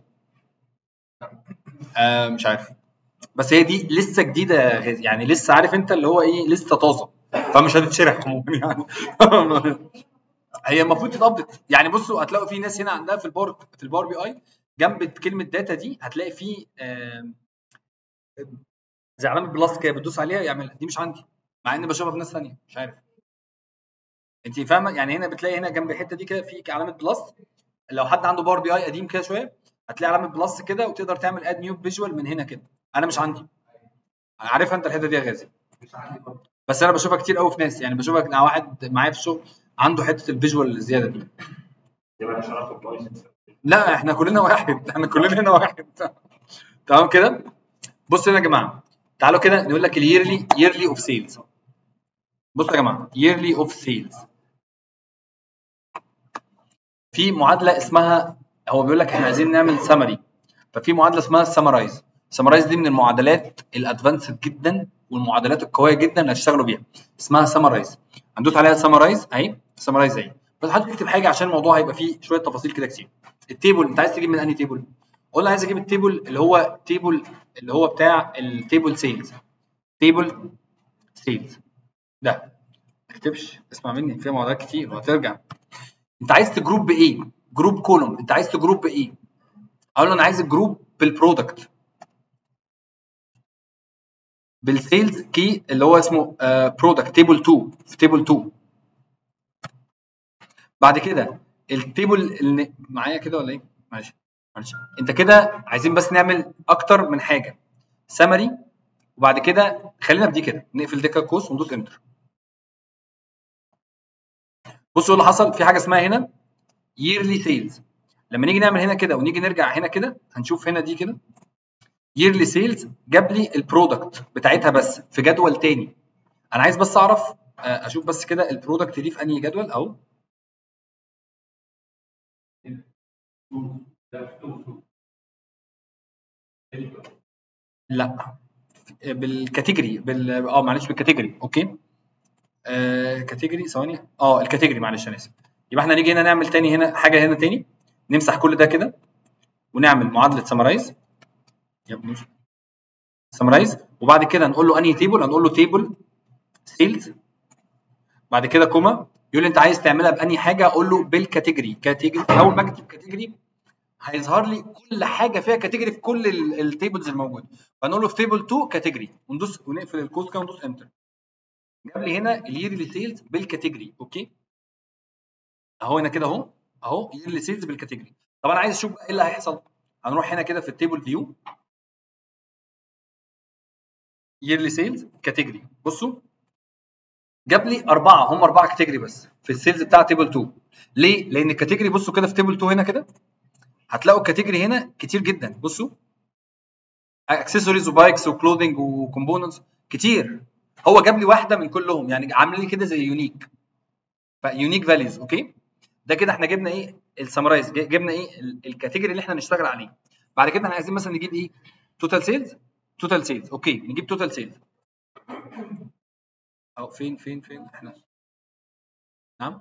S1: آه مش عارف بس هي دي لسه جديده يعني لسه عارف انت اللي هو ايه لسه طازه فمش هتتشرح عموما يعني هي المفروض تتابديت يعني بصوا هتلاقوا في ناس هنا عندها في الباور في الباور بي اي جنب كلمه داتا دي هتلاقي في زي علامه بلس كده بتدوس عليها يعملها دي مش عندي مع اني بشوفها في ناس ثانيه مش عارف انت فاهمه يعني هنا بتلاقي هنا جنب الحته دي كده في علامه بلس لو حد عنده باور بي اي قديم كده شويه هتلاقي علامه بلس كده وتقدر تعمل اد نيو فيجوال من هنا كده انا مش عندي عارفها انت الحته دي يا غازي بس انا بشوفها كتير قوي في ناس يعني بشوفها مع واحد معايا في الشغل عنده حته الفيجوال الزياده دي لا احنا كلنا واحد احنا كلنا هنا واحد تمام كده بصوا هنا يا جماعه تعالوا كده نقول لك اليرلي ييرلي اوف سيلز بصوا يا جماعه ييرلي اوف سيلز في معادله اسمها هو بيقول لك احنا عايزين نعمل سمري ففي معادله اسمها سمرايز سمرايز دي من المعادلات الادفانسد جدا والمعادلات القويه جدا اللي هتشتغلوا بيها اسمها سمرايز هندوس عليها سمرايز اهي سمرايز اهي بس حضرتك تكتب حاجه عشان الموضوع هيبقى فيه شويه تفاصيل كده كتير التيبل انت عايز تجيب من انهي تيبل قول له عايز اجيب التيبل اللي هو تيبل اللي هو بتاع التيبل سيلز تيبل سيلز ده ما تكتبش اسمع مني فيها معادلات كتير وهترجع انت عايز تجروب بايه جروب كولوم انت عايز تجروب بايه اقول له انا عايز الجروب بالبرودكت بالسيلز كي اللي هو اسمه برودكت تيبل 2 في تيبل 2 بعد كده التيبل اللي معايا كده ولا ايه معلش معلش انت كده عايزين بس نعمل اكتر من حاجه سمري وبعد كده خلينا بدي كده نقفل دي كوس وندوس انتر بصوا اللي حصل في حاجه اسمها هنا yearly sales لما نيجي نعمل هنا كده ونيجي نرجع هنا كده هنشوف هنا دي كده yearly sales جاب لي البرودكت بتاعتها بس في جدول تاني انا عايز بس اعرف اشوف بس كده البرودكت دي في انهي جدول اهو لا بالكاتيجوري بال اه معلش بالكاتيجوري اوكي آه كاتيجوري ثواني اه الكاتيجوري معلش انا اسف يبقى احنا نيجي هنا نعمل تاني هنا حاجه هنا تاني نمسح كل ده كده ونعمل معادله سمرايز يا ابني سمرايز وبعد كده نقول له انهي تيبل هنقول له تيبل سيلز بعد كده كوما يقول لي انت عايز تعملها بانهي حاجه اقول له بالكاتيجوري كاتيجوري اول ما اكتب كاتيجوري هيظهر لي كل حاجه فيها كاتيجوري في كل التيبلز الموجوده فنقول له في تيبل 2 كاتيجوري وندوس ونقفل الكود كده وندوس انتر جاب لي هنا اليرلي سيلز بالكاتيجوري اوكي اهو هنا كده اهو اهو يرلي سيلز بالكاتيجوري طب انا عايز اشوف بقى ايه اللي هيحصل هنروح هنا كده في التيبل فيو يرلي سيلز كاتيجوري بصوا جاب لي اربعه هم اربعه كاتيجوري بس في السيلز بتاع تيبل 2 ليه؟ لان الكاتيجوري بصوا كده في تيبل 2 هنا كده هتلاقوا الكاتيجوري هنا كتير جدا بصوا اكسسوارز وبايكس وكلوذنج وكومبوننتس كتير هو جاب لي واحده من كلهم يعني عامل لي كده زي يونيك فيونيك فاليوز اوكي ده كده احنا جبنا ايه السمرايز جبنا ايه ال- الكاتيجوري اللي احنا نشتغل عليه بعد كده احنا عايزين مثلا نجيب ايه توتال سيلز توتال سيلز اوكي نجيب توتال سيلز اهو فين فين فين احنا نعم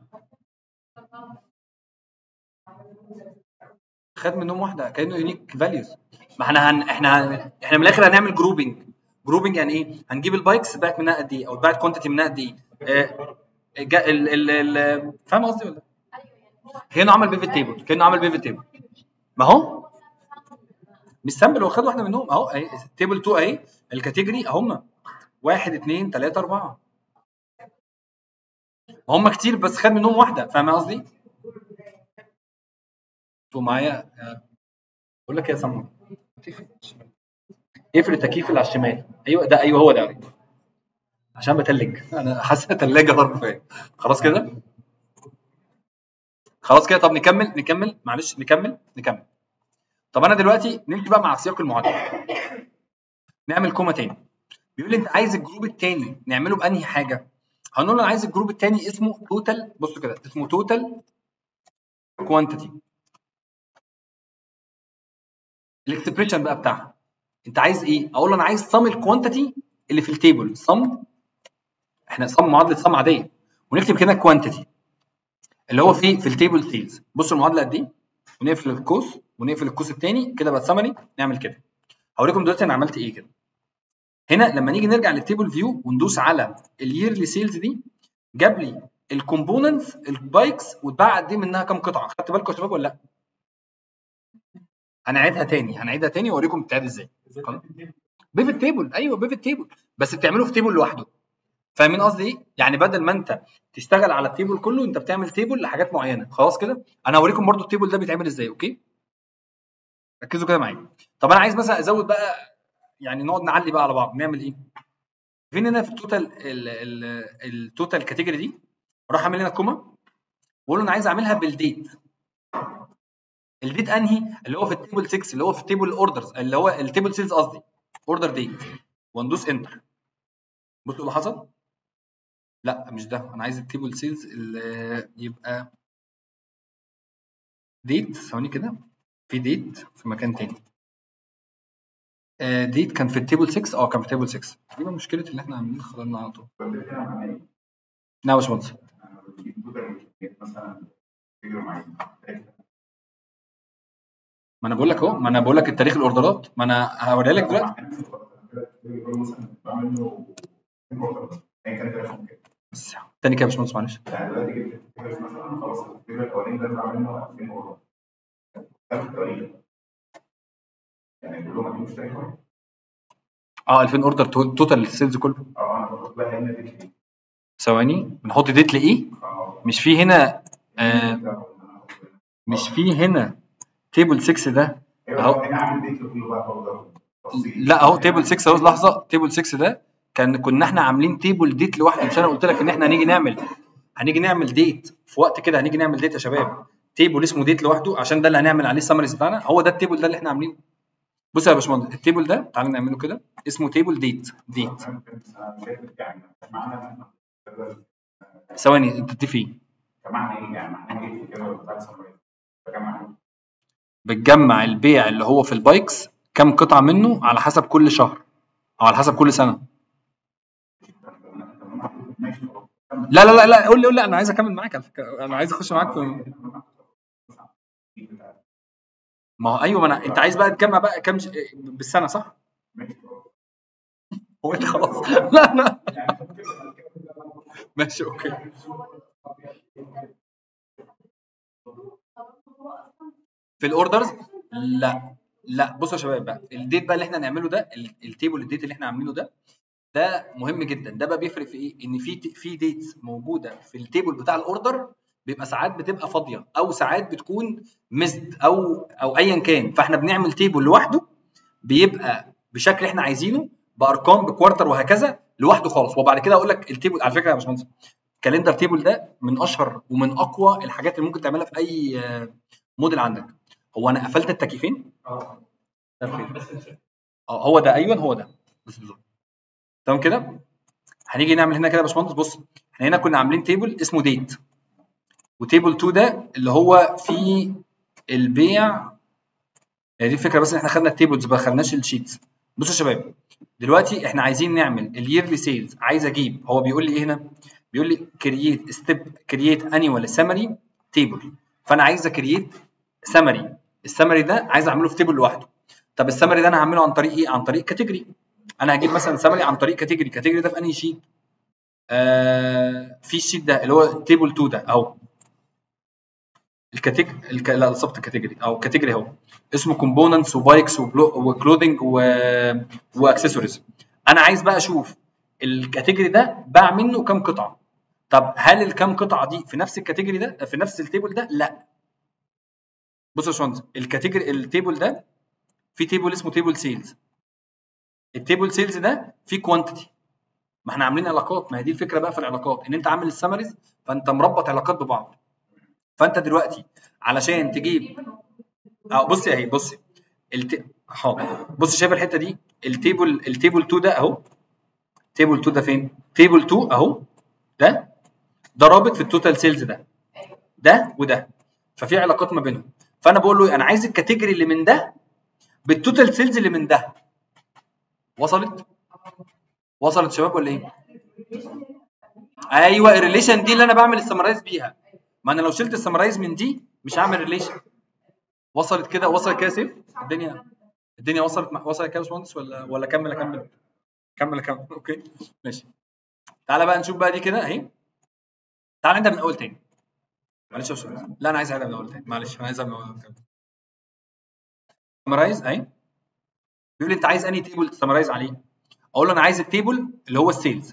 S1: خد منهم واحده كانه يونيك فاليوز ما احنا هن... احنا هن... احنا من الاخر هنعمل جروبنج جروبنج يعني ايه هنجيب البايكس اتباعت منها قد ايه او اتباعت كوانتيتي منها قد ايه آه... جا... ال... ال... ال... فاهم قصدي ولا كانه عمل بيفت تيبل كانه عمل بيفت تيبل ما هو مش سامبل هو خد واحده منهم اهو اهي تيبل 2 اهي الكاتيجوري اهم واحد اثنين ثلاثه اربعه هم كتير بس خد منهم واحده فاهم قصدي؟ انتوا معايا بقول لك إيه يا سمر اقفل التكييف اللي على الشمال ايوه ده ايوه هو ده عشان بتلج انا حاسس تلاجه برضه فاهم خلاص كده خلاص كده طب نكمل نكمل معلش نكمل نكمل طب انا دلوقتي نمشي بقى مع سياق المعادله نعمل كوما تاني بيقول لي انت عايز الجروب التاني نعمله بانهي حاجه هنقول انا عايز الجروب التاني اسمه توتال بصوا كده اسمه توتال كوانتيتي الاكسبريشن بقى بتاعها انت عايز ايه اقول له انا عايز صم الكوانتيتي اللي في التيبل صم احنا صم معادله صم عاديه ونكتب كده كوانتيتي اللي هو في في التيبل سيلز بصوا المعادله قد ايه ونقفل القوس ونقفل القوس الثاني كده بقى سمري نعمل كده هوريكم دلوقتي انا عملت ايه كده هنا لما نيجي نرجع للتيبل فيو وندوس على اليرلي سيلز دي جاب لي الكومبوننتس البايكس واتباع قد ايه منها كام قطعه خدت بالكم يا شباب ولا لا هنعيدها تاني هنعيدها تاني واوريكم بتتعاد ازاي بيفت تيبل ايوه بيفت تيبل بس بتعمله في تيبل لوحده فاهمين قصدي ايه يعني بدل ما انت تشتغل على التيبل كله انت بتعمل تيبل لحاجات معينه خلاص كده انا هوريكم برضو التيبل ده بيتعمل ازاي اوكي ركزوا كده معايا طب انا عايز مثلا ازود بقى يعني نقعد نعلي بقى على بعض نعمل ايه فين هنا في التوتال التوتال كاتيجوري دي اروح اعمل هنا كوما واقول له انا عايز اعملها بالديت الديت انهي اللي هو في التيبل 6 اللي هو في التيبل اوردرز اللي هو التيبل سيلز قصدي اوردر ديت وندوس انتر بصوا اللي حصل لا مش ده انا عايز التيبل سيلز اللي يبقى ديت ثواني كده في ديت في مكان تاني آه، ديت كان في التيبل 6 اه كان في التيبل 6 دي بقى مشكله اللي احنا عاملين خلالنا على طول نعم يا باشمهندس ما انا بقول لك اهو ما انا بقول لك التاريخ الاوردرات ما انا هوريها لك دلوقتي بس تاني كده يا باشمهندس معلش اه 2000 اوردر تو- توتال السيلز كله ثواني بنحط ديت لايه مش في هنا آه مش في هنا تيبل 6 ده اهو لا اهو تيبل 6 اهو لحظه تيبل 6 ده كان كنا احنا عاملين تيبل ديت لوحده مش انا قلت لك ان احنا هنيجي نعمل هنيجي نعمل ديت في وقت كده هنيجي نعمل ديت يا شباب تيبل اسمه ديت لوحده عشان ده اللي هنعمل عليه السمريز بتاعنا هو ده التيبل ده اللي احنا عاملينه بص يا باشمهندس التيبل ده تعالى نعمله كده اسمه تيبل ديت ديت ثواني انت دي فين بتجمع البيع اللي هو في البايكس كم قطعه منه على حسب كل شهر او على حسب كل سنه لا لا لا لا قول لي قول لي انا عايز اكمل معاك على فكره انا عايز اخش معاك في ما هو ايوه ما انا انت عايز بقى تجمع بقى كام ش... بالسنه صح؟ هو انت خلاص لا لا ماشي اوكي في الاوردرز لا لا بصوا يا شباب بقى الديت بقى اللي احنا هنعمله ده ال- التيبل الديت اللي احنا عاملينه ده ده مهم جدا ده بقى بيفرق في ايه ان في في ديتس موجوده في التيبل بتاع الاوردر بيبقى ساعات بتبقى فاضيه او ساعات بتكون مزد او او ايا كان فاحنا بنعمل تيبل لوحده بيبقى بشكل احنا عايزينه بارقام بكوارتر وهكذا لوحده خالص وبعد كده اقول لك التيبل على فكره يا باشمهندس الكالندر تيبل ده من اشهر ومن اقوى الحاجات اللي ممكن تعملها في اي آه، موديل عندك هو انا قفلت التكييفين
S3: اه
S1: ده فين؟
S3: بس نشوف.
S1: اه هو ده ايوه هو ده بس بالظبط تمام كده هنيجي نعمل هنا كده يا باشمهندس بص احنا هنا كنا عاملين تيبل اسمه ديت وتيبل 2 ده اللي هو فيه البيع هي دي الفكره بس ان احنا خدنا التيبلز ما خدناش الشيتس بصوا يا شباب دلوقتي احنا عايزين نعمل اليرلي سيلز عايز اجيب هو بيقول لي ايه هنا بيقول لي كرييت ستيب كرييت انيوال سمري تيبل فانا عايز اكرييت سمري السمري ده عايز اعمله في تيبل لوحده طب السمري ده انا هعمله عن طريق ايه عن طريق كاتيجوري انا هجيب مثلا سمري عن طريق كاتيجوري كاتيجوري ده في انهي شيت آه في الشيت ده اللي هو تيبل 2 ده اهو الكاتيج الك... لا بالظبط الكاتيجوري او كاتيجوري اهو اسمه كومبوننتس وبايكس وكلودنج و... واكسسوارز انا عايز بقى اشوف الكاتيجوري ده باع منه كام قطعه طب هل الكام قطعه دي في نفس الكاتيجوري ده في نفس التيبل ده لا بص يا باشمهندس الكاتيجوري التيبل ده في تيبل اسمه تيبل سيلز التيبل سيلز ده فيه كوانتيتي ما احنا عاملين علاقات ما هي دي الفكره بقى في العلاقات ان انت عامل السمريز فانت مربط علاقات ببعض فانت دلوقتي علشان تجيب اه بصي اهي بصي الت... حاضر بص شايف الحته دي التيبل التيبل 2 ده اهو تيبل 2 ده فين تيبل 2 اهو ده ده رابط في التوتال سيلز ده ده وده ففي علاقات ما بينهم فانا بقول له انا عايز الكاتيجوري اللي من ده بالتوتال سيلز اللي من ده وصلت وصلت شباب ولا ايه ايوه الريليشن دي اللي انا بعمل السمرايز بيها ما انا لو شلت السمرايز من دي مش هعمل ريليشن وصلت كده وصلت كده سيف الدنيا الدنيا وصلت مع... وصلت كده يا باشمهندس ولا ولا اكمل اكمل كمل اكمل اوكي ماشي تعالى بقى نشوف بقى دي كده اهي تعالى نبدا من الاول تاني معلش يا باشمهندس لا انا عايز اعيدها من الاول تاني معلش انا عايز اعيدها من الاول تاني سمرايز اهي بيقول لي انت عايز انهي تيبل تسمرايز عليه اقول له انا عايز التيبل اللي هو السيلز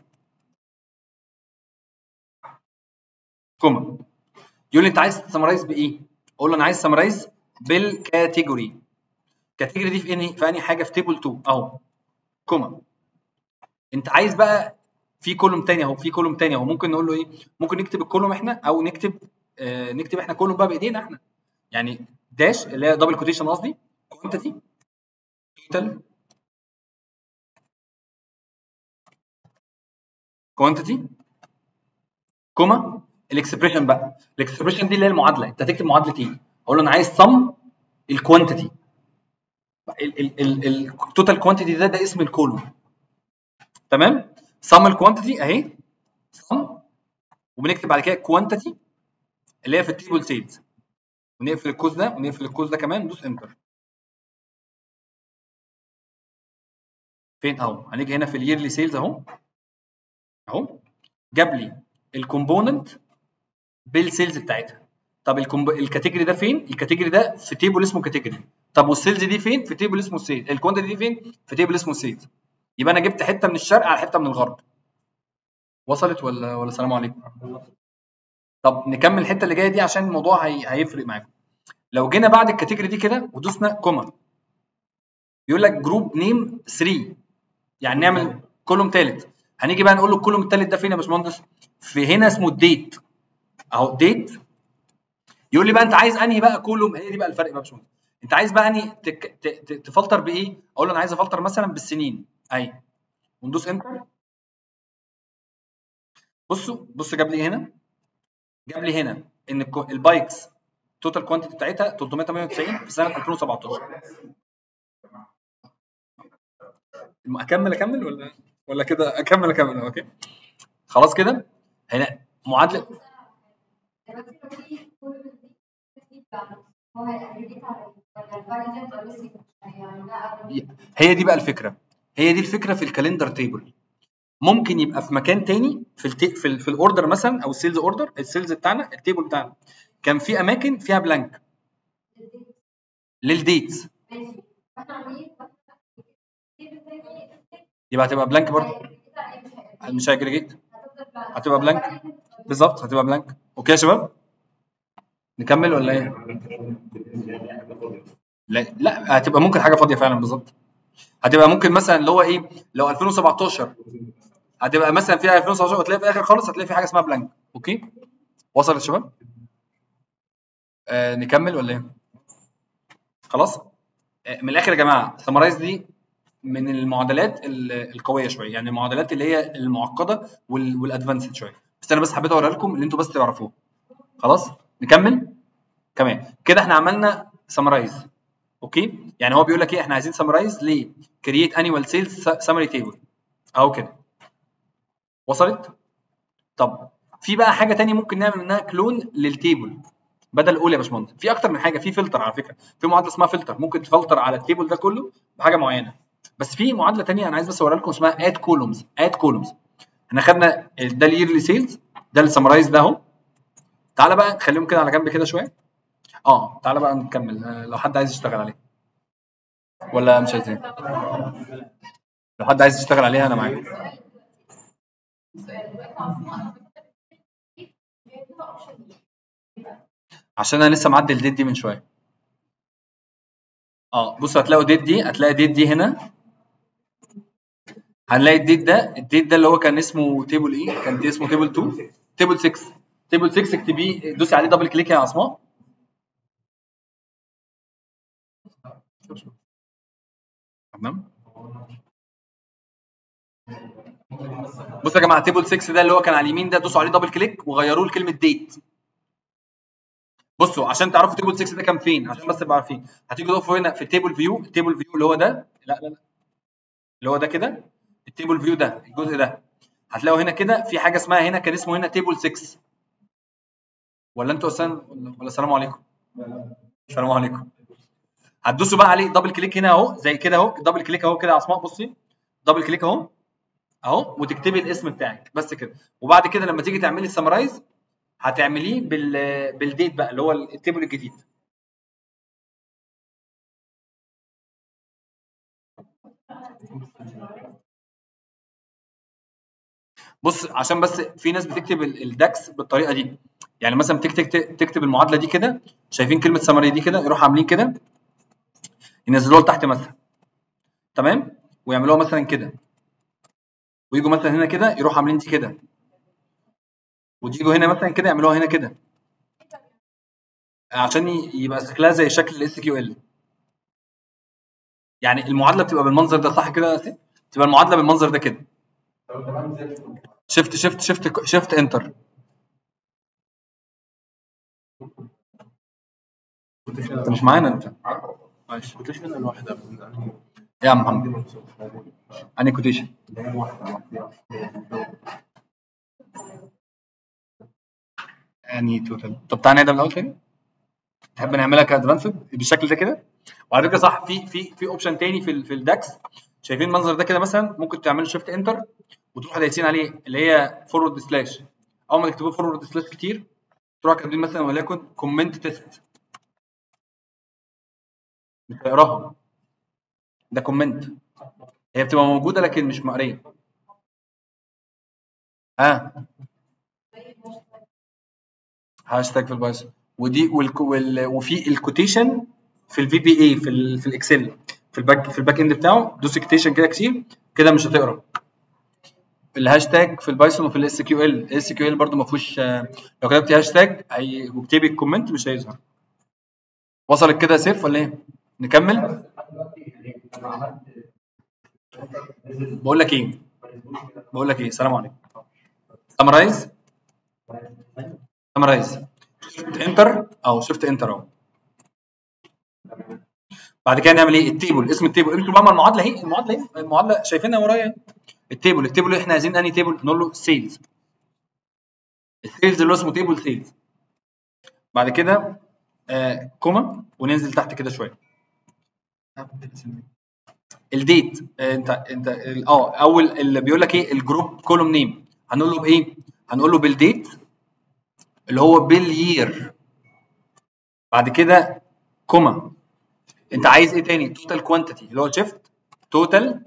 S1: كوما يقول لي انت عايز تسمرايز بايه اقول له انا عايز سمرايز بالكاتيجوري الكاتيجوري دي في انهي في انهي حاجه في تيبل 2 اهو كوما انت عايز بقى في كولوم تاني اهو في كولوم تاني اهو ممكن نقول له ايه ممكن نكتب الكولوم احنا او نكتب آه نكتب احنا كولوم بقى بايدينا احنا يعني داش اللي هي دبل كوتيشن قصدي كوانتيتي توتال كوانتيتي كوما الاكسبريشن بقى الاكسبريشن دي اللي هي المعادله انت هتكتب معادله ايه اقول له انا عايز سم الكوانتيتي التوتال كوانتيتي ده ده اسم الكولوم تمام سم الكوانتيتي اهي سم وبنكتب بعد كده كوانتيتي اللي هي في التيبل سيلز ونقفل الكوز ده ونقفل الكوز ده كمان ندوس انتر فين اهو هنيجي هنا في اليرلي سيلز اهو اهو جاب لي الكومبوننت بالسيلز بتاعتها طب الكومب... الكاتيجوري ده فين الكاتيجوري ده في تيبل اسمه كاتيجوري طب والسيلز دي فين في تيبل اسمه سيلز الكوانتيتي دي فين في تيبل اسمه سيلز يبقى انا جبت حته من الشرق على حته من الغرب وصلت ولا ولا السلام عليكم طب نكمل الحته اللي جايه دي عشان الموضوع هي... هيفرق معاكم لو جينا بعد الكاتيجوري دي كده ودوسنا كوما بيقول لك جروب نيم 3 يعني نعمل كولوم ثالث هنيجي بقى نقول له الكولوم الثالث ده فين يا باشمهندس في هنا اسمه الديت اهو ديت يقول لي بقى انت عايز انهي بقى كولوم هي دي بقى الفرق بقى يا باشمهندس انت عايز بقى انهي تك... ت... ت... تفلتر بايه اقول له انا عايز افلتر مثلا بالسنين اهي وندوس انتر بصوا بص جاب لي هنا جاب لي هنا ان الكو- البايكس توتال كوانتيتي بتاعتها 398 في سنه 2017 اكمل اكمل ولا ولا كده اكمل اكمل اوكي خلاص كده هنا معادله
S6: دلوقتي لو في كل دي هو هيأجريت على ولا الفاينل ولا سيكون يعني ده أغلبية.
S1: هي دي بقى الفكره هي دي الفكره في الكالندر تيبل ممكن يبقى في مكان تاني في التي... في, ال... في الاوردر مثلا او السيلز اوردر السيلز بتاعنا التيبل بتاعنا كان في اماكن فيها بلانك للديتس
S6: ماشي فاحنا عاملين
S1: يبقى هتبقى بلانك برضه مش هيجريجيت هتبقى بلانك بالظبط هتبقى بلانك اوكي يا شباب نكمل ولا ايه لا لا هتبقى ممكن حاجه فاضيه فعلا بالظبط هتبقى ممكن مثلا اللي هو ايه لو 2017 هتبقى مثلا فيها 2017 وتلاقي في الاخر خالص هتلاقي في حاجه اسمها بلانك اوكي وصل يا شباب آه نكمل ولا ايه خلاص آه من الاخر يا جماعه سمرايز دي من المعادلات ال- القويه شويه يعني المعادلات اللي هي المعقده والادفانسد شويه بس انا بس حبيت اوريها لكم اللي انتوا بس تعرفوه خلاص نكمل كمان كده احنا عملنا سمرايز اوكي يعني هو بيقول لك ايه احنا عايزين سمرايز ل كرييت انيوال سيلز سمري تيبل اهو كده وصلت طب في بقى حاجه تانية ممكن نعمل منها كلون للتيبل بدل الاولى يا باشمهندس في اكتر من حاجه في فلتر على فكره في معادله اسمها فلتر ممكن تفلتر على التيبل ده كله بحاجه معينه بس في معادله تانية انا عايز بس اوريها لكم اسمها اد كولومز اد كولومز احنا خدنا ده اليرلي سيلز ده السمرايز ده اهو تعالى بقى نخليهم كده على جنب كده شويه اه تعالى بقى نكمل آه، لو حد عايز يشتغل عليه ولا مش عايزين لو حد عايز يشتغل عليها انا معاك عشان انا لسه معدل ديت دي من شويه اه بصوا هتلاقوا ديت دي هتلاقي ديت دي هنا هنلاقي الديت ده الديت ده اللي هو كان اسمه تيبل ايه كان اسمه تيبل 2 تيبل 6 تيبل 6 اكتبيه دوسي عليه دبل كليك يا اسماء تمام بصوا يا جماعه تيبل 6 ده اللي هو كان على اليمين ده دوسوا عليه دبل كليك وغيروه لكلمه ديت بصوا عشان تعرفوا تيبل 6 ده كان فين عشان بس تبقوا عارفين هتيجوا تقفوا هنا في التيبل فيو التيبل فيو اللي هو ده لا لا لا اللي هو ده كده التيبل فيو ده الجزء ده هتلاقوا هنا كده في حاجه اسمها هنا كان اسمه هنا تيبل 6 ولا انتوا اصلا ولا السلام عليكم السلام عليكم هتدوسوا بقى عليه دبل كليك هنا اهو زي كده اهو دبل كليك اهو كده يا اسماء بصي دبل كليك اهو اهو وتكتبي الاسم بتاعك بس كده وبعد كده لما تيجي تعملي السمرايز هتعمليه بال بالديت بقى اللي هو التيبل الجديد بص عشان بس في ناس بتكتب ال- الداكس بالطريقه دي يعني مثلا بتكتب تكتب المعادله دي كده شايفين كلمه سمري دي كده يروحوا عاملين كده ينزلوها لتحت مثلا تمام ويعملوها مثلا كده ويجوا مثلا هنا كده يروحوا عاملين دي كده وتيجوا هنا مثلا كده يعملوها هنا كده عشان ي- يبقى شكلها زي شكل الاس كيو ال يعني المعادله بتبقى بالمنظر ده صح كده يا سيد؟ تبقى المعادله بالمنظر ده كده شفت شفت شفت شفت انتر انت مش معانا انت ماشي
S2: كوتيشن الواحدة
S1: يا عم محمد اني كوتيشن يعني توتال طب تعالى نعيدها من الاول تاني تحب نعملها كادفانسد بالشكل ده كده وعلى فكره صح في في في اوبشن تاني في ال في الداكس شايفين المنظر ده كده مثلا ممكن تعملوا شيفت انتر وتروحوا دايسين عليه اللي هي فورورد سلاش اول ما تكتبوا فورورد سلاش كتير تروحوا كاتبين مثلا وليكن كومنت تيست مش هيقراها ده كومنت هي بتبقى موجوده لكن مش مقريه ها هاشتاج في البايثون ودي والك- وال... وفي الكوتيشن في الفي بي اي في ال... في الاكسل في الباك في الباك اند بتاعه دوس كوتيشن كده كتير كده مش هتقرا الهاشتاج في البايثون وفي الاس كيو ال الاس كيو ال برده ما فيهوش آه، لو كتبتي هاشتاج هي- واكتبي الكومنت مش هيظهر وصلت كده يا سيف ولا ايه نكمل بقول لك ايه بقول لك ايه السلام عليكم سمرايز سمرايز شفت انتر اهو شفت انتر اهو بعد كده نعمل ايه التيبل اسم التيبل انتوا بقى المعادله اهي المعادله اهي المعادله شايفينها ورايا اهي. التيبل التيبل اللي احنا عايزين انهي تيبل نقول له سيلز السيلز اللي هو اسمه تيبل سيلز بعد كده آه كوما وننزل تحت كده شويه الديت آه، انت انت ال- اه اول اللي بيقول لك ايه الجروب كولوم نيم هنقول له بايه هنقول له بالديت اللي هو باليير بعد كده كوما انت عايز ايه تاني توتال كوانتيتي اللي هو شيفت توتال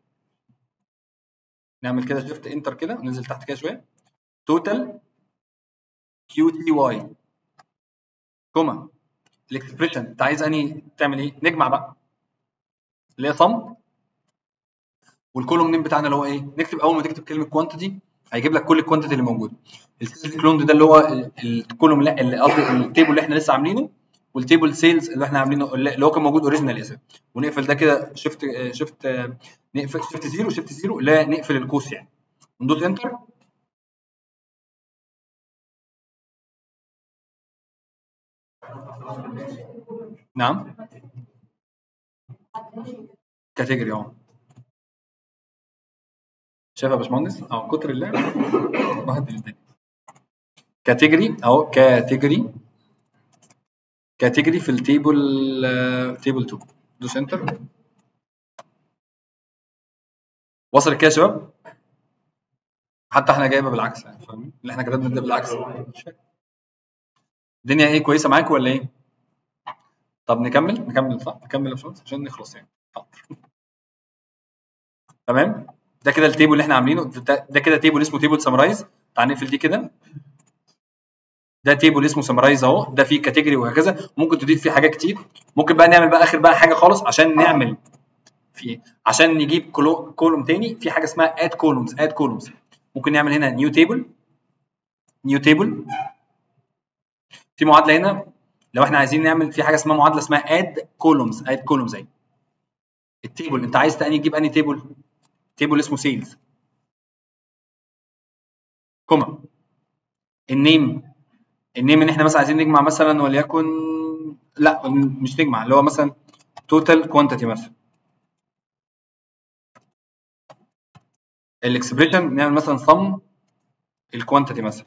S1: نعمل كده شيفت انتر كده وننزل تحت كده شويه توتال كيو تي واي كوما الاكسبريشن انت عايز اني تعمل ايه نجمع بقى اللي هي صم والكولوم نيم بتاعنا اللي هو ايه نكتب اول ما تكتب كلمه كوانتيتي هيجيب لك كل الكوانتيتي اللي موجوده السيلز كلون ده اللي هو ال- الكولوم اللي اللي قصدي التيبل اللي احنا لسه عاملينه والتيبل سيلز اللي احنا عاملينه اللي هو كان موجود اوريجينال اساسا ونقفل ده كده شيفت شيفت نقفل شيفت زيرو شيفت زيرو اللي هي نقفل القوس يعني ندوس انتر نعم كاتيجوري اه شايف يا باشمهندس اه كتر اللعب بهدل الدنيا كاتيجوري اهو كاتيجوري كاتيجوري في التيبل تيبل 2 دوس انتر وصلت كده يا شباب حتى احنا جايبه بالعكس يعني فاهمين اللي احنا كتبنا ده بالعكس الدنيا ايه كويسه معاكم ولا ايه طب نكمل نكمل صح نكمل يا باشمهندس عشان نخلص يعني حاضر. تمام ده كده التيبل اللي احنا عاملينه ده, ده كده تيبل اسمه تيبل سمرايز تعال نقفل دي كده ده تيبل اسمه سمرايز اهو ده فيه كاتيجوري وهكذا ممكن تضيف فيه حاجات كتير ممكن بقى نعمل بقى اخر بقى حاجه خالص عشان نعمل في عشان نجيب كولو- كولوم تاني في حاجه اسمها اد كولومز اد كولومز ممكن نعمل هنا نيو تيبل نيو تيبل في معادله هنا لو احنا عايزين نعمل في حاجه اسمها معادله اسمها اد كولومز اد كولومز اهي التيبل انت عايز تاني تجيب انهي تيبل تيبل اسمه سيلز كوما النيم النيم ان احنا مثلا عايزين نجمع مثلا وليكن لا مش نجمع اللي هو مثلا توتال كوانتيتي مثلا الاكسبريشن نعمل مثلا صم الكوانتيتي مثلا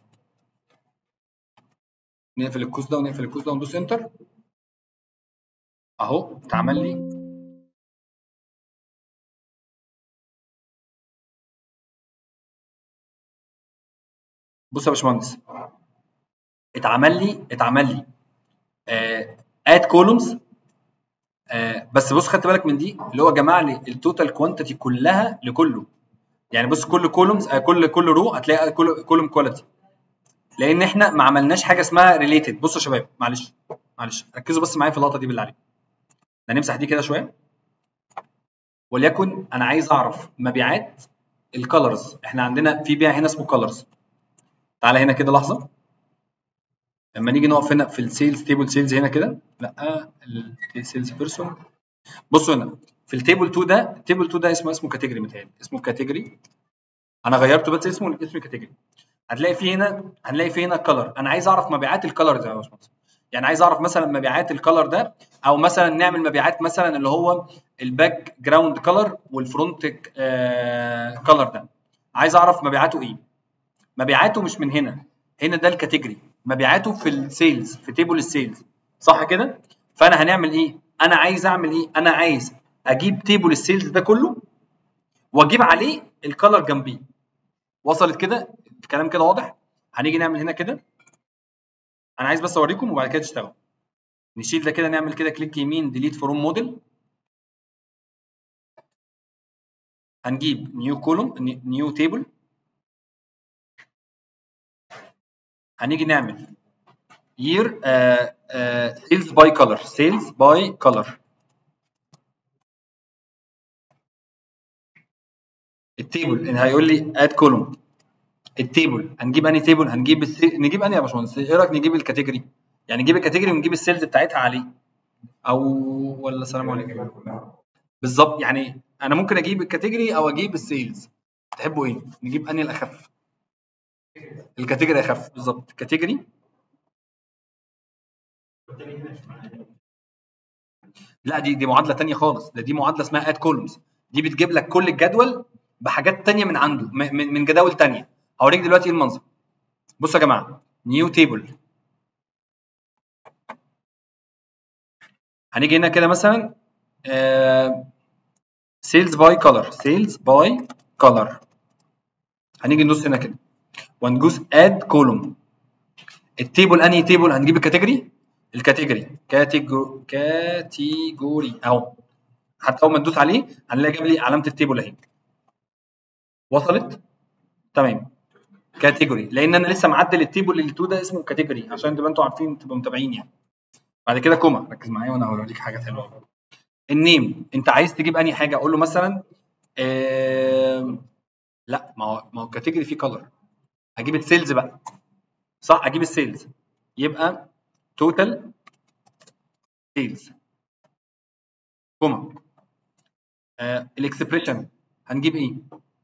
S1: نقفل القوس ده ونقفل القوس ده وندوس انتر اهو اتعمل لي بص يا باشمهندس اتعمل لي اتعمل لي اد كولومز بس بص خدت بالك من دي اللي هو جمع لي التوتال كوانتيتي كلها لكله يعني بص كل كولومز كل كل رو هتلاقي كل كولوم كواليتي لان احنا ما عملناش حاجه اسمها ريليتد بصوا يا شباب معلش معلش ركزوا بس معايا في اللقطه دي بالله عليكم هنمسح دي كده شويه وليكن انا عايز اعرف مبيعات الكالرز احنا عندنا في بيع هنا اسمه كالرز تعالى هنا كده لحظه لما نيجي نقف هنا في السيلز تيبل سيلز هنا كده لا السيلز بيرسون بصوا هنا في التيبل 2 ده التيبل 2 ده اسمه اسمه كاتيجوري متهيألي اسمه كاتيجوري انا غيرته بس اسمه اسم كاتيجوري هتلاقي في هنا هنلاقي في هنا كلر انا عايز اعرف مبيعات الكلر ده يا باشمهندس يعني عايز اعرف مثلا مبيعات الكلر ده او مثلا نعمل مبيعات مثلا اللي هو الباك جراوند كلر والفرونت كلر ده عايز اعرف مبيعاته ايه مبيعاته مش من هنا هنا ده الكاتيجوري مبيعاته في السيلز في تيبل السيلز صح كده فانا هنعمل ايه انا عايز اعمل ايه انا عايز اجيب تيبل السيلز ده كله واجيب عليه الكلر جنبيه وصلت كده الكلام كده واضح هنيجي نعمل هنا كده انا عايز بس اوريكم وبعد كده تشتغل نشيل ده كده نعمل كده كليك يمين ديليت فروم موديل هنجيب نيو كولوم نيو تيبل هنيجي نعمل year uh, uh, sales by color sales by color التيبل هيقول لي اد كولوم التيبل هنجيب انهي تيبل هنجيب السي... نجيب انهي يا باشمهندس ايه رايك نجيب الكاتيجوري يعني نجيب الكاتيجوري ونجيب السيلز بتاعتها عليه او ولا السلام عليكم بالظبط يعني انا ممكن اجيب الكاتيجوري او اجيب السيلز تحبوا ايه نجيب انهي الاخف الكاتيجوري اخف بالظبط كاتيجوري لا دي دي معادله تانية خالص ده دي معادله اسمها اد كولومز دي بتجيب لك كل الجدول بحاجات تانية من عنده م- من من جداول تانية هوريك دلوقتي ايه المنظر بصوا يا جماعه نيو تيبل هنيجي هنا كده مثلا سيلز باي كولر سيلز باي كولر هنيجي ندوس هنا كده وندوس اد كولوم التيبل انهي تيبل هنجيب الكاتيجوري الكاتيجوري كاتيجو كاتيجوري اهو حتى اول ما تدوس عليه هنلاقي جاب لي علامه التيبل اهي وصلت تمام كاتيجوري لان انا لسه معدل التيبل اللي 2 ده اسمه كاتيجوري عشان تبقى انتوا عارفين تبقوا متابعين يعني بعد كده كوما ركز معايا وانا هوريك حاجات حلوه النيم انت عايز تجيب انهي حاجه اقول له مثلا آم، لا ما هو ما هو كاتيجوري فيه كلر هجيب السيلز بقى صح اجيب السيلز يبقى توتال سيلز كوما آه الاكسبريشن هنجيب ايه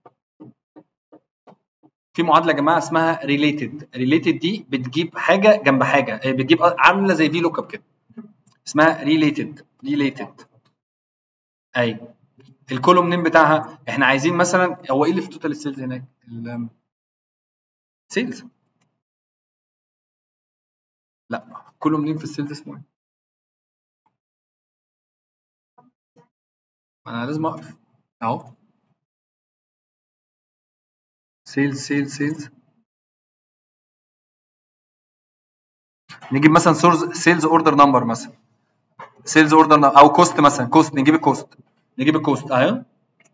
S1: في معادله يا جماعه اسمها ريليتد ريليتد دي بتجيب حاجه جنب حاجه آه، بتجيب عامله زي في لوك اب كده اسمها ريليتد ريليتد اي الكولوم نيم بتاعها احنا عايزين مثلا هو ايه اللي في توتال السيلز هناك سيلز لا كولوم نيم في السيلز اسمه ايه انا لازم اقف اهو سيلز سيلز سيلز نجيب مثلا سورس سيلز اوردر نمبر مثلا سيلز اوردر او كوست مثلا كوست نجيب الكوست نجيب الكوست اهي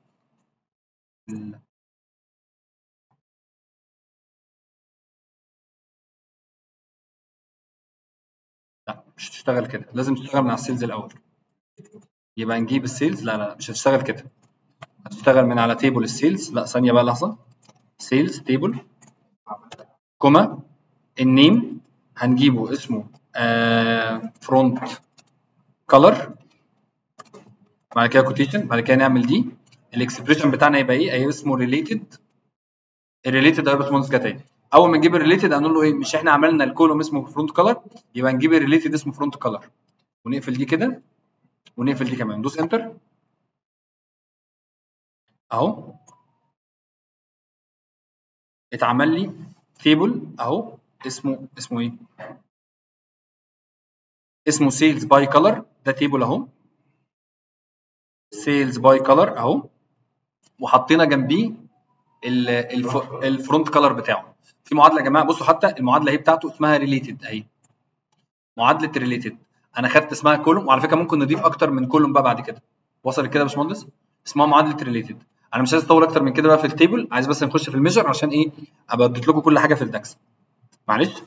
S1: لا مش هتشتغل كده لازم تشتغل من على السيلز الاول يبقى نجيب السيلز لا لا مش هتشتغل كده هتشتغل من على تيبل السيلز لا ثانيه بقى لحظه سيلز تيبل كوما النيم هنجيبه اسمه فرونت كلر بعد كده كوتيشن بعد كده نعمل دي الاكسبريشن بتاعنا يبقى ايه هيبقى اسمه ريليتد الريليتد ده يا باشمهندس جت اهي اول ما نجيب الريليتد هنقول له ايه مش احنا عملنا الكولوم اسمه فرونت كلر يبقى نجيب الريليتد اسمه فرونت كلر ونقفل دي كده ونقفل دي كمان دوس انتر اهو اتعمل لي تيبل اهو اسمه اسمه ايه اسمه سيلز باي كلر ده تيبل اهو سيلز باي كلر اهو وحطينا جنبيه ال- الف- الفرونت كلر بتاعه في معادله يا جماعه بصوا حتى المعادله هي بتاعته اسمها ريليتد اهي معادله ريليتد انا خدت اسمها كولوم وعلى فكره ممكن نضيف اكتر من كولوم بقى بعد كده وصل كده يا باشمهندس اسمها معادله ريليتد انا مش عايز اطول اكتر من كده بقى في التيبل عايز بس نخش في الميجر عشان ايه ابقى اديت لكم كل حاجه في الداكس معلش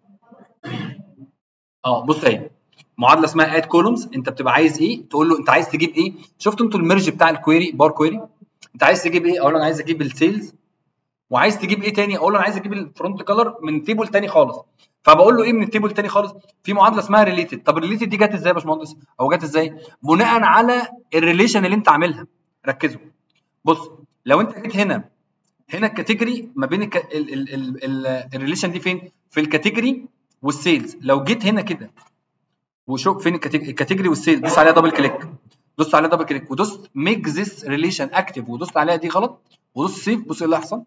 S1: اه بص اهي معادله اسمها اد كولومز انت بتبقى عايز ايه تقول له انت عايز تجيب ايه شفتوا انتوا الميرج بتاع الكويري بار كويري انت عايز تجيب ايه اقول له انا عايز اجيب السيلز وعايز تجيب ايه تاني اقول له انا عايز اجيب الفرونت كلر من تيبل تاني خالص فبقول له ايه من التيبل تاني خالص في معادله اسمها ريليتد طب الريليتد دي جت ازاي يا باشمهندس او جت ازاي بناء على الريليشن اللي انت عاملها ركزوا بص لو انت جيت هنا هنا الكاتيجوري ما بين الك... ال... ال... ال... ال... الريليشن دي فين في الكاتيجوري والسيلز لو جيت هنا كده وشوف فين الكاتيجوري الكاتيجوري والسيلز دوس عليها دبل كليك دوس عليها دبل كليك ودوس ميك ذس ريليشن اكتف ودوست عليها دي غلط ودوس سيف بص ايه اللي هيحصل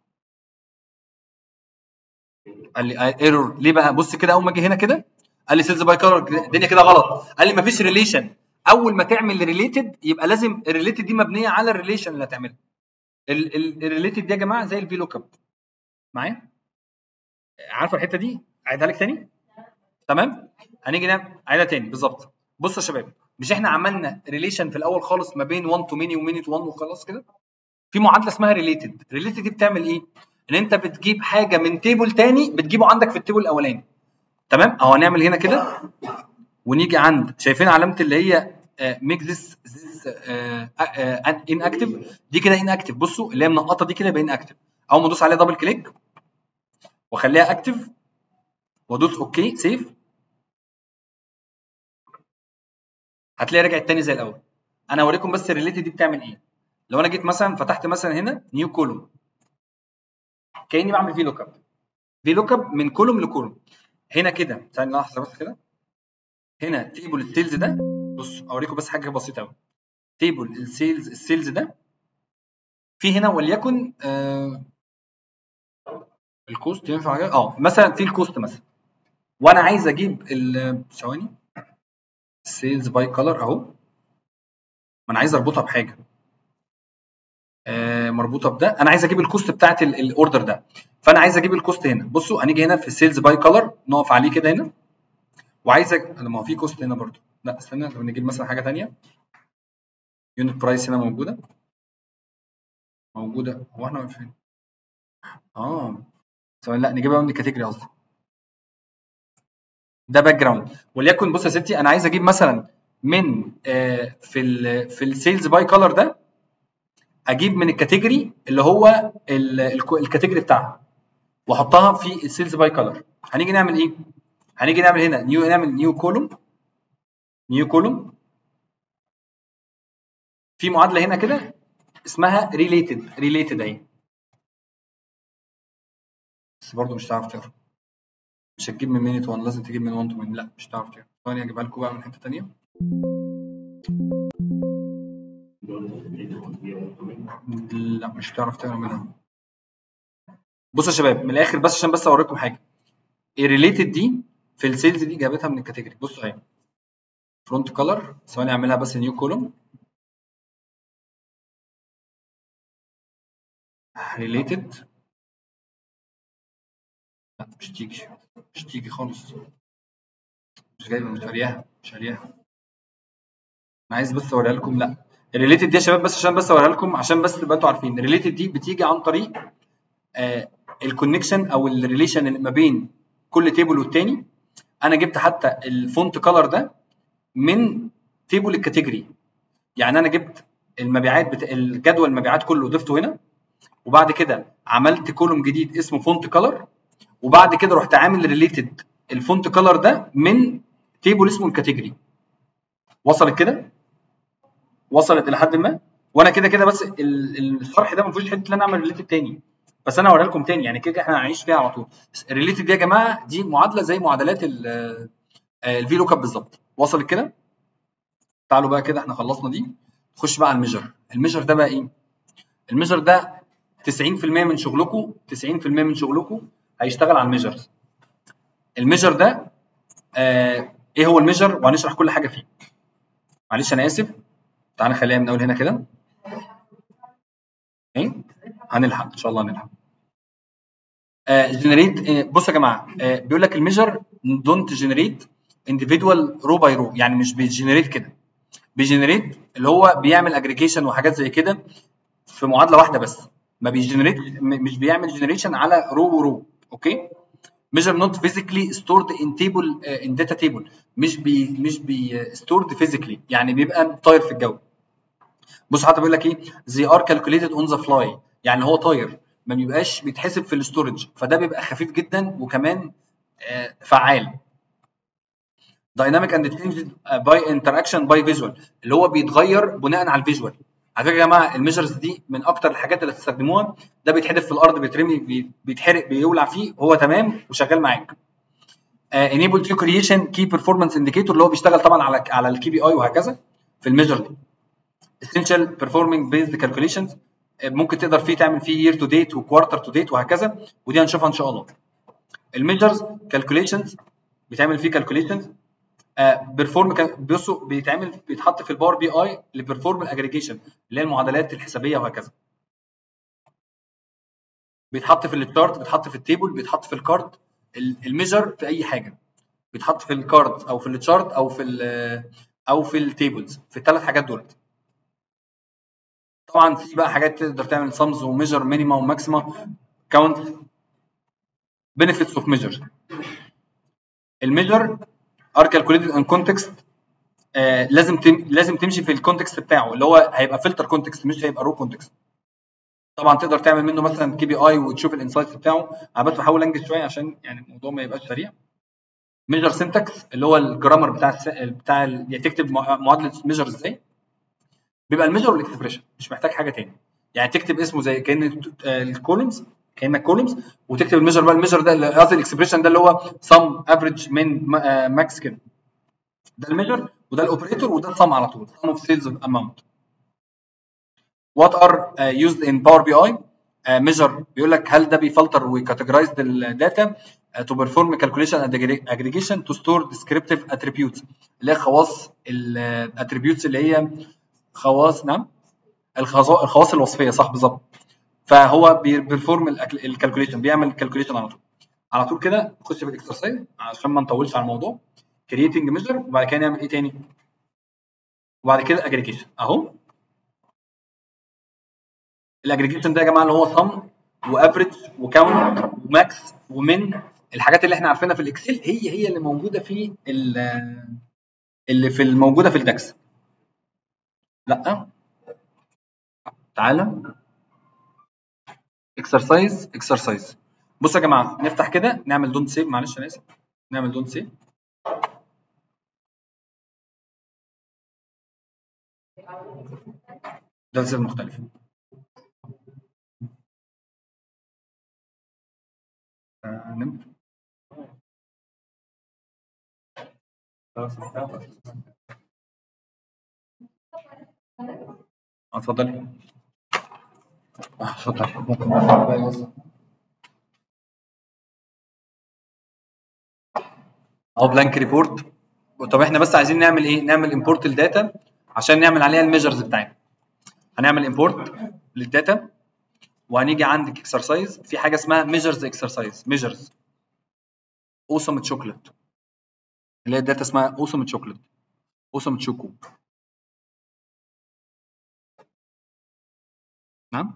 S1: قال لي ايرور ليه بقى بص كده اول ما اجي هنا كده قال لي سيلز باي كلر الدنيا كده غلط قال لي مفيش ريليشن اول ما تعمل ريليتد يبقى لازم الريليتد دي مبنيه على الريليشن اللي هتعملها الريليتد دي يا جماعه زي الفي لوك اب معايا عارفه الحته دي اعيدها لك تاني تمام هنيجي نعمل اعيدها تاني بالظبط بصوا يا شباب مش احنا عملنا ريليشن في الاول خالص ما بين 1 تو ميني وميني تو 1 وخلاص كده في معادله اسمها ريليتد ريليتد دي بتعمل ايه ان انت بتجيب حاجه من تيبل تاني بتجيبه عندك في التيبل الاولاني تمام اهو هنعمل هنا كده ونيجي عند شايفين علامه اللي هي ميك ذس ذس ان اكتف دي كده ان اكتف بصوا اللي هي منقطه دي كده يبقى ان اكتف اول ما ادوس عليها دبل كليك واخليها اكتف وادوس اوكي سيف هتلاقي رجعت تاني زي الاول انا هوريكم بس الريليتد دي بتعمل ايه لو انا جيت مثلا فتحت مثلا هنا نيو كولوم كاني بعمل في لوك اب في لوك اب من كولوم لكولوم هنا كده ثانيه لحظه بس كده هنا تيبل السيلز ده بص اوريكم بس حاجه بسيطه قوي تيبل السيلز السيلز ده في هنا وليكن آه الكوست ينفع حاجة؟ اه مثلا في الكوست مثلا وانا عايز اجيب ال- ثواني سيلز باي كلر اهو ما انا عايز اربطها بحاجه آه مربوطه بده انا عايز اجيب الكوست بتاعت ال- الاوردر ده فانا عايز اجيب الكوست هنا بصوا هنيجي هنا في السيلز باي كلر نقف عليه كده هنا وعايزك ما هو في كوست هنا برضو لا استنى لو نجيب مثلا حاجه ثانيه يونت برايس هنا موجوده موجوده هو احنا فين اه ثواني لا نجيبها من الكاتيجوري قصدي ده باك جراوند وليكن بص يا ستي انا عايز اجيب مثلا من آه في ال في السيلز باي كولر ده اجيب من الكاتيجوري اللي هو ال- الكو- الكاتيجوري بتاعها واحطها في السيلز باي كولر هنيجي نعمل ايه هنيجي نعمل هنا نيو نعمل نيو كولوم نيو كولوم في معادله هنا كده اسمها ريليتد ريليتد اهي بس برضه مش هتعرف تقرا مش هتجيب من مينيت 1 لازم تجيب من 1 تو مين لا مش هتعرف تقرا ثواني اجيبها لكم بقى من حته ثانيه لا مش هتعرف تقرا منها بصوا يا شباب من الاخر بس عشان بس اوريكم حاجه الريليتد دي في السيلز دي جابتها من الكاتيجوري بصوا اهي فرونت كولر ثواني اعملها بس نيو كولوم ريليتد لا مش تيجي مش تيجي خالص مش جايبه مش قارياها مش قارياها انا عايز بس اوريها لكم لا الريليتد دي يا شباب بس عشان بس اوريها لكم عشان بس تبقوا انتوا عارفين الريليتد دي بتيجي عن طريق آه الكونكشن او الريليشن اللي ما بين كل تيبل والتاني انا جبت حتى الفونت كلر ده من تيبل الكاتيجوري يعني انا جبت المبيعات بتا... الجدول المبيعات كله ضفته هنا وبعد كده عملت كولوم جديد اسمه فونت كلر وبعد كده رحت عامل ريليتد الفونت كلر ده من تيبل اسمه الكاتيجوري وصلت كده وصلت الى حد ما وانا كده كده بس ال- الشرح ده ما فيهوش حته ان انا اعمل ريليتد تاني بس انا هوريها لكم تاني يعني كده كده احنا هنعيش فيها على طول الريليتد دي يا جماعه دي معادله زي معادلات الفي لوك اب بالظبط وصلت كده تعالوا بقى كده احنا خلصنا دي نخش بقى على الميجر الميجر ده بقى ايه الميجر ده 90% من شغلكم 90% من شغلكم هيشتغل على الميجرز الميجر ده آه ايه هو الميجر وهنشرح كل حاجه فيه معلش انا اسف تعالى نخليها من اول هنا كده ايه هنلحق ان شاء الله هنلحق جنريت بص يا جماعه آه بيقول لك الميجر دونت جنريت individual رو باي رو يعني مش بيجنريت كده بيجنريت اللي هو بيعمل اجريجيشن وحاجات زي كده في معادله واحده بس ما بيجنريت م- مش بيعمل جنريشن على رو ورو اوكي measure not physically stored in table uh, in data table مش بي مش بي stored physically يعني بيبقى طاير في الجو بص حتى بيقول لك ايه they are calculated on the fly يعني هو طاير ما بيبقاش بيتحسب في الاستورج فده بيبقى خفيف جدا وكمان آه، فعال dynamic and changed by interaction by visual اللي هو بيتغير بناء على الفيجوال على فكره يا جماعه الميجرز دي من اكتر الحاجات اللي تستخدموها ده بيتحدف في الارض بيترمي بي- بيتحرق بيولع فيه هو تمام وشغال معاك آه enable to creation key performance indicator اللي هو بيشتغل طبعا على على الكي بي اي وهكذا في الميجر دي essential performing based calculations آه، ممكن تقدر فيه تعمل فيه year to date وكوارتر to date وهكذا ودي هنشوفها ان شاء الله الميجرز calculations بيتعمل فيه calculations بيرفورم بصوا بيتعمل بيتحط في الباور بي اي لبرفورم الاجريجيشن اللي هي المعادلات الحسابيه وهكذا بيتحط في التشارت بيتحط في التيبل بيتحط في الكارد الميجر في اي حاجه بيتحط في الكارد او في التشارت او في ال او في التيبلز في الثلاث حاجات دول طبعا في بقى حاجات تقدر تعمل سمز وميجر مينيما وماكسيما كاونت benefits of measure الميجر are calculated in context آه لازم تم لازم تمشي في الكونتكست بتاعه اللي هو هيبقى فلتر كونتكست مش هيبقى رو كونتكست طبعا تقدر تعمل منه مثلا كي بي اي وتشوف الانسايتس بتاعه انا بس بحاول انجز شويه عشان يعني الموضوع ما يبقاش سريع ميجر سنتكس اللي هو الجرامر بتاع الس... بتاع ال... يعني تكتب مع- معادله ميجر ازاي بيبقى الميجر والاكسبريشن مش محتاج حاجه تاني يعني تكتب اسمه زي كان الكولومز كانك كولومز وتكتب الميجر بقى الميجر ده اللي- قصدي الاكسبريشن ده اللي هو سم افريج من ماكس كده ده الميجر وده الاوبريتور وده السم على طول sum of sales amount what are uh, used in Power BI uh, measure بيقول لك هل ده بيفلتر وكاتيجرايز الداتا uh, to perform calculation and aggre- aggregation to store descriptive attributes اللي هي خواص الاتريبيوتس اللي هي خواص نعم الخواص الخواص الوصفيه صح بالظبط فهو بيرفورم الكالكوليشن بيعمل الكالكوليشن على طول على طول كده نخش في الاكسرسايز عشان ما نطولش على الموضوع كرييتنج ميجر وبعد كده نعمل ايه تاني وبعد كده اجريجيشن اهو الاجريجيشن ده يا جماعه اللي هو صم وافريج وكاونت وماكس ومن الحاجات اللي احنا عارفينها في الاكسل هي هي اللي موجوده في ال- اللي في الموجوده في الداكس لا تعالى اكسرسايز اكسرسايز بصوا يا جماعه نفتح كده نعمل دونت سيف معلش انا اسف نعمل دونت سيف ده سيف مختلف آه، نمت
S2: خلاص انتهى.
S1: آه، اتفضلي آه، اتفضلي ممكن بقى يوصل. اهو بلانك ريبورت طب احنا بس عايزين نعمل ايه نعمل امبورت الداتا عشان نعمل عليها الميجرز بتاعتنا هنعمل امبورت للداتا وهنيجي عندك اكسرسايز في حاجه اسمها ميجرز اكسرسايز ميجرز اوسم تشوكلت اللي هي الداتا اسمها اوسم تشوكلت اوسم تشوكو نعم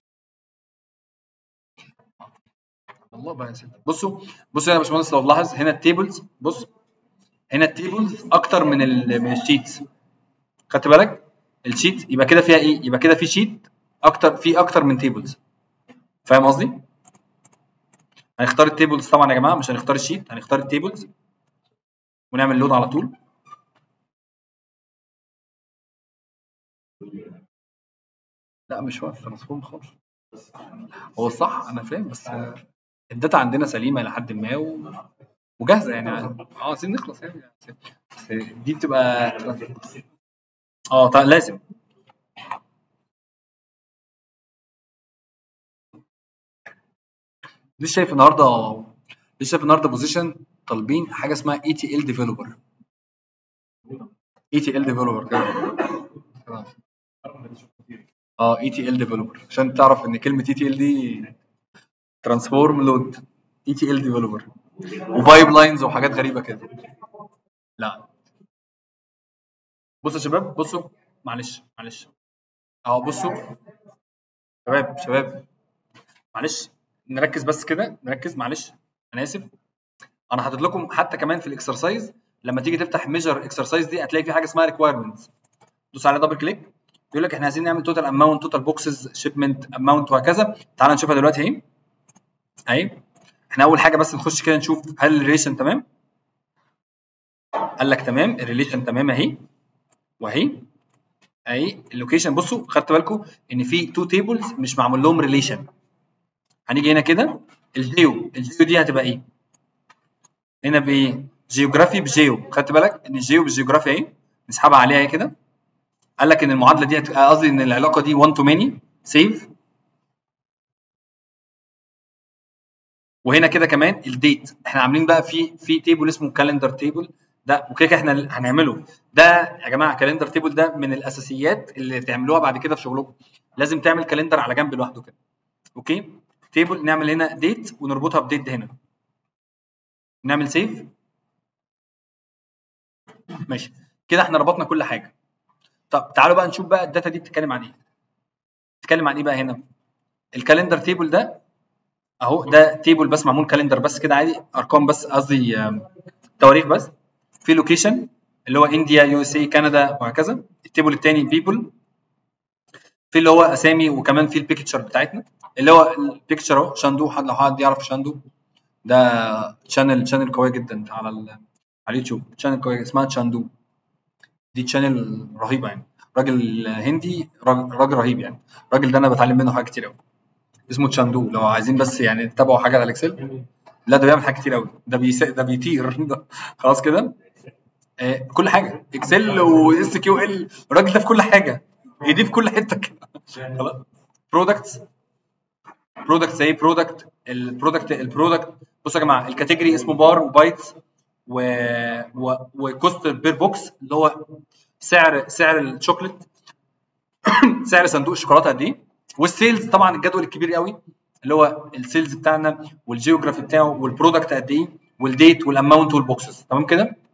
S1: الله بقى يا سيدي بصوا بصوا يا باشمهندس لو تلاحظ هنا التيبلز بص هنا التيبلز اكتر من ال من الشيتس خدت بالك الشيت يبقى كده فيها ايه يبقى كده في شيت اكتر في اكتر من تيبلز فاهم قصدي هنختار التيبلز طبعا يا جماعه مش هنختار الشيت هنختار التيبلز ونعمل لود على طول لا مش واقف ترانسفورم خالص هو الصح انا فاهم بس الداتا عندنا سليمه الى حد ما و... وجاهزه يعني اه عايزين نخلص يعني بس دي بتبقى اه طيب لازم لسه شايف النهارده لسه شايف النهارده بوزيشن طالبين حاجه اسمها اي تي ال ديفلوبر اي تي ال ديفلوبر كده اه اي تي ال ديفلوبر عشان تعرف ان كلمه اي تي ال دي ترانسفورم لود اي تي ال ديفلوبر وبايب لاينز وحاجات غريبه كده لا بصوا يا شباب بصوا معلش معلش اهو بصوا شباب شباب معلش نركز بس كده نركز معلش انا اسف انا حاطط لكم حتى كمان في الاكسرسايز لما تيجي تفتح ميجر اكسرسايز دي هتلاقي في حاجه اسمها ريكويرمنتس دوس على دبل كليك يقول لك احنا عايزين نعمل توتال اماونت توتال بوكسز شيبمنت اماونت وهكذا تعال نشوفها دلوقتي اهي اهي احنا اول حاجه بس نخش كده نشوف هل الريليشن تمام قال لك تمام الريليشن تمام اهي واهي اهي اللوكيشن بصوا خدت بالكم ان في تو تيبلز مش معمول لهم ريليشن هنيجي هنا كده الجيو الجيو دي هتبقى ايه هنا بايه جيوغرافي بجيو خدت بالك ان الجيو بالجيوغرافي اهي نسحبها عليها اهي كده قال لك ان المعادله دي هتبقى قصدي ان العلاقه دي 1 تو ماني سيف وهنا كده كمان الديت احنا عاملين بقى في في تيبل اسمه كالندر تيبل ده وكده كده احنا هنعمله ده يا جماعه كالندر تيبل ده من الاساسيات اللي تعملوها بعد كده في شغلكم لازم تعمل كالندر على جنب لوحده كده اوكي تيبل نعمل هنا ديت ونربطها بديت هنا نعمل سيف ماشي كده احنا ربطنا كل حاجه طب تعالوا بقى نشوف بقى الداتا دي بتتكلم عن ايه بتتكلم عن ايه بقى هنا الكالندر تيبل ده اهو ده تيبل بس معمول كالندر بس كده عادي ارقام بس قصدي تواريخ بس في لوكيشن اللي هو انديا يو اس اي كندا وهكذا التيبل الثاني بيبل في اللي هو اسامي وكمان في البيكتشر بتاعتنا اللي هو البيكتشر اهو شاندو حد لو حد يعرف شاندو ده شانل شانل قويه جدا على ال... على اليوتيوب شانل قويه اسمها شاندو دي شانل رهيبه يعني راجل هندي راجل, راجل رهيب يعني الراجل ده انا بتعلم منه حاجات كتير قوي اسمه تشاندو لو عايزين بس يعني تتابعوا حاجه على الاكسل لا ده بيعمل حاجات كتير قوي ده بيس... ده بيطير ده خلاص كده آه كل حاجه اكسل واس كيو ال الراجل ده في كل حاجه ايديه في كل حته كده خلاص برودكتس برودكتس ايه برودكت البرودكت البرودكت بصوا يا جماعه الكاتيجوري اسمه بار وبايتس و... و... وكوست بير بوكس اللي هو سعر سعر الشوكليت سعر صندوق الشوكولاته قد ايه والسيلز طبعا الجدول الكبير قوي اللي هو السيلز بتاعنا والجيوغرافي بتاعه والبرودكت قد ايه والديت والاماونت والبوكسز تمام كده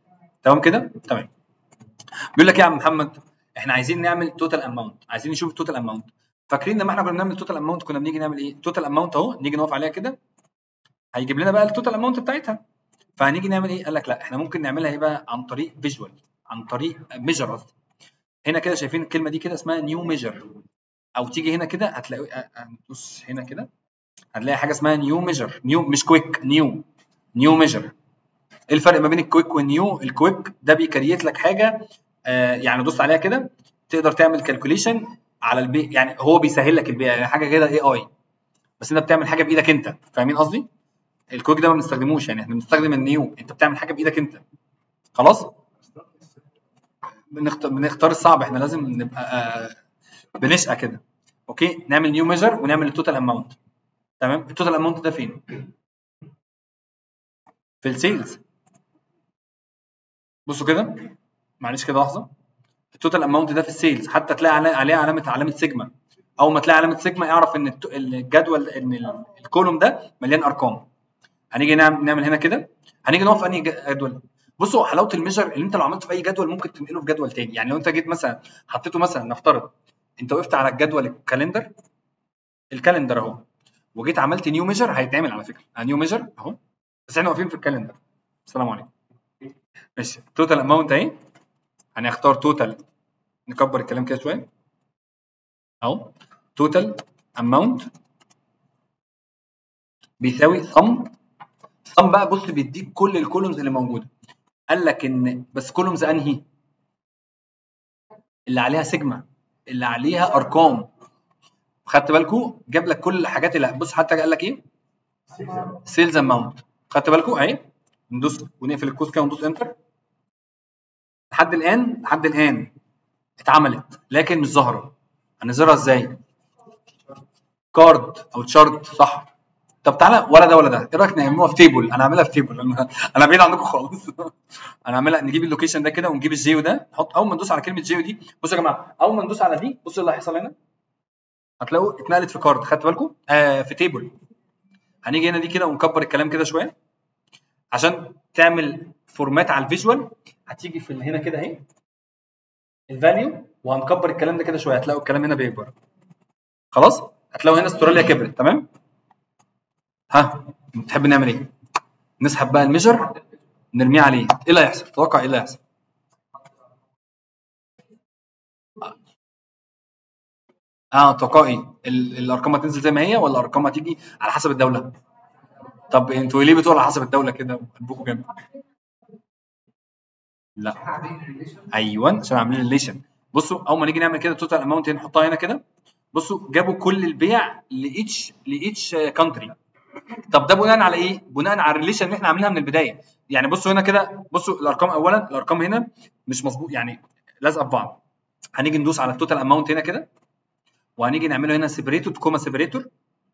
S1: تمام كده تمام بيقول لك ايه يا عم محمد احنا عايزين نعمل توتال اماونت عايزين نشوف التوتال اماونت فاكرين لما احنا كنا بنعمل توتال اماونت كنا بنيجي نعمل ايه توتال اماونت اهو نيجي نقف عليها كده هيجيب لنا بقى التوتال اماونت بتاعتها فهنيجي نعمل ايه قال لك لا احنا ممكن نعملها ايه بقى عن طريق فيجوال عن طريق ميجر قصدي هنا كده شايفين الكلمه دي كده اسمها نيو ميجر او تيجي هنا كده هتلاقي هندوس هنا كده هتلاقي حاجه اسمها نيو ميجر نيو مش كويك نيو نيو ميجر ايه الفرق ما بين الكويك والنيو الكويك ده بيكريت لك حاجه آه يعني دوس عليها كده تقدر تعمل كالكوليشن على البي يعني هو بيسهل لك البيع يعني حاجه كده اي اي بس انت بتعمل حاجه بايدك انت فاهمين قصدي الكويك ده ما بنستخدموش يعني احنا بنستخدم النيو انت بتعمل حاجه بايدك انت خلاص بنختار بنختار الصعب احنا لازم نبقى آه بنشقى كده اوكي نعمل نيو ميجر ونعمل التوتال اماونت تمام التوتال اماونت ده فين في السيلز بصوا كده معلش كده لحظه التوتال اماونت ده في السيلز حتى تلاقي عليه عليه علامه علامه سيجما اول ما تلاقي علامه سيجما اعرف ان الت- الجدول ان ال- الكولوم ده مليان ارقام هنيجي نعمل نعمل هنا كده هنيجي نقف في انهي ج- جدول بصوا حلاوه الميجر اللي انت لو عملته في اي جدول ممكن تنقله في جدول تاني يعني لو انت جيت مثلا حطيته مثلا نفترض انت وقفت على الجدول الكالندر الكالندر اهو وجيت عملت نيو ميجر هيتعمل على فكره نيو ميجر اهو بس احنا واقفين في الكالندر السلام عليكم ماشي توتال اماونت اهي هنختار توتال نكبر الكلام كده شويه اهو توتال اماونت بيساوي sum sum بقى بص بيديك كل الكولومز اللي موجوده قال لك ان بس كولومز انهي اللي عليها سيجما اللي عليها ارقام خدت بالكم جاب لك كل الحاجات اللي بص حتى قال لك ايه سيلز اماونت خدت بالكم اهي ندوس ونقفل الكود كده وندوس انتر لحد الان لحد الان اتعملت لكن مش ظاهره هنظهرها ازاي كارد او تشارت صح طب تعالى ولا ده ولا ده ايه رايك نعملوها في تيبل انا هعملها في تيبل انا انا بعيد عنكم خالص انا هعملها نجيب اللوكيشن ده كده ونجيب الجيو ده نحط اول ما ندوس على كلمه جيو دي بصوا يا جماعه اول ما ندوس على دي بصوا اللي هيحصل هنا هتلاقوا اتنقلت في كارد خدت بالكم آه في تيبل هنيجي هنا دي كده ونكبر الكلام كده شويه عشان تعمل فورمات على الفيجوال هتيجي في هنا كده اهي الفاليو وهنكبر الكلام ده كده شويه هتلاقوا الكلام هنا بيكبر خلاص هتلاقوا هنا استراليا كبرت تمام ها تحب نعمل ايه نسحب بقى الميجر نرميه عليه ايه اللي هيحصل تتوقع ايه اللي هيحصل اه تتوقع ايه ال- الارقام هتنزل زي ما هي ولا الارقام هتيجي على حسب الدوله طب انتوا ليه بتقولوا على حسب الدوله كده قلبكم جامد لا ايوه عشان عاملين ريليشن بصوا اول ما نيجي نعمل كده توتال اماونت نحطها هنا كده بصوا جابوا كل البيع لايتش لايتش كانتري طب ده بناء على ايه؟ بناء على الريليشن اللي احنا عاملينها من البدايه يعني بصوا هنا كده بصوا الارقام اولا الارقام هنا مش مظبوط يعني لازقه في بعض هنيجي ندوس على التوتال اماونت هنا كده وهنيجي نعمله هنا سيبريتور كوما سيبريتور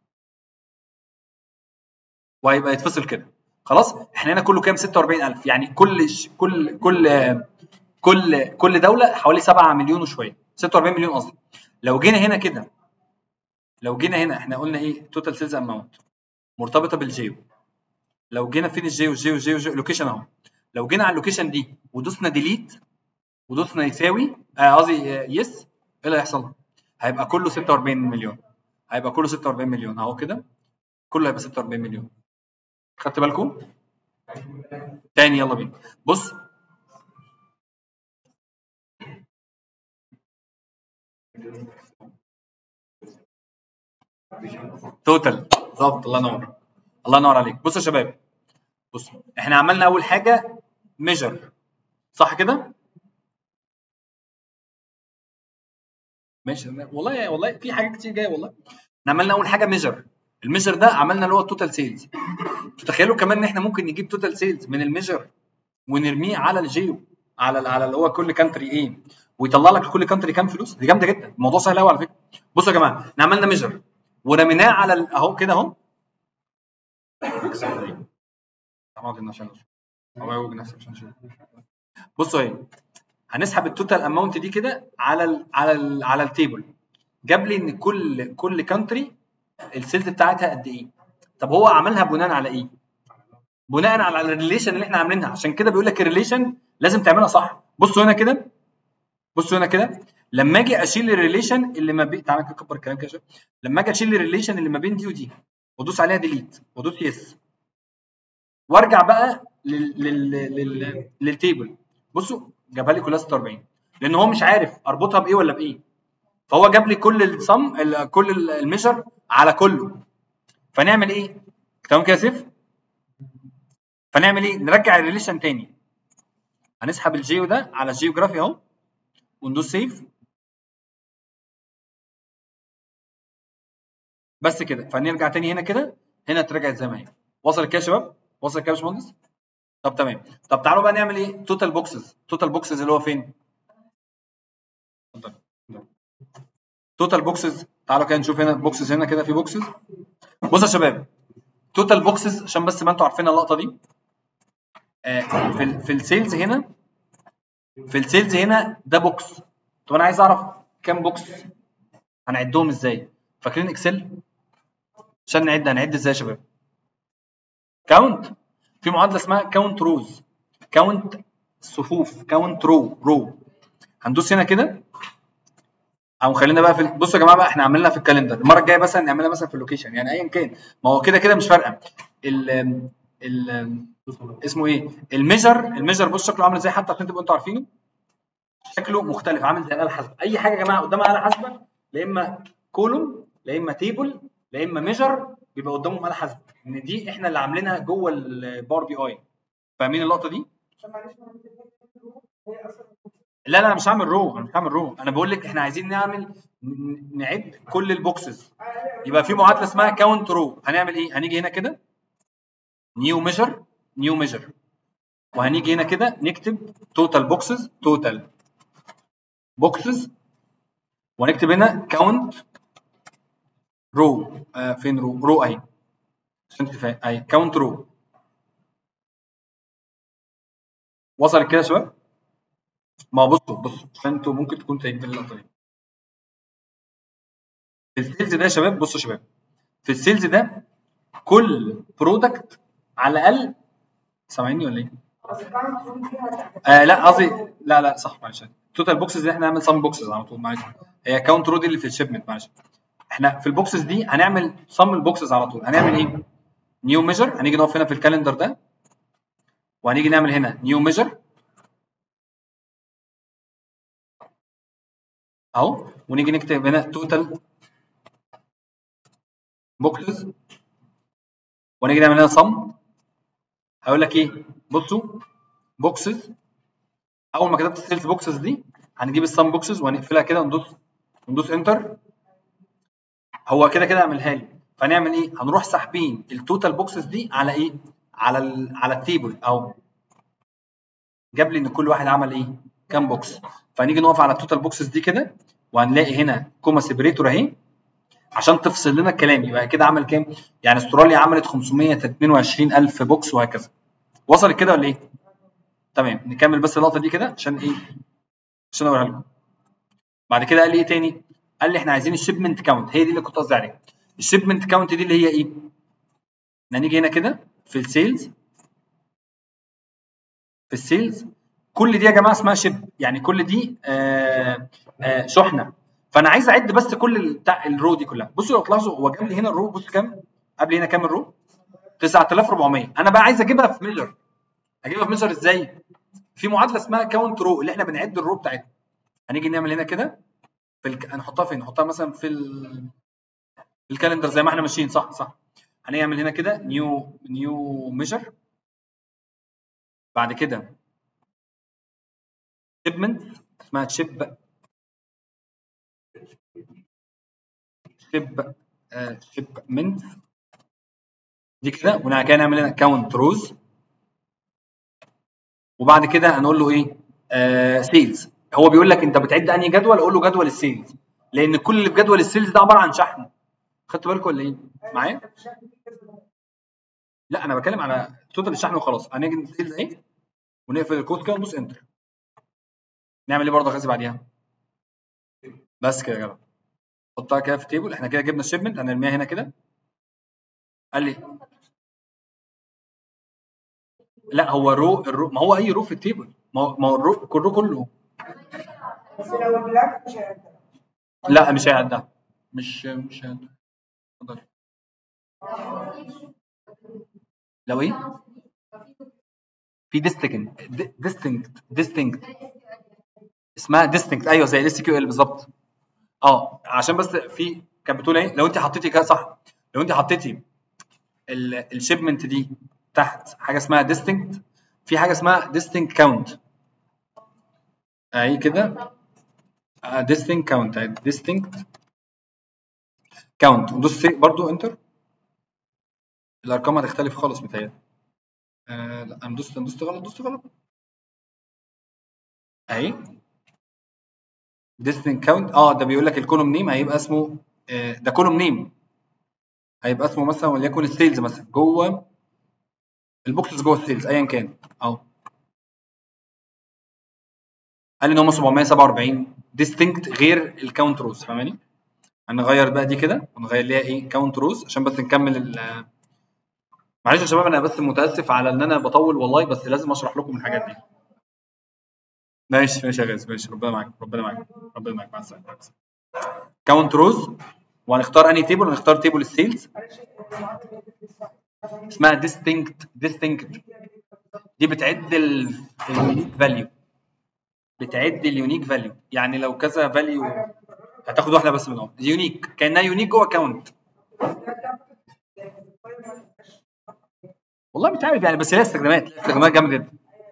S1: وهيبقى يتفصل كده خلاص احنا هنا كله كام 46000 يعني كل ش... كل كل كل كل دوله حوالي 7 مليون وشويه 46 مليون قصدي لو جينا هنا كده لو جينا هنا احنا قلنا ايه توتال سيلز اماونت مرتبطه بالجيو لو جينا فين الجيو الجيو الجيو الجيو لوكيشن اهو لو جينا على اللوكيشن دي ودوسنا ديليت ودوسنا يساوي آه، قصدي آه، يس ايه اللي هيحصل؟ هيبقى كله 46 مليون هيبقى كله 46 مليون اهو كده كله هيبقى 46 مليون خدت بالكم؟ تاني يلا بينا بص توتال بالظبط الله ينور الله ينور عليك بصوا يا شباب بصوا احنا عملنا اول حاجه ميجر صح كده ماشي والله والله في حاجات كتير جايه والله احنا عملنا اول حاجه ميجر الميجر ده عملنا اللي هو التوتال سيلز تتخيلوا كمان ان احنا ممكن نجيب توتال سيلز من الميجر ونرميه على الجيو على على اللي هو كل كانتري ايه ويطلع لك كل كانتري كام فلوس دي جامده جدا الموضوع سهل قوي على فكره بصوا يا جماعه احنا عملنا ميجر ورميناه على ال- اهو كده اهو اقعد هنا عشان أوعوج نفسك عشان أشوف. بصوا اهي هنسحب التوتال اماونت دي كده على ال على ال على التيبل جاب لي ان كل كل كانتري السيلز بتاعتها قد ايه طب هو عملها بناء على ايه بناء على الريليشن اللي احنا عاملينها عشان كده بيقول لك الريليشن لازم تعملها صح بصوا هنا كده بصوا هنا كده لما اجي اشيل الريليشن اللي ما بين تعالى نكبر الكلام كده شويه لما اجي اشيل الريليشن اللي ما بين دي ودي وادوس عليها ديليت وادوس يس وارجع بقى لل لل لل للتيبل بصوا جابها لي كلها 46 لان هو مش عارف اربطها بايه ولا بايه فهو جاب لي كل الصم ال- كل الميجر على كله فنعمل ايه تمام كده يا سيف فنعمل ايه نرجع الريليشن تاني هنسحب الجيو ده على الجيوغرافي اهو وندوس سيف بس كده فنرجع تاني هنا كده هنا اترجعت زي ما هي وصل كده يا شباب وصل كده يا باشمهندس طب تمام طب تعالوا بقى نعمل ايه توتال بوكسز توتال بوكسز اللي هو فين اتفضل توتال بوكسز تعالوا كده نشوف هنا بوكسز هنا كده في بوكسز بصوا يا شباب توتال بوكسز عشان بس ما انتوا عارفين اللقطه دي آه، في ال في السيلز هنا في السيلز هنا ده بوكس طب انا عايز اعرف كام بوكس هنعدهم ازاي فاكرين اكسل عشان نعد هنعد ازاي يا شباب كاونت في معادله اسمها كاونت روز كاونت صفوف كاونت رو رو هندوس هنا كده او خلينا بقى في ال- بصوا يا جماعه بقى احنا عاملينها في الكالندر المره الجايه مثلا نعملها مثلا في اللوكيشن يعني ايا كان ما هو كده كده مش فارقه ال ال اسمه ايه الميجر الميجر بص شكله عامل ازاي حتى عشان تبقوا انتوا عارفينه شكله مختلف عامل زي الاله الحاسبه اي حاجه يا جماعه قدامها اله حاسبه لا اما كولوم لا اما تيبل لا اما ميجر بيبقى قدامهم اله حاسبه ان دي احنا اللي عاملينها جوه الباور بي اي فاهمين اللقطه دي
S5: عشان معلش ما انت فاكر هي اصلا
S1: لا لا انا مش هعمل رو انا مش هعمل رو انا بقول لك احنا عايزين نعمل ن- نعد كل البوكسز يبقى في معادله اسمها كاونت رو هنعمل ايه هنيجي هنا كده نيو ميجر نيو ميجر وهنيجي هنا كده نكتب توتال بوكسز توتال بوكسز ونكتب هنا كاونت رو آه فين رو رو اهي عشان تفهم اهي كاونت رو وصلت كده يا شباب ما هو بصوا بصوا عشان انتوا ممكن تكونوا تايهين في اللقطه دي في السيلز ده يا شباب بصوا يا شباب في السيلز ده كل برودكت على الاقل سامعيني ولا ايه؟
S5: بس الكاونت روم فيها
S1: آه لا قصدي لا لا صح معلش التوتال بوكسز دي احنا هنعمل سم بوكسز على طول معلش هي كاونت رو دي اللي في الشيبمنت معلش احنا في البوكسز دي هنعمل سم البوكسز على طول هنعمل ايه؟ نيو ميجر هنيجي نقف هنا في الكالندر ده وهنيجي نعمل هنا نيو ميجر اهو ونيجي نكتب هنا توتال بوكسز ونيجي نعمل هنا سم هقول لك ايه بصوا بوكسز اول ما كتبت السيلز بوكسز دي هنجيب السم بوكسز وهنقفلها كده وندوس وندوس انتر هو كده كده عملها لي فنعمل ايه هنروح ساحبين التوتال بوكسز دي على ايه على ال على التيبل او جاب لي ان كل واحد عمل ايه كام بوكس فهنيجي نقف على التوتال بوكسز دي كده وهنلاقي هنا كوما سيبريتور اهي عشان تفصل لنا الكلام يبقى كده عمل كام يعني استراليا عملت 522 الف بوكس وهكذا وصلت كده ولا ايه تمام نكمل بس اللقطه دي كده عشان ايه عشان اوريها لكم بعد كده قال لي ايه تاني قال لي احنا عايزين الشيبمنت كاونت هي دي اللي كنت قصدي عليها الشيبمنت كاونت دي اللي هي ايه احنا هنيجي هنا كده في السيلز في السيلز كل دي يا جماعه اسمها شيب يعني كل دي آه آه شحنه فانا عايز اعد بس كل ال- بتاع الرو دي كلها بصوا لو تلاحظوا هو جاب لي هنا الرو بص كام قبل هنا كام الرو 9400 انا بقى عايز اجيبها في ميجر اجيبها في ميجر ازاي في معادله اسمها كاونت رو اللي احنا بنعد الرو بتاعتها هنيجي نعمل هنا كده في الك... هنحطها فين نحطها مثلا في ال... في الكالندر زي ما احنا ماشيين صح صح هنعمل هنا كده نيو نيو ميجر بعد كده شيبمنت اسمها تشيب شيب آه شيبمنت دي كده وبعد كده نعمل هنا كاونت روز وبعد كده هنقول له ايه آه سيلز هو بيقول لك انت بتعد انهي جدول اقول له جدول السيلز لان كل اللي في جدول السيلز ده عباره عن شحن خدت بالكم ولا ايه معايا لا انا بتكلم على توتال الشحن وخلاص هنيجي السيلز ايه ونقفل الكود كده وندوس انتر نعمل ايه برضه يا غازي بعديها بس كده يا جماعه حطها كده في تيبل احنا كده جبنا الشيبمنت هنرميها هنا كده قال لي لا هو رو الرو ما هو اي رو في التيبل ما هو ما هو الرو الرو كله
S5: بس لو البلاك مش هيقدر
S1: لا مش هيعدها مش مش هيعدها اتفضل لو ايه في ديستنكت ديستنكت ديستنكت اسمها ديستنكت ايوه زي الاس كيو ال بالظبط اه عشان بس في كانت بتقول ايه لو انت حطيتي كده صح لو انت حطيتي الشيبمنت دي تحت حاجه اسمها ديستنكت في حاجه اسمها ديستنكت كاونت اهي كده ديستنكت كاونت ديستنكت كاونت ندوس برضو انتر الارقام هتختلف خالص متهيألي آه لا انا دوست دوست غلط دوست غلط اهي distinct count اه ده بيقول لك الكولوم نيم هيبقى اسمه آه ده كولوم نيم هيبقى اسمه مثلا وليكن السيلز مثلا جوه البوكسز جوه السيلز ايا كان اهو قال ان هم 747 distinct غير الكاونت روز فاهماني؟ هنغير بقى دي كده ونغير ليها ايه كاونت روز عشان بس نكمل ال معلش يا شباب انا بس متاسف على ان انا بطول والله بس لازم اشرح لكم الحاجات دي ماشي ماشي يا غاز ماشي ربنا معاك ربنا معاك ربنا معاك مع السلامه كاونت روز وهنختار انهي تيبل هنختار تيبل السيلز
S5: معلش المعادلة دي صح.
S1: اسمها ديستنكت ديستنكت دي بتعد اليونيك فاليو بتعد اليونيك فاليو يعني لو كذا فاليو هتاخد واحده بس منهم يونيك كانها يونيك جوه كاونت والله مش عارف يعني بس ليها استخدامات ليها استخدامات جامده جدا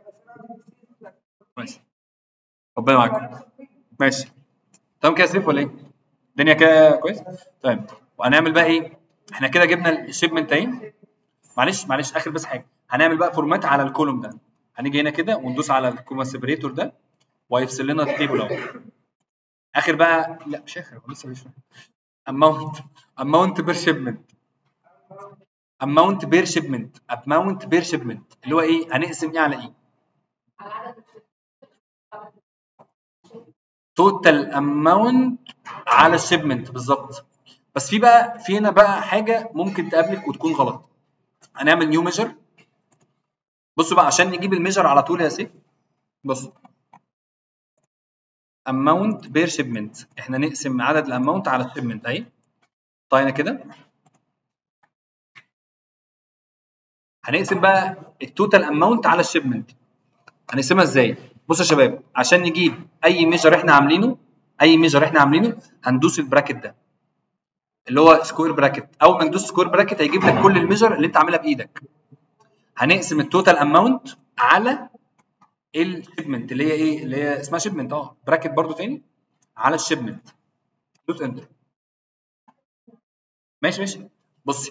S1: ماشي ربنا معاكم ماشي تمام كده يا سيف ولا ايه؟ الدنيا كده كويس؟ طيب وهنعمل بقى ايه؟ احنا كده جبنا الشيبمنت اهي معلش معلش اخر بس حاجه هنعمل بقى فورمات على الكولوم ده هنيجي هنا كده وندوس على الكوما سيبريتور ده وهيفصل لنا التيبل اهو اخر بقى لا مش اخر هو لسه مش اماونت اماونت بير شيبمنت اماونت بير شيبمنت اماونت بير شيبمنت اللي هو ايه هنقسم ايه على ايه توتال اماونت على الشيبمنت بالظبط بس في بقى في هنا بقى حاجه ممكن تقابلك وتكون غلط هنعمل نيو ميجر بصوا بقى عشان نجيب الميجر على طول يا سيف بص اماونت بير شيبمنت احنا نقسم عدد الاماونت على الشيبمنت اهي طيب كده هنقسم بقى التوتال اماونت على الشيبمنت هنقسمها ازاي بصوا يا شباب عشان نجيب اي ميجر احنا عاملينه اي ميجر احنا عاملينه هندوس البراكت ده اللي هو سكوير براكت اول ما ندوس سكوير براكت هيجيب لك كل الميجر اللي انت عاملها بايدك هنقسم التوتال اماونت على الشيبمنت اللي هي ايه اللي هي اسمها شيبمنت اه براكت برضو تاني على الشيبمنت دوس انتر ماشي ماشي بصي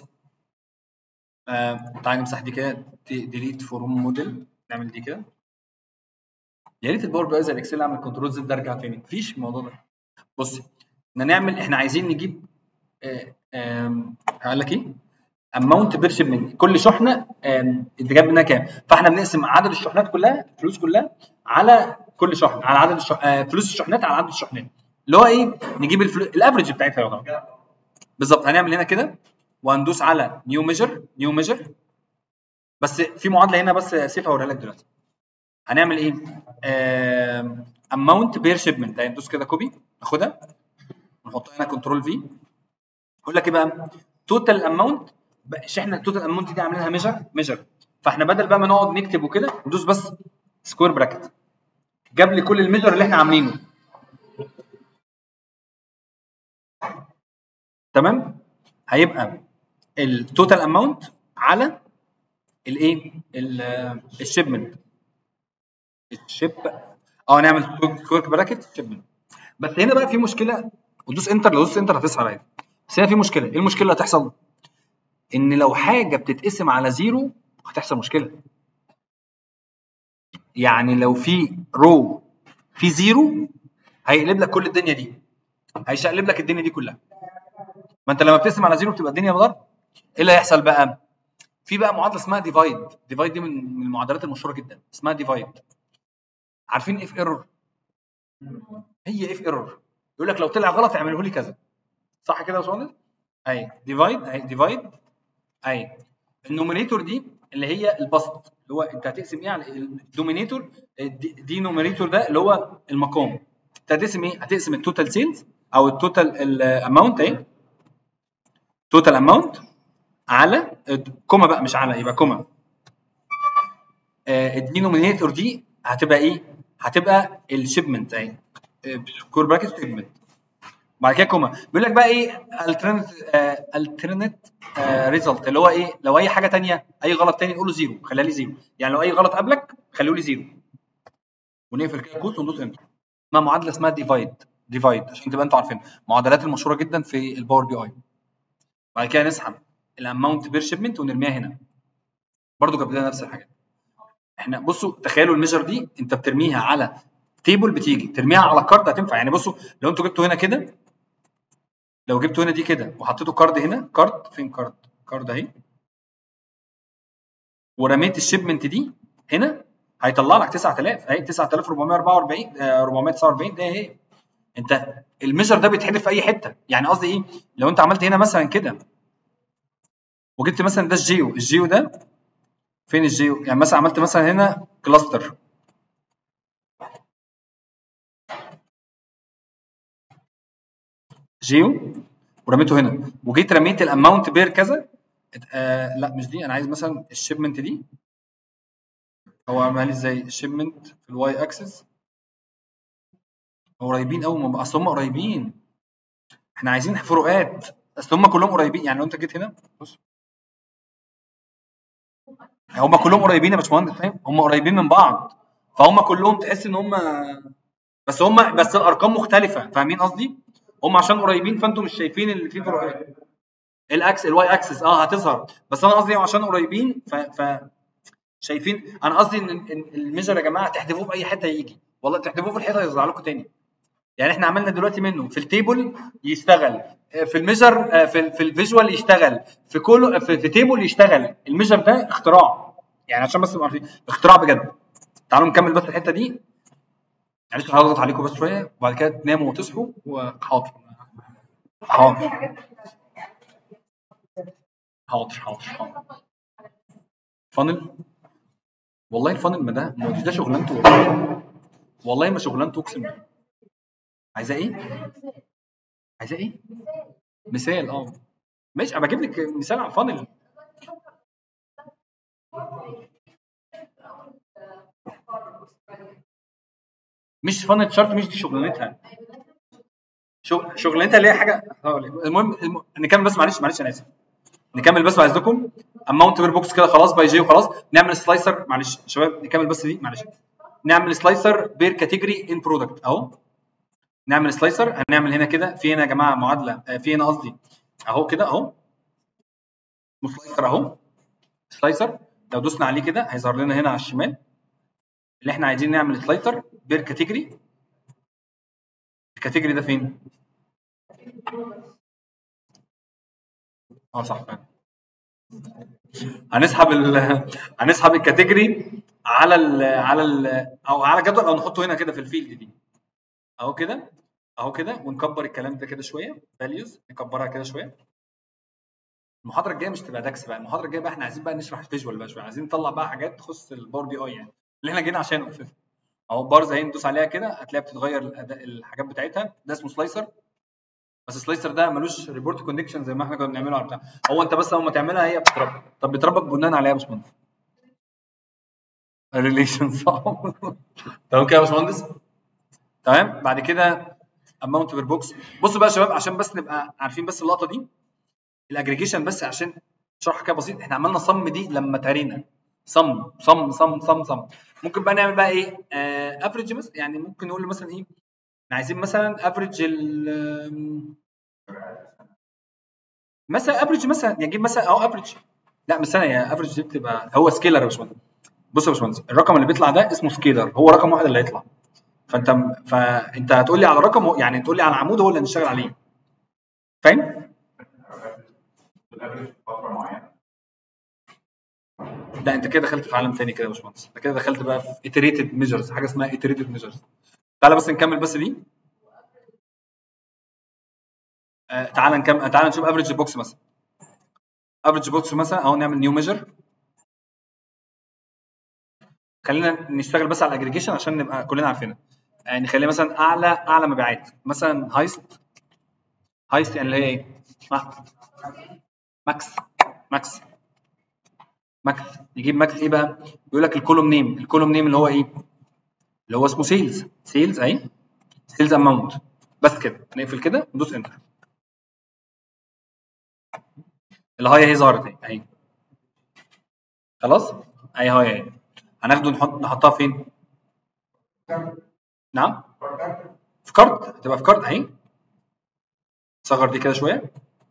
S1: آه تعالى نمسح دي كده ديليت فروم موديل نعمل دي كده يا ريت الباور بي اي زي الاكسل اعمل كنترول زد ارجع تاني مفيش الموضوع ده بصي احنا نعمل احنا عايزين نجيب آه آه هقول لك ايه اماونت بير شيبمنت كل شحنه انت جايب منها كام فاحنا بنقسم عدد الشحنات كلها الفلوس كلها على كل شحنه على عدد الشح... آه فلوس الشحنات على عدد الشحنات اللي هو ايه نجيب الفلو... الافرج بتاعتها يا بالظبط هنعمل هنا كده وهندوس على نيو ميجر نيو ميجر بس في معادله هنا بس سيف هوريها لك دلوقتي هنعمل ايه اماونت بير شيبمنت هندوس كده كوبي ناخدها نحطها هنا كنترول في يقول لك ايه بقى توتال اماونت مش احنا التوتال اماونت دي عاملينها ميجر ميجر فاحنا بدل بقى ما نقعد نكتب وكده ندوس بس سكوير براكت جاب لي كل الميجر اللي احنا عاملينه تمام هيبقى التوتال اماونت على الايه الشيبمنت الشيب اه نعمل سكوير براكت شيبمنت بس هنا بقى في مشكله ودوس انتر لو دوست انتر هتظهر عادي بس هنا في مشكله ايه المشكله اللي هتحصل ان لو حاجه بتتقسم على زيرو هتحصل مشكله يعني لو في رو في زيرو هيقلب لك كل الدنيا دي هيشقلب لك الدنيا دي كلها ما انت لما بتقسم على زيرو بتبقى الدنيا ضرب ايه اللي هيحصل بقى في بقى معادله اسمها ديفايد ديفايد دي من من المعادلات المشهوره جدا اسمها ديفايد عارفين اف ايرور هي اف ايرور يقول لك لو طلع غلط اعمله لي كذا صح كده يا باشمهندس اهي ديفايد اهي ديفايد اهي النومينيتور دي اللي هي البسط اللي هو انت هتقسم ايه على الدومينيتور دينومينيتور ده اللي هو المقام انت هتقسم ايه هتقسم التوتال سيلز او التوتال الاماونت اهي توتال اماونت على كوما بقى مش على يبقى كوما الدينومينيتور دي هتبقى ايه هتبقى الشيبمنت اهي كور براكت شيبمنت بعد كده كوما بيقول لك بقى ايه الترنت الترنت ريزلت اللي هو ايه لو اي حاجه تانية اي غلط تاني نقول له زيرو خليها لي زيرو يعني لو اي غلط قبلك خليه لي زيرو ونقفل كده كوت وندوس انتر اسمها معادله اسمها ديفايد ديفايد عشان تبقى انتوا عارفين المعادلات المشهوره جدا في الباور بي اي بعد كده نسحب الاماونت بير شيبمنت ونرميها هنا برضو جاب لنا نفس الحاجات احنا بصوا تخيلوا الميجر دي انت بترميها على تيبل بتيجي ترميها على كارد هتنفع يعني بصوا لو انتوا جبتوا هنا كده لو جبتوا هنا دي كده وحطيتوا كارد هنا كارد فين كارد كارد اهي ورميت الشيبمنت دي هنا هيطلع لك 9000 اهي 9444 آه، 449 ده اهي انت الميجر ده بيتحدف في اي حته يعني قصدي ايه لو انت عملت هنا مثلا كده وجبت مثلا ده الجيو الجيو ده فين الجيو يعني مثلا عملت مثلا هنا كلاستر جيو ورميته هنا وجيت رميت الاماونت بير كذا آه لا مش دي انا عايز مثلا الشيبمنت دي هو عمل ازاي الشيبمنت في الواي اكسس قريبين قوي اصل هم قريبين احنا عايزين فروقات اصل هم كلهم قريبين يعني لو انت جيت هنا بص هم كلهم قريبين يا باشمهندس فاهم هم قريبين من بعض فهم كلهم تحس ان هم بس هم بس الارقام مختلفه فاهمين قصدي هم عشان قريبين فانتوا مش شايفين اللي فيه فروقات الاكس الواي اكسس اه هتظهر بس انا قصدي عشان قريبين ف, ف شايفين انا قصدي ان إن الميجر يا جماعه تحذفوه في اي حته يجي والله تحذفوه في الحيطه يظهر لكم تاني يعني احنا عملنا دلوقتي منه في التيبل يشتغل في الميجر في في الفيجوال يشتغل في كل في, في تيبل يشتغل الميجر ده اختراع يعني عشان بس نبقى عارفين اختراع بجد تعالوا نكمل بس الحته دي معلش هضغط عليكم بس شويه وبعد كده تناموا وتصحوا وحاضر حاضر حاضر حاضر حاضر فانل والله الفانل ما ده ما ده شغلانته والله والله ما شغلانته اقسم بالله عايزاه ايه؟ عايزاه ايه؟ مثال اه ماشي انا بجيب لك مثال على الفانل مش فانل شارت مش دي شغلانتها شغل شغلانتها اللي هي حاجه هقول لك. المهم الم... نكمل بس معلش معلش انا اسف نكمل بس بعد اذنكم اماونت بير بوكس كده خلاص باي جي وخلاص نعمل سلايسر معلش شباب نكمل بس دي معلش نعمل سلايسر بير كاتيجوري ان برودكت اهو نعمل سلايسر هنعمل هنا كده في هنا يا جماعه معادله آه، في هنا قصدي اهو كده اهو سلايسر اهو سلايسر لو دوسنا عليه كده هيظهر لنا هنا على الشمال اللي احنا عايزين نعمل سلايسر بير كاتيجوري الكاتيجوري ده فين؟ اه صح فعلا هنسحب ال هنسحب الكاتيجوري على ال على ال او على جدول او نحطه هنا كده في الفيلد دي اهو كده اهو كده ونكبر الكلام ده كده شويه فاليوز نكبرها كده شويه المحاضره الجايه مش تبقى داكس بقى المحاضره الجايه بقى احنا عايزين بقى نشرح الفيجوال بقى شويه عايزين نطلع بقى حاجات تخص الباور بي اي يعني اللي احنا جينا عشانه اساسا اهو بارز اهي ندوس عليها كده هتلاقيها بتتغير الأداء الحاجات بتاعتها ده اسمه سلايسر بس السلايسر ده ملوش ريبورت كونديكشن زي ما احنا كنا بنعمله على بتاع هو انت بس اول ما تعملها هي بتتربط طب بتربط بناء على ايه يا باشمهندس؟ الريليشن صعب تمام كده يا باشمهندس؟ تمام بعد كده اماونت بير بوكس بصوا بقى يا شباب عشان بس نبقى عارفين بس اللقطه دي الاجريجيشن بس عشان شرح كده بسيط احنا عملنا صم دي لما تارينا صم صم صم صم صم ممكن بقى نعمل بقى ايه افريج مثلا يعني ممكن نقول مثلا ايه احنا عايزين مثلا افريج ال مثلا افريج مثلا نجيب مثلا اهو افريج لا مش ثانيه يا افريج دي بتبقى هو سكيلر يا باشمهندس بص يا باشمهندس الرقم اللي بيطلع ده اسمه سكيلر هو رقم واحد اللي هيطلع فانت فانت هتقول لي على رقم هو- يعني تقول لي على عمود هو اللي هنشتغل عليه فاهم؟
S3: فتره معينه
S1: لا انت كده دخلت في عالم ثاني كده يا باشمهندس انت كده دخلت بقى في iterated measures حاجه اسمها iterated measures تعالى بس نكمل بس دي آه تعالى نكمل تعالى نشوف افريج بوكس مثلا افريج بوكس مثلا اهو نعمل نيو ميجر خلينا نشتغل بس على الاجريجيشن عشان نبقى كلنا عارفينها يعني نخليها مثلا اعلى اعلى مبيعات مثلا هايست هايست يعني اللي هي ايه؟ ما- ماكس ماكس ماكس يجيب ماكس ايه بقى؟ يقول لك الكولوم نيم الكولوم نيم اللي هو ايه؟ اللي هو اسمه سيلز سيلز اهي سيلز اماونت بس كده نقفل كده ندوس انتر الهاي اهي ظهرت اهي اهي خلاص اهي هاي اهي هناخده نحط نحطها فين؟ نعم في كارد هتبقى في كارد اهي صغر دي كده شويه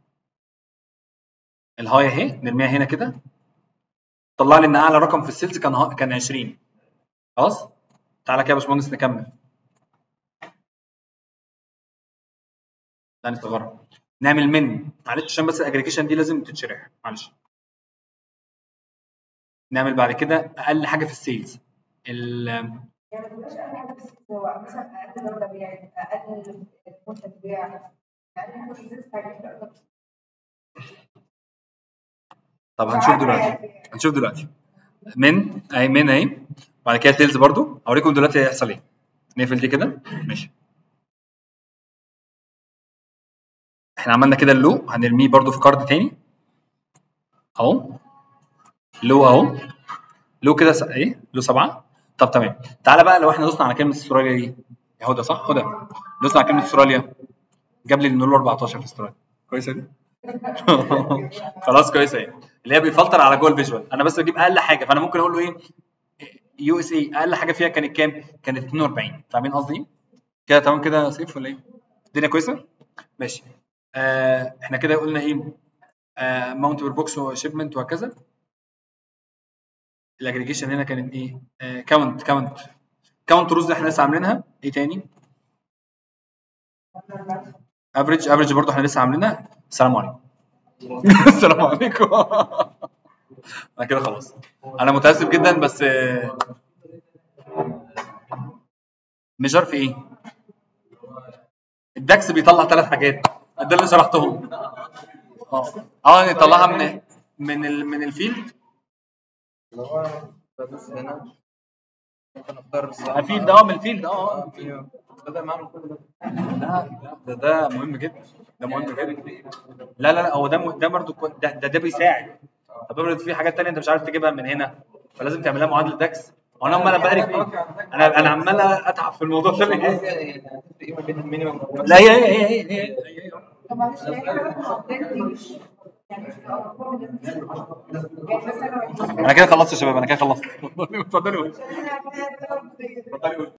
S1: الهاي اهي نرميها هنا كده طلع لي ان اعلى رقم في السيلز كان ها- كان 20 خلاص تعالى كده يا باشمهندس نكمل لا نصغرها نعمل من معلش عشان بس الاجريجيشن دي لازم تتشرح معلش نعمل بعد كده اقل حاجه في السيلز ال
S5: يعني مش اقل حاجه بس هو مثلا اقل دوله بيع اقل منتج بيع اقل حاجه في الزيت حاجه
S1: طب هنشوف دلوقتي هنشوف دلوقتي من اهي من اهي بعد كده سيلز برضو اوريكم دلوقتي هيحصل ايه نقفل دي كده ماشي احنا عملنا كده اللو هنرميه برضو في كارد تاني اهو لو اهو لو كده س... ايه لو سبعة طب تمام تعالى بقى لو احنا دوسنا على كلمة استراليا دي اهو ده صح هدى دوسنا على كلمة استراليا جاب لي النور 14 في استراليا كويسة دي خلاص كويسة اهي اللي هي بيفلتر على جوه الفيجوال انا بس بجيب اقل حاجة فانا ممكن اقول له ايه يو اس اي اقل حاجة فيها كانت كام؟ كانت 42 فاهمين قصدي ايه؟ كده تمام كده يا سيف ولا ايه؟ الدنيا كويسة؟ ماشي آه احنا كده قلنا ايه؟ ماونت بير بوكس وشيبمنت وهكذا الاجريجيشن هنا كانت ايه؟ كاونت كاونت كاونت روز احنا لسه عاملينها ايه تاني؟ افريج افريج برضه احنا لسه عاملينها السلام عليكم السلام عليكم انا كده خلاص انا متاسف جدا بس آه، ميجر في ايه؟ الداكس بيطلع ثلاث حاجات ده اللي شرحتهم اه اه يطلعها من من ال من الفيلد
S7: اللي هو بدوس هنا ممكن اختار الصح
S1: الفيلد اه من الفيلد اه اه
S7: بدل ما اعمل كل ده
S1: لا لا ده ده مهم جدا ده مهم جدا لا لا لا هو ده م- ده برضه كو- ده ده, ده بيساعد طب افرض في حاجات تانية انت مش عارف تجيبها من هنا فلازم تعملها معادله داكس وانا امال انا بقرف ايه انا انا عمال اتعب في الموضوع ده ليه؟
S7: يعني هتفرق ايه ما بين المينيمم والماكسيمم؟
S1: لا هي هي هي هي, هي, هي, هي.
S5: طب معلش يعني احنا بقى محددين مش يعني مش الارقام اللي يعني مثلا
S1: انا كده خلصت يا شباب انا كده خلصت اتفضلوا
S5: احنا